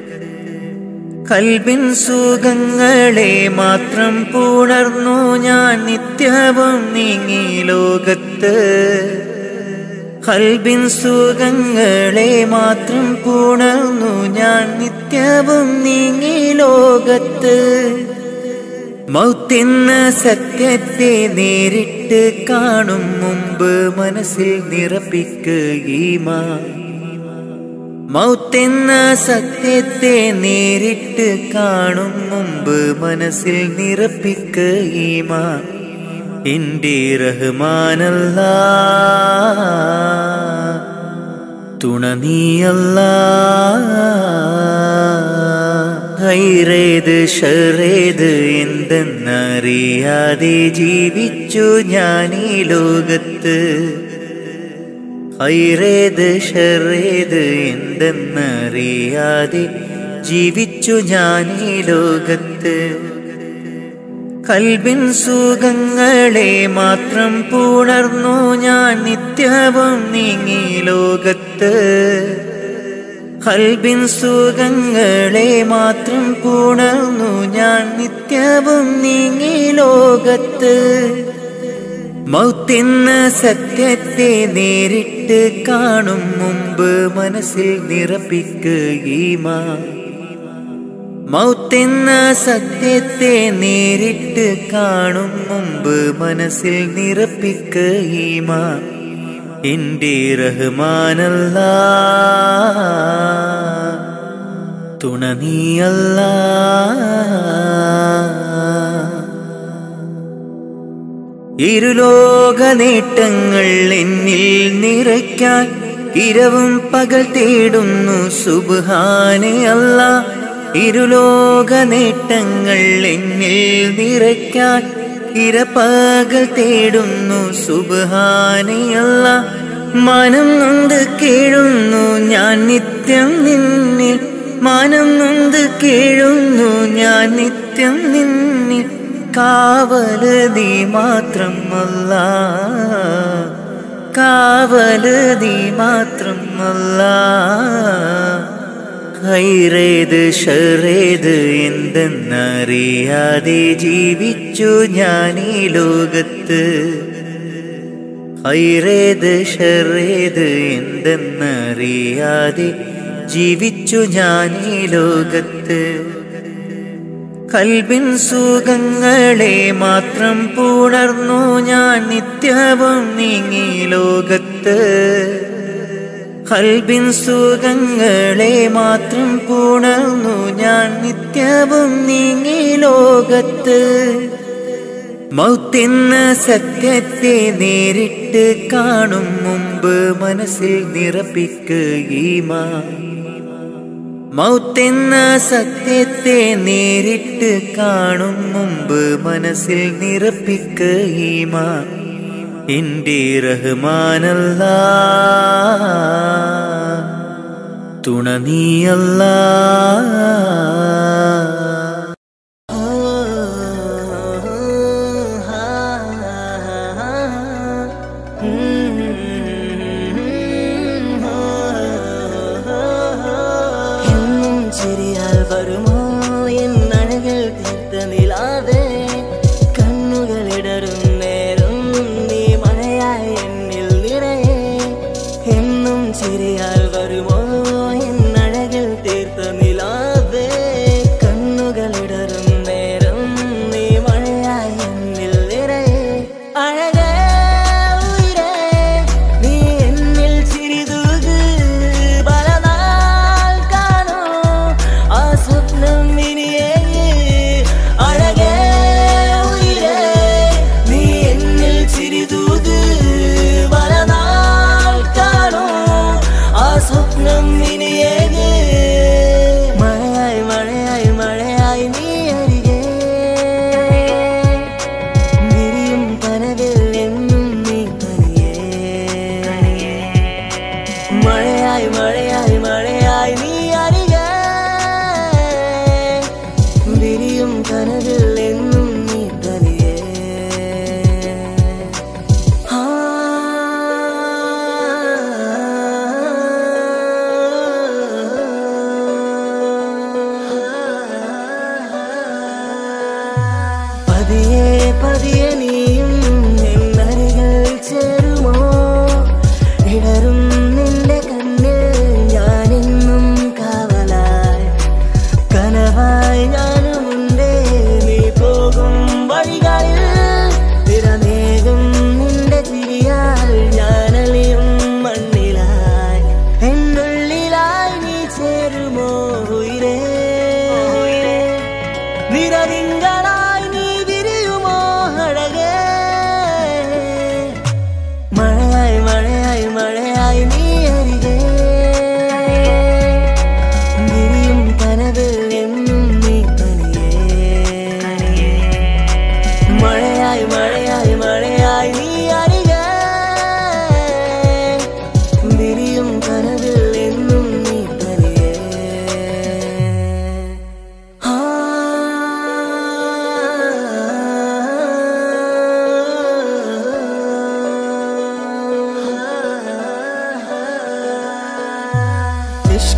കൽബിൻ സുഖങ്ങളെ മാത്രം പുണർന്നു ഞാൻ നിത്യവും നീങ്ങി ലോകത്ത് കൽബിൻ സുഖങ്ങളെ മാത്രം പുണർന്നു ഞാൻ നിത്യവും നീങ്ങി ലോകത്ത് മൗത്തെന്ന സത്യത്തെ നേരിട്ട് കാണും മുമ്പ് മനസ്സിൽ നിറപ്പിക്കുകീമാ മൗത്തെന്ന സത്യത്തെ നേരിട്ട് കാണും മുമ്പ് മനസ്സിൽ നിറപ്പിക്കുകീമാ എന്റെ റഹ്മാനല്ല തുണ നീയല്ല ഹൈറേത് ഷറേത് എന്തെന്നറിയാതെ ജീവിച്ചു ഞാൻ ഈ ലോകത്ത് ഹൈറേത് ഷറേത് എന്തെന്നറിയാതെ ജീവിച്ചു ഞാൻ ഈ ലോകത്ത് കൽബിൻ സുഖങ്ങളെ മാത്രം പുണർന്നു ഞാൻ നിത്യവും നീങ്ങി ലോകത്ത് കൽബിൻ സുഖങ്ങളെ മാത്രം പുണർന്നു ഞാൻ നിത്യവും നീങ്ങി ലോകത്ത് മൗത്തെന്ന സത്യത്തെ നേരിട്ട് കാണും മുമ്പ് മനസ്സിൽ നിറപ്പിക്കുകീമാ മൗത്തെന്ന സത്യത്തെ നേരിട്ട് കാണും മുമ്പ് മനസ്സിൽ നിറപ്പിക്കുകീമാ എന്റെ റഹ്മാനല്ല തുണ നീയല്ല ഇരുലോക നേട്ടങ്ങൾ എന്നിൽ നിറയ്ക്കാൻ ഇരവും പകൽ തേടുന്നു സുബാനെ അല്ല ഇരുലോക നേട്ടങ്ങൾ എന്നിൽ നിറയ്ക്കാൻ ഇരപ്പകൽ തേടുന്നു സുബാനെ അല്ല മനം നൊന്ത് കേഴുന്നു ഞാൻ നിത്യം നിന്നിൽ മാനം നൊന്ത് കേഴുന്നു ഞാൻ നിത്യം നിന്നിൽ കാവല് നീ മാത്രമല്ല കാവല് നീ മാത്രമല്ല ഹൈറേത് ഷറേത് എന്തെന്നറിയാതെ ജീവിച്ചു ഞാൻ ഈ ലോകത്ത് ഹൈറേത് ഷറേത് എന്തെന്നറിയാതെ ജീവിച്ചു ഞാൻ ഈ ലോകത്ത് കൽബിൻ സുഖങ്ങളെ മാത്രം പുണർന്നു ഞാൻ നിത്യവും നീങ്ങി ലോകത്ത് കൽബിൻ സുഖങ്ങളെ മാത്രം പുണർന്നു ഞാൻ നിത്യവും നീങ്ങി ലോകത്ത് മൗത്തെന്ന സത്യത്തെ നേരിട്ട് കാണും മുമ്പ് മനസ്സിൽ നിറപ്പിക്കുകീമാ മൗത്തെന്ന സത്യത്തെ നേരിട്ട് കാണും മുമ്പ് മനസ്സിൽ നിറപ്പിക്കുകീമാ എന്റെ റഹ്മാനല്ല തുണ നീയല്ല എന്നും ചിരിയാൽ വരുമോ എൻ അഴകൾ തീർത്ത നിലാവേ കണ്ണുകളിടറും നേരം നീ മഴയായി എന്നിൽ നിറയെ എന്നും ചിരിയാൽ വരുമോ എൻ അഴകൾ തീർത്ത നിലാവേ കണ്ണുകളിടറും നേരം നീ മഴയായി എന്നിൽ നിറയെ അഴകേ ഉയിരേ, നീ എന്നിൽ ചിരിതൂക് പല നാൾ കാണൂ ആ സ്വപ്നം ഇനിയേ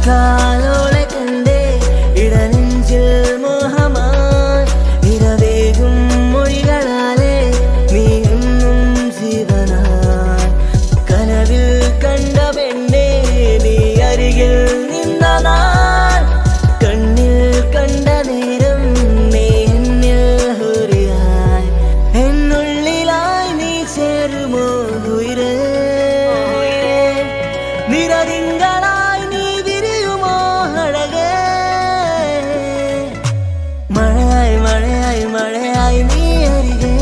കാലോളെ കണ്ടേ ഇടനെഞ്ചിൽ മോഹമായി ഇരവേകും മൊഴികളാലേ നീ എന്നും ജീവനായി കനവിൽ കണ്ട പെണ്ണേ നീ അരികിൽ നിന്ന നാൾ കണ്ണിൽ കണ്ട നേരം നീ എന്നിൽ ഹുരിയായി എന്നുള്ളിലായി നീ ചേരുമോ ഉയരേ നിരതിങ്കളായി നീ വിരിയുമോ അഴകേ മഴയായി മഴയായി മഴയായി നീ അരികേ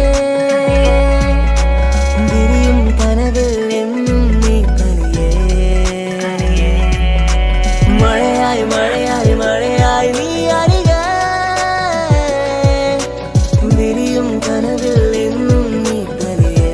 വിരിയും കനവിൽ എന്നും നീ തനിയേ മഴയായി മഴയായി മഴയായി നീ അരികേ വിരിയും കനവിൽ എന്നും നീ തനിയേ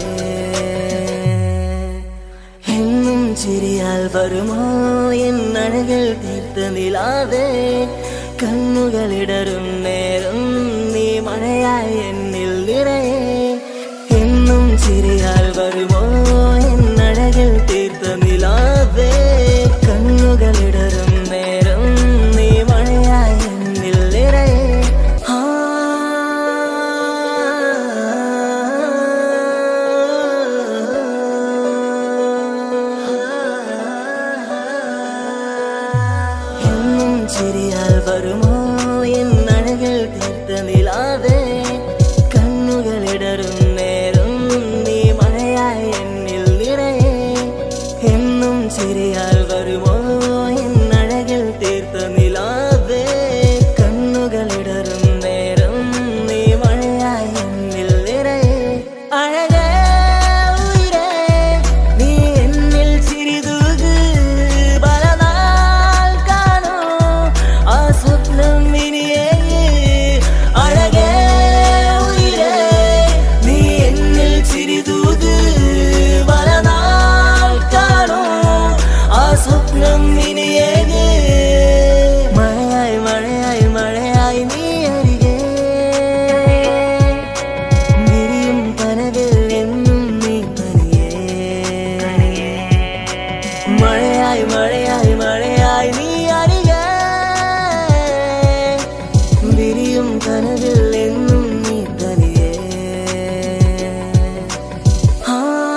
എന്നും ചിരിയാൽ വരുമോ എന്നഴകൾ തീർത്ത നിലാതെ കണ്ണുകളിടറും നേരം നീ മഴയായി എന്നിൽ നിറയെ എന്നും ചിരിയാൽ വരുമോ എന്നഴകൾ തീർത്ത നിലാതെ കണ്ണുകളിടറും നേരം നീ മഴയായി എന്നിൽ നിറയെ എന്നും ചിരിയാൽ വരുമോ എന്നഴകൾ തീർത്ത നിലാതെ കണ്ണുകളിടറും നേരം നീ മഴയായി എന്നിൽ നിറയെ എന്നും ചിരിയാൽ വരുമോ എന്നഴകൾ തീർത്ത നിലാതെ കണ്ണുകളിടറും നേരം നീ മഴയായി എന്നിൽ നിറയെ അഴകേ ഉയിരേ, നീ എന്നിൽ ചിരിതൂക് പലനാൾ കാണൂ ആ സ്വപ്നം ഇനിയേ അഴകേ ഉയിരേ, നീ എന്നിൽ ചിരിതൂക് പലനാൾ കാണൂ ആ സ്വപ്നം ഇനിയേ മഴയായി മഴയായി മഴയായി നീ അരികേ വിരിയും കനവിൽ എന്നും നീ തനിയേ മഴയായി മഴയായി മഴയായി നീ അരികെ വിരിയും കനവിൽ എന്നും നീ തനിയേ ആ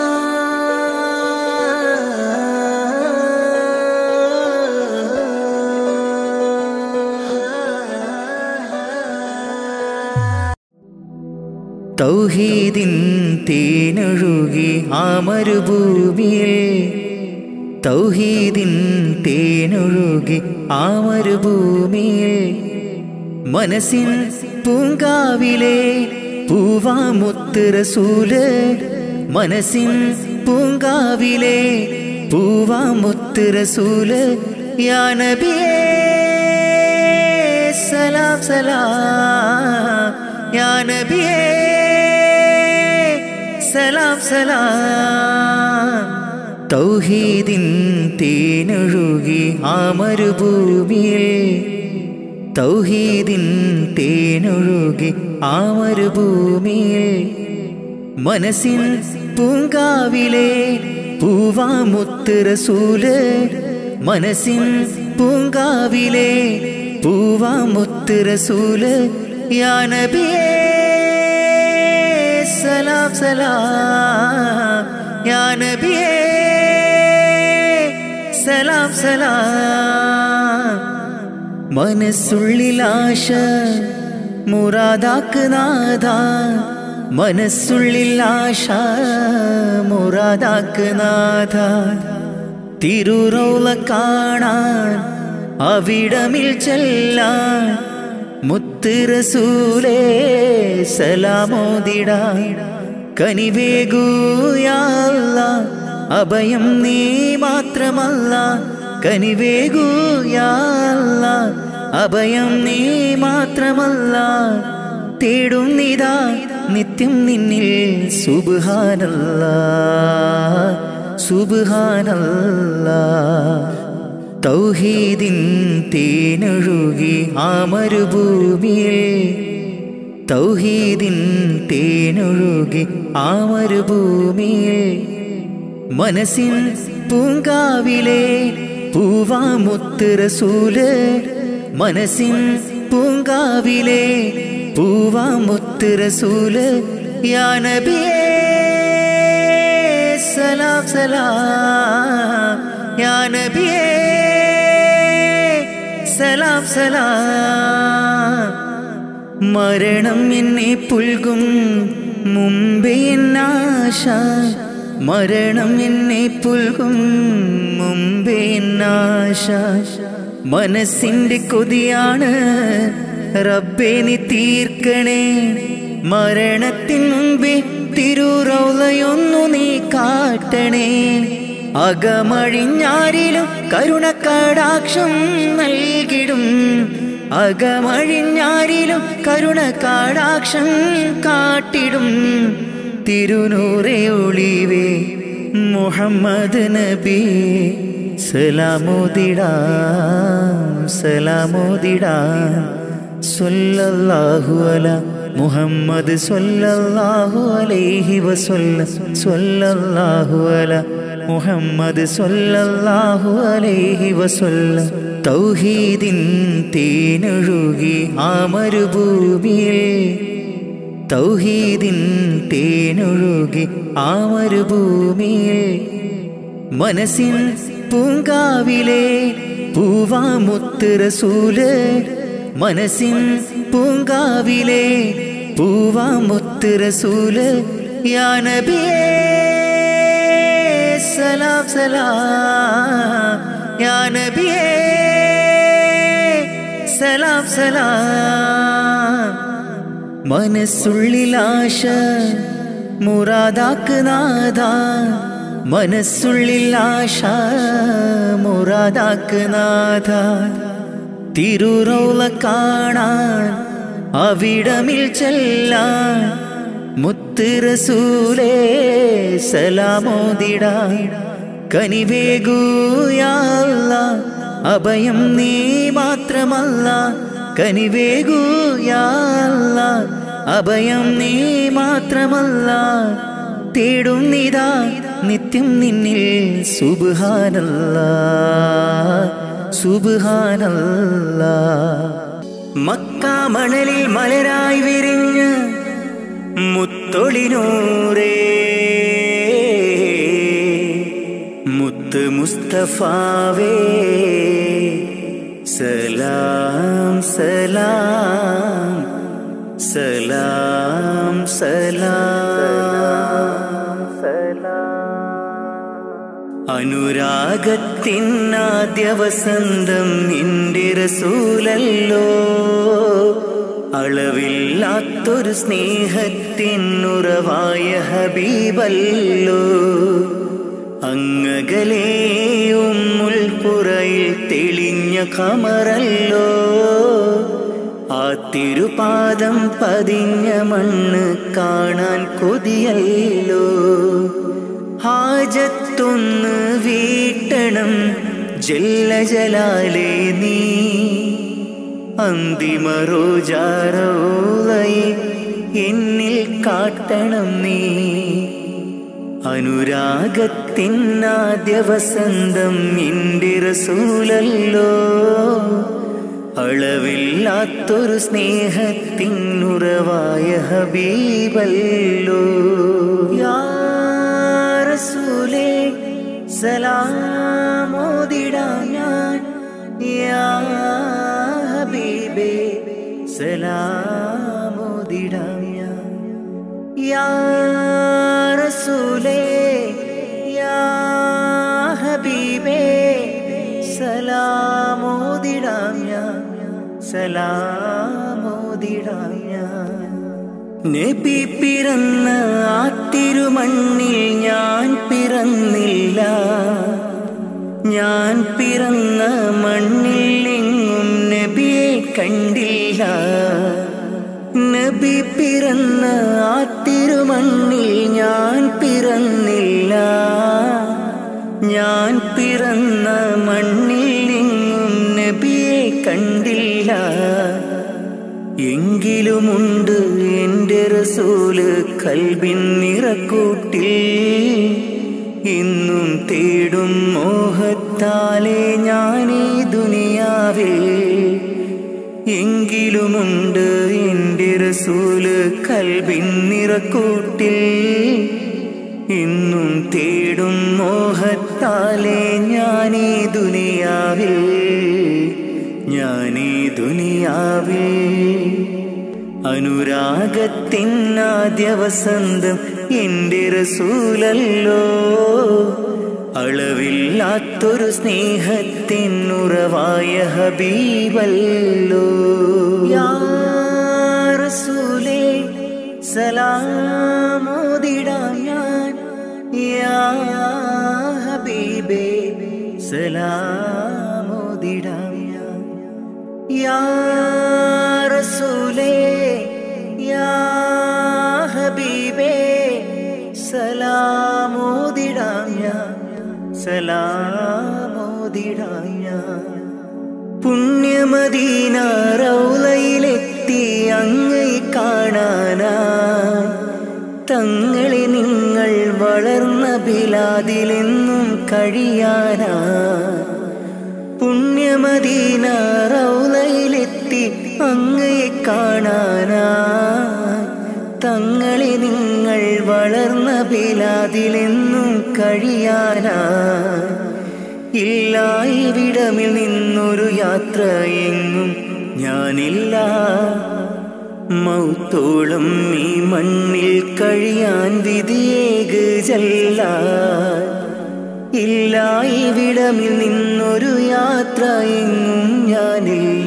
തൗഹീദിൻ തേനൊഴുകി ആ മരുഭൂമിയിൽ തൗഹീദിൻ തേനൊഴുകി ആ മരുഭൂമിയിൽ മനസ്സിൻ പൂങ്കാവിലെ പൂവാമുത്ത് റസൂല് മനസ്സിൻ പൂങ്കാവിലെ പൂവാമുത്ത് റസൂല് യാ നബിയേ സലാം സലാം യാ നബിയേ സലാം സലാം തൗഹീദിൻ തേനൊഴുകി ആ മരുഭൂമിയിൽ തൗഹീദിൻ തേനൊഴുകി ആ മരുഭൂമിയിൽ മനസ്സിൻ പൂങ്കാവിലെ പൂവാമുത്ത് റസൂല് മനസ്സിൻ പൂങ്കാവിലെ പൂവാമുത്ത് റസൂല് യാ നബിയേ സലാം സലാം യാ നബിയേ സലാം സലാം മനസ്സുള്ളിലാശ മുറാദാക്ക് നാഥ മനസ്സുള്ളിൽ ആശ മുറാദാക്ക് നാഥ തിരുറൗല കാണാൻ അവിടമിൽ ചെല്ലാൻ മുത്ത് റസൂലേ സലാമോദിടാൻ കനിവേഗൂയാല്ല അഭയം നീ മാത്രമല്ല കനിവേഗൂയാല്ല അഭയം നീ മാത്രമല്ല തേടും നിതാ നിത്യം നിന്നിൽ സുബാനല്ല സുബാനല്ല തൗഹീദിൻ തേനൊഴുകി ആ മരുഭൂമിയിൽ തൗഹീദിൻ തേനൊഴുകി ആ മരുഭൂമിയിൽ മനസ്സിൻ പൂങ്കാവിലെ പൂവാമുത്ത് റസൂല് മനസ്സിൻ പൂങ്കാവിലെ പൂവാമുത്ത് റസൂല് യാ നബിയേ സലാം സലാം യാ നബിയേ സലാം സലാം മരണം എന്നെ പുൽകും മുമ്പേ എന്നാശ മരണം എന്നെ പുൽകും മുമ്പേ എന്നാശ മനസ്സിന്റെ കൊതിയാണ് റബ്ബേ നീ തീർക്കണേ മരണത്തിൻ മുമ്പേ തിരുറൗലയൊന്നു നീ കാട്ടണേ അകമഴിഞ്ഞാരിലും കരുണക്കടാക്ഷം നൽകിടും അകമഴിഞ്ഞാരിലും കരുണക്കടാക്ഷം കാട്ടിടും തിരുനൂറെ ഒളിവേ മുഹമ്മദ് നബി സലാമോദിടാം സലാമോദിടാം സ്വല്ലല്ലാഹു അല മുഹമ്മദ് സ്വല്ലല്ലാഹു അലൈഹി വസല്ല സ്വല്ലല്ലാഹു അല മുഹമ്മദ് സ്വല്ലല്ലാഹു അലൈഹി വസല്ല തൗഹീദിൻ തേനൊഴുകി ആ മരുഭൂമിയിൽ തൗഹീദിൻ തേനൊഴുകി ആ മരുഭൂമിയിൽ മനസ്സിൻ പൂങ്കാവിലെ പൂവാമുത്ത് റസൂല് മനസ്സിൻ പൂങ്കാവിലെ പൂവാമുത്ത് റസൂല് യാ നബിയേ സലാം സലാം യാ നബിയേ സലാം സലാം മനസ്സുള്ളിലാശ മുറാദാക്ക് നാഥ മനസ്സുള്ളിൽ ആശ മുറാദാക്ക് നാഥ തിരുറൗല കാണാൻ അവിടമിൽ ചെല്ലാൻ മുത്ത് റസൂലേ സലാമോദിടാൻ കനിവേഗൂയാല്ല അഭയം നീ മാത്രമല്ല കനിവേഗൂയാല്ല അഭയം നീ മാത്രമല്ല തേടുന്നിതാ നിത്യം നിന്നിൽ സുബാനല്ല സുബാനല്ല മക്കാമണലിൽ മലരായി വിരിഞ്ഞ് മുത്തൊളിനൂറേ മുത്ത് മുസ്തഫാവേ സലാം സലാം സലാം സലാം അനുരാഗത്തിനാദ്യ വസന്തം നിന്റെ റസൂലല്ലോ അളവില്ലാത്തൊരു സ്നേഹത്തിനുറവായ ഹബീബല്ലോ അങ്ങകലെയും മുൾപ്പുറയിൽ തെളിഞ്ഞ കമറല്ലോ ആ തിരുപാദം പതിഞ്ഞ മണ്ണ് കാണാൻ കൊതിയല്ലോ ഹാജത്തൊന്ന് വീട്ടണം ജല്ല ജലാലേ നീ അന്തിമ റോജാറോളയെ എന്നിൽ കാട്ടണം നീ അനുരാഗത്തിനാദ്യ വസന്തം നിന്റെ റസൂലല്ലോ അളവില്ലാത്തൊരു സ്നേഹത്തിനുറവായ ഹബീബല്ലോ യാ റസൂലേ സലാമോദിടാം ഞാൻ യാ ഹബീബേ സലാമോദിടാം ഞാൻ യാ റസൂലേ യാ ഹബീബേ സലാമോദിടാം ഞാൻ സലാമോദിടാം ഞാൻ നബി പിറന്ന ആ തിരുമണ്ണിൽ ഞാൻ പിറന്നില്ല ഞാൻ പിറന്ന മണ്ണിൽ എങ്ങും നബിയെ കണ്ടില്ല നബി പിറന്ന ആ തിരുമണ്ണിൽ ഞാൻ പിറന്നില്ല ഞാൻ പിറന്ന മണ്ണിൽ എങ്ങും നബിയെ കണ്ടില്ല എങ്കിലുമുണ്ട് എൻ്റെ റസൂല് കൽബിൻ നിറക്കൂട്ടിൽ ഇന്നും തേടും മോഹത്താലെ ഞാനീ ദുനിയാവിൽ എങ്കിലുമുണ്ട് എൻ്റെ റസൂല് കൽബിൻ നിറക്കൂട്ടിൽ ഇന്നും തേടും മോഹത്താലെ ഞാനീ ദുനിയാവിൽ ഞാനീ ദുനിയാവിൽ അനുരാഗത്തിനാദ്യ വസന്തം എൻ്റെ റസൂലല്ലോ അളവില്ലാത്തൊരു സ്നേഹത്തിനുറവായ ഹബീബല്ലോ യാ റസൂലേ സലാമോദിടാം ഞാൻ യാ ഹബീബേ സലാമോദിടാം ഞാൻ യാ റസൂലേ യാ ഹബീബേ സലാമോദിടാം ഞാൻ സലാമോദിടാം ഞാൻ പുണ്യമദീന റൗലയിലെത്തി അങ്ങൈ കാണാനാ തങ്ങളെ നിങ്ങൾ വളർന്ന ബിലാദിലെന്നും കഴിയാനാ പുണ്യമദീന റൗലയിലെത്തി അങ്ങയെ കാണാനാ തങ്ങളെ നിങ്ങൾ വളർന്ന ബിലാദിലെന്നും കഴിയാനാ ഇല്ല ഇവിടമിൽ നിന്നൊരു യാത്ര എങ്ങും ഞാനില്ല മൗത്തോളം ഈ മണ്ണിൽ കഴിയാൻ വിധിയേക് ചെല്ല ഇല്ല ഇവിടമിൽ നിന്നൊരു യാത്ര എങ്ങും ഞാനില്ല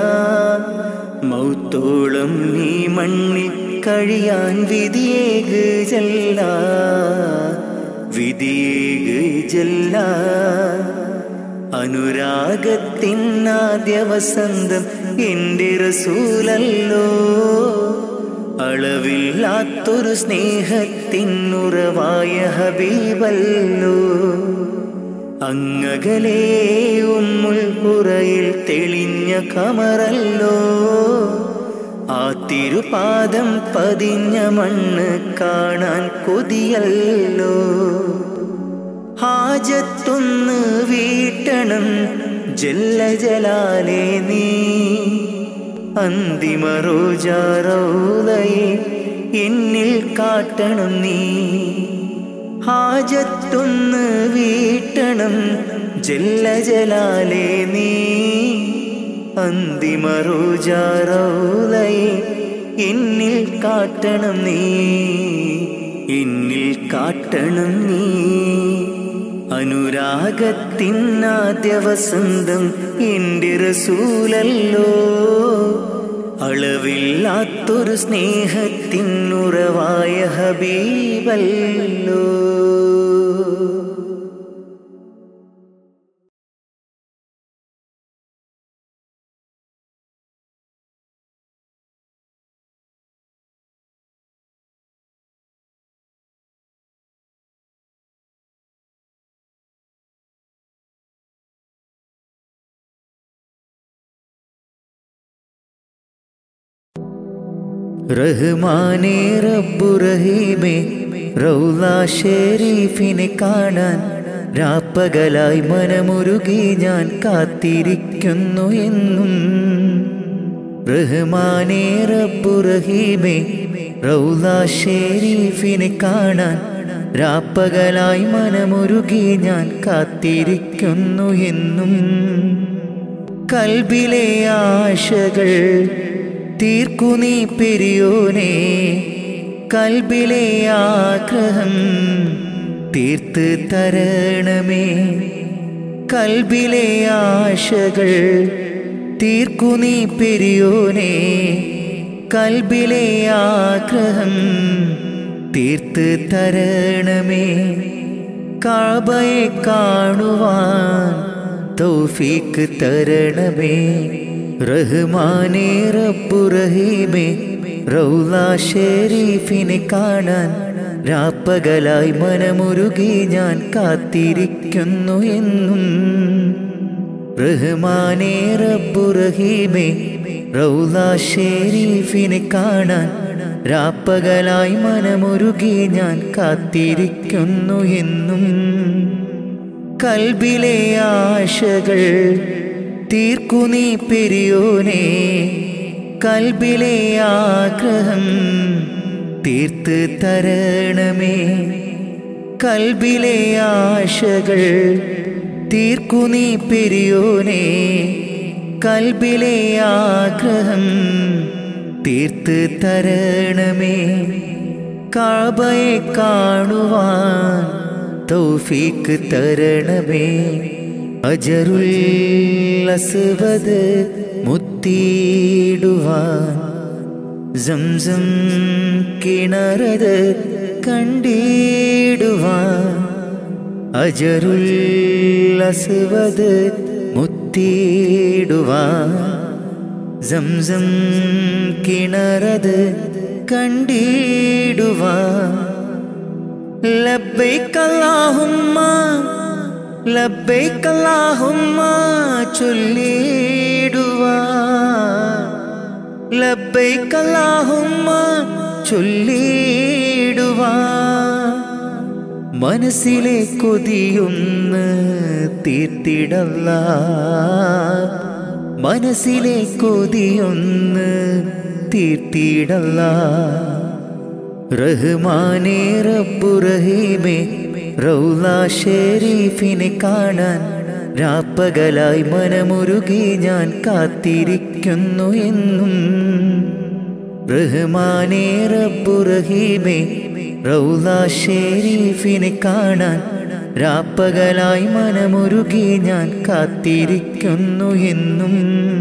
മൗത്തോളം ഈ മണ്ണിൽ കഴിയാൻ വിധിയേക് ചെല്ല വിധിയേക് ചെല്ല അനുരാഗത്തിനാദ്യ വസന്തം എൻ്റെ റസൂലല്ലോ അളവില്ലാത്തൊരു സ്നേഹത്തിനുറവായ ഹബീബല്ലോ അങ്ങകലേ ഉമ്മുൽ പുറയിൽ തെളിഞ്ഞ കമറല്ലോ ആ തിരുപാദം പതിഞ്ഞ മണ്ണ് കാണാൻ കൊതിയല്ലോ ഹാജത്തൊന്ന് വീട്ടണം ജല്ല ജലാലേ നീ അന്തിമ റോജാറൗലയെ എന്നിൽ കാട്ടണം നീ ഹാജത്തൊന്ന് വീട്ടണം ജല്ല ജലാലേ നീ അന്തിമ റോജാറൗലയെ എന്നിൽ കാട്ടണം നീ എന്നിൽ കാട്ടണം നീ അനുരാഗത്തിനാദ്യ വസന്തം എൻ്റെ റസൂലല്ലോ അളവില്ലാത്തൊരു സ്നേഹത്തിനുറവായ ഹബീബല്ലോ റഹ്മാനേ റബ്ബു റഹീമേ റൗല ഷെരീഫിനെ കാണാൻ രാപ്പകലായി മനമുരുകി ഞാൻ കാത്തിരിക്കുന്നു എന്നും റഹ്മാനേ റബ്ബു റഹീമേ റൗല ഷെരീഫിനെ കാണാൻ രാപ്പകലായി മനമുരുകി ഞാൻ കാത്തിരിക്കുന്നു എന്നും കൽബിലെ ആശകൾ തീർക്കു നീ പെരിയോനെ കൽബിലെ ആഗ്രഹം തീർത്ത് തരണമേ കൽബിലെ ആശകൾ തീർക്കു നീ പെരിയോനെ കൽബിലെ ആഗ്രഹം തീർത്ത് തരണമേ കാബയെ കാണുവാൻ തൗഫീക്ക് തരണമേ റഹ്മാനേ റബ്ബു റഹീമേ റൗല ഷെരീഫിനെ കാണാൻ രാപ്പകലായി മനമുരുകി ഞാൻ കാത്തിരിക്കുന്നു എന്നും റഹ്മാനേ റബ്ബു റഹീമേ റൗല ഷെരീഫിനെ കാണാൻ രാപ്പകലായി മനമുരുകി ഞാൻ കാത്തിരിക്കുന്നു എന്നും കൽബിലെ ആശകൾ തീർക്കു നീ പെരിയോനെ കൽബിലെ ആഗ്രഹം തീർത്ത് തരണമേ കൽബിലെ ആശകൾ തീർക്കു നീ പെരിയോനെ കൽബിലെ ആഗ്രഹം തീർത്ത് തരണമേ കാബയെ കാണുവാൻ തൗഫീക്ക് തരണമേ അജറുൽ അസ്വദ് മുത്തിയിടുവാൻ സംസം കിണറത് കണ്ടിടുവാൻ അജറുൽ അസ്വദ് മുത്തിയിടുവാൻ സംസം കിണറത് കണ്ടിടുവാൻ ലബ്ബൈക അല്ലാഹുമ്മ ലബ്ബൈക അല്ലാഹുമ്മ ചൊല്ലിടുവാൻ ലബ്ബൈക അല്ലാഹുമ്മ ചൊല്ലിടുവാൻ മനസ്സിലെ കൊതിയൊന്ന് തീർത്തിടല്ല മനസ്സിലെ കൊതിയൊന്ന് തീർത്തിടല്ല റഹ്മാനേ റബ്ബു റഹീമേ റൗല ഷെരീഫിനെ കാണാൻ രാപ്പകലായി മനമുരുകി ഞാൻ കാത്തിരിക്കുന്നു എന്നും റഹ്മാനേ റബ്ബു റഹീമേ റൗല ഷെരീഫിനെ കാണാൻ രാപ്പകലായി മനമുരുകി ഞാൻ കാത്തിരിക്കുന്നു എന്നും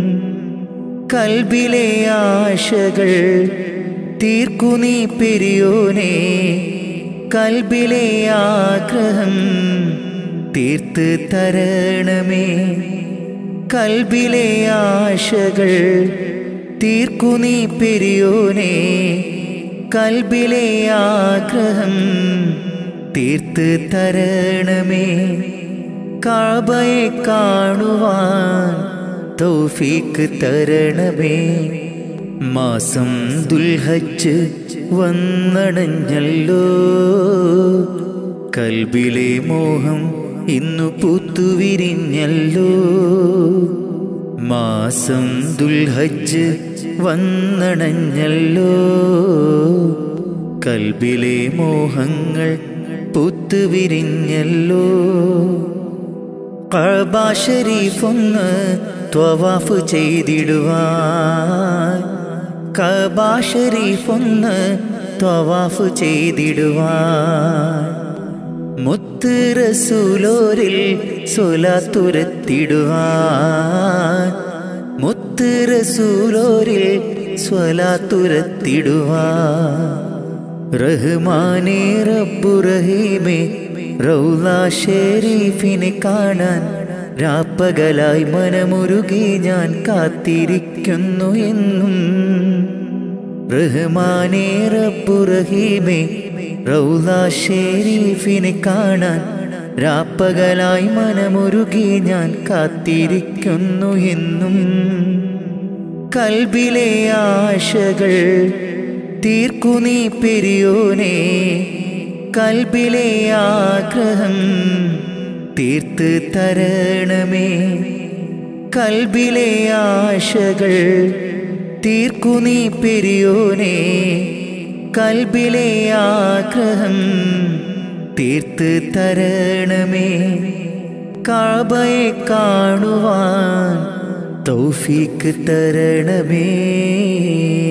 കൽബിലെ ആശകൾ തീർക്കു നീ പെരിയോനെ കൽബിലെ ആഗ്രഹം തീർത്ത് തരണമേ കൽബിലെ ആശകൾ തീർക്കു നീ പെരിയോനെ കൽബിലെ ആഗ്രഹം തീർത്ത് തരണമേ കാബയെ കാണുവാൻ തൗഫീക്ക് തരണമേ മാസം ദുൽഹജ്ജ് വന്നടഞ്ഞല്ലോ കൽബിലെ മോഹം ഇന്നു പൂത്തുവിരിഞ്ഞല്ലോ മാസം ദുൽഹജ്ജ് വന്നടഞ്ഞല്ലോ കൽബിലെ മോഹങ്ങൾ പൂത്തുവിരിഞ്ഞല്ലോ കഅബ ഷരീഫൊന്ന് ത്വവാഫ് ചെയ്തിടുവാൻ കഅബ ഷരീഫൊന്ന് ത്വവാഫ് ചെയ്തിടുവാൻ മുത്ത് റസൂലോരിൽ സ്വലാത്തുരത്തിടുവാൻ മുത്ത് റസൂലോരിൽ സ്വലാത്തുരത്തിടുവാൻ റഹ്മാനേ റബ്ബു റഹീമേ റൗല ഷെരീഫിനെ കാണാൻ രാപ്പകലായി മനമുരുകി ഞാൻ കാത്തിരിക്കുന്നു എന്നും റഹ്മാനേ റബ്ബു റഹീമേ റൗല ഷെരീഫിനെ കാണാൻ രാപ്പകലായി മനമുരുകി ഞാൻ കാത്തിരിക്കുന്നു എന്നും കൽബിലെ ആശകൾ തീർക്കു നീ പെരിയോനെ കൽബിലെ ആഗ്രഹം തീർത്ത് തരണമേ കൽബിലെ ആശകൾ തീർക്കു നീ പെരിയോനെ കൽബിലെ ആഗ്രഹം തീർത്ത് തരണമേ കാബയെ കാണുവാൻ തൗഫീക്ക് തരണമേ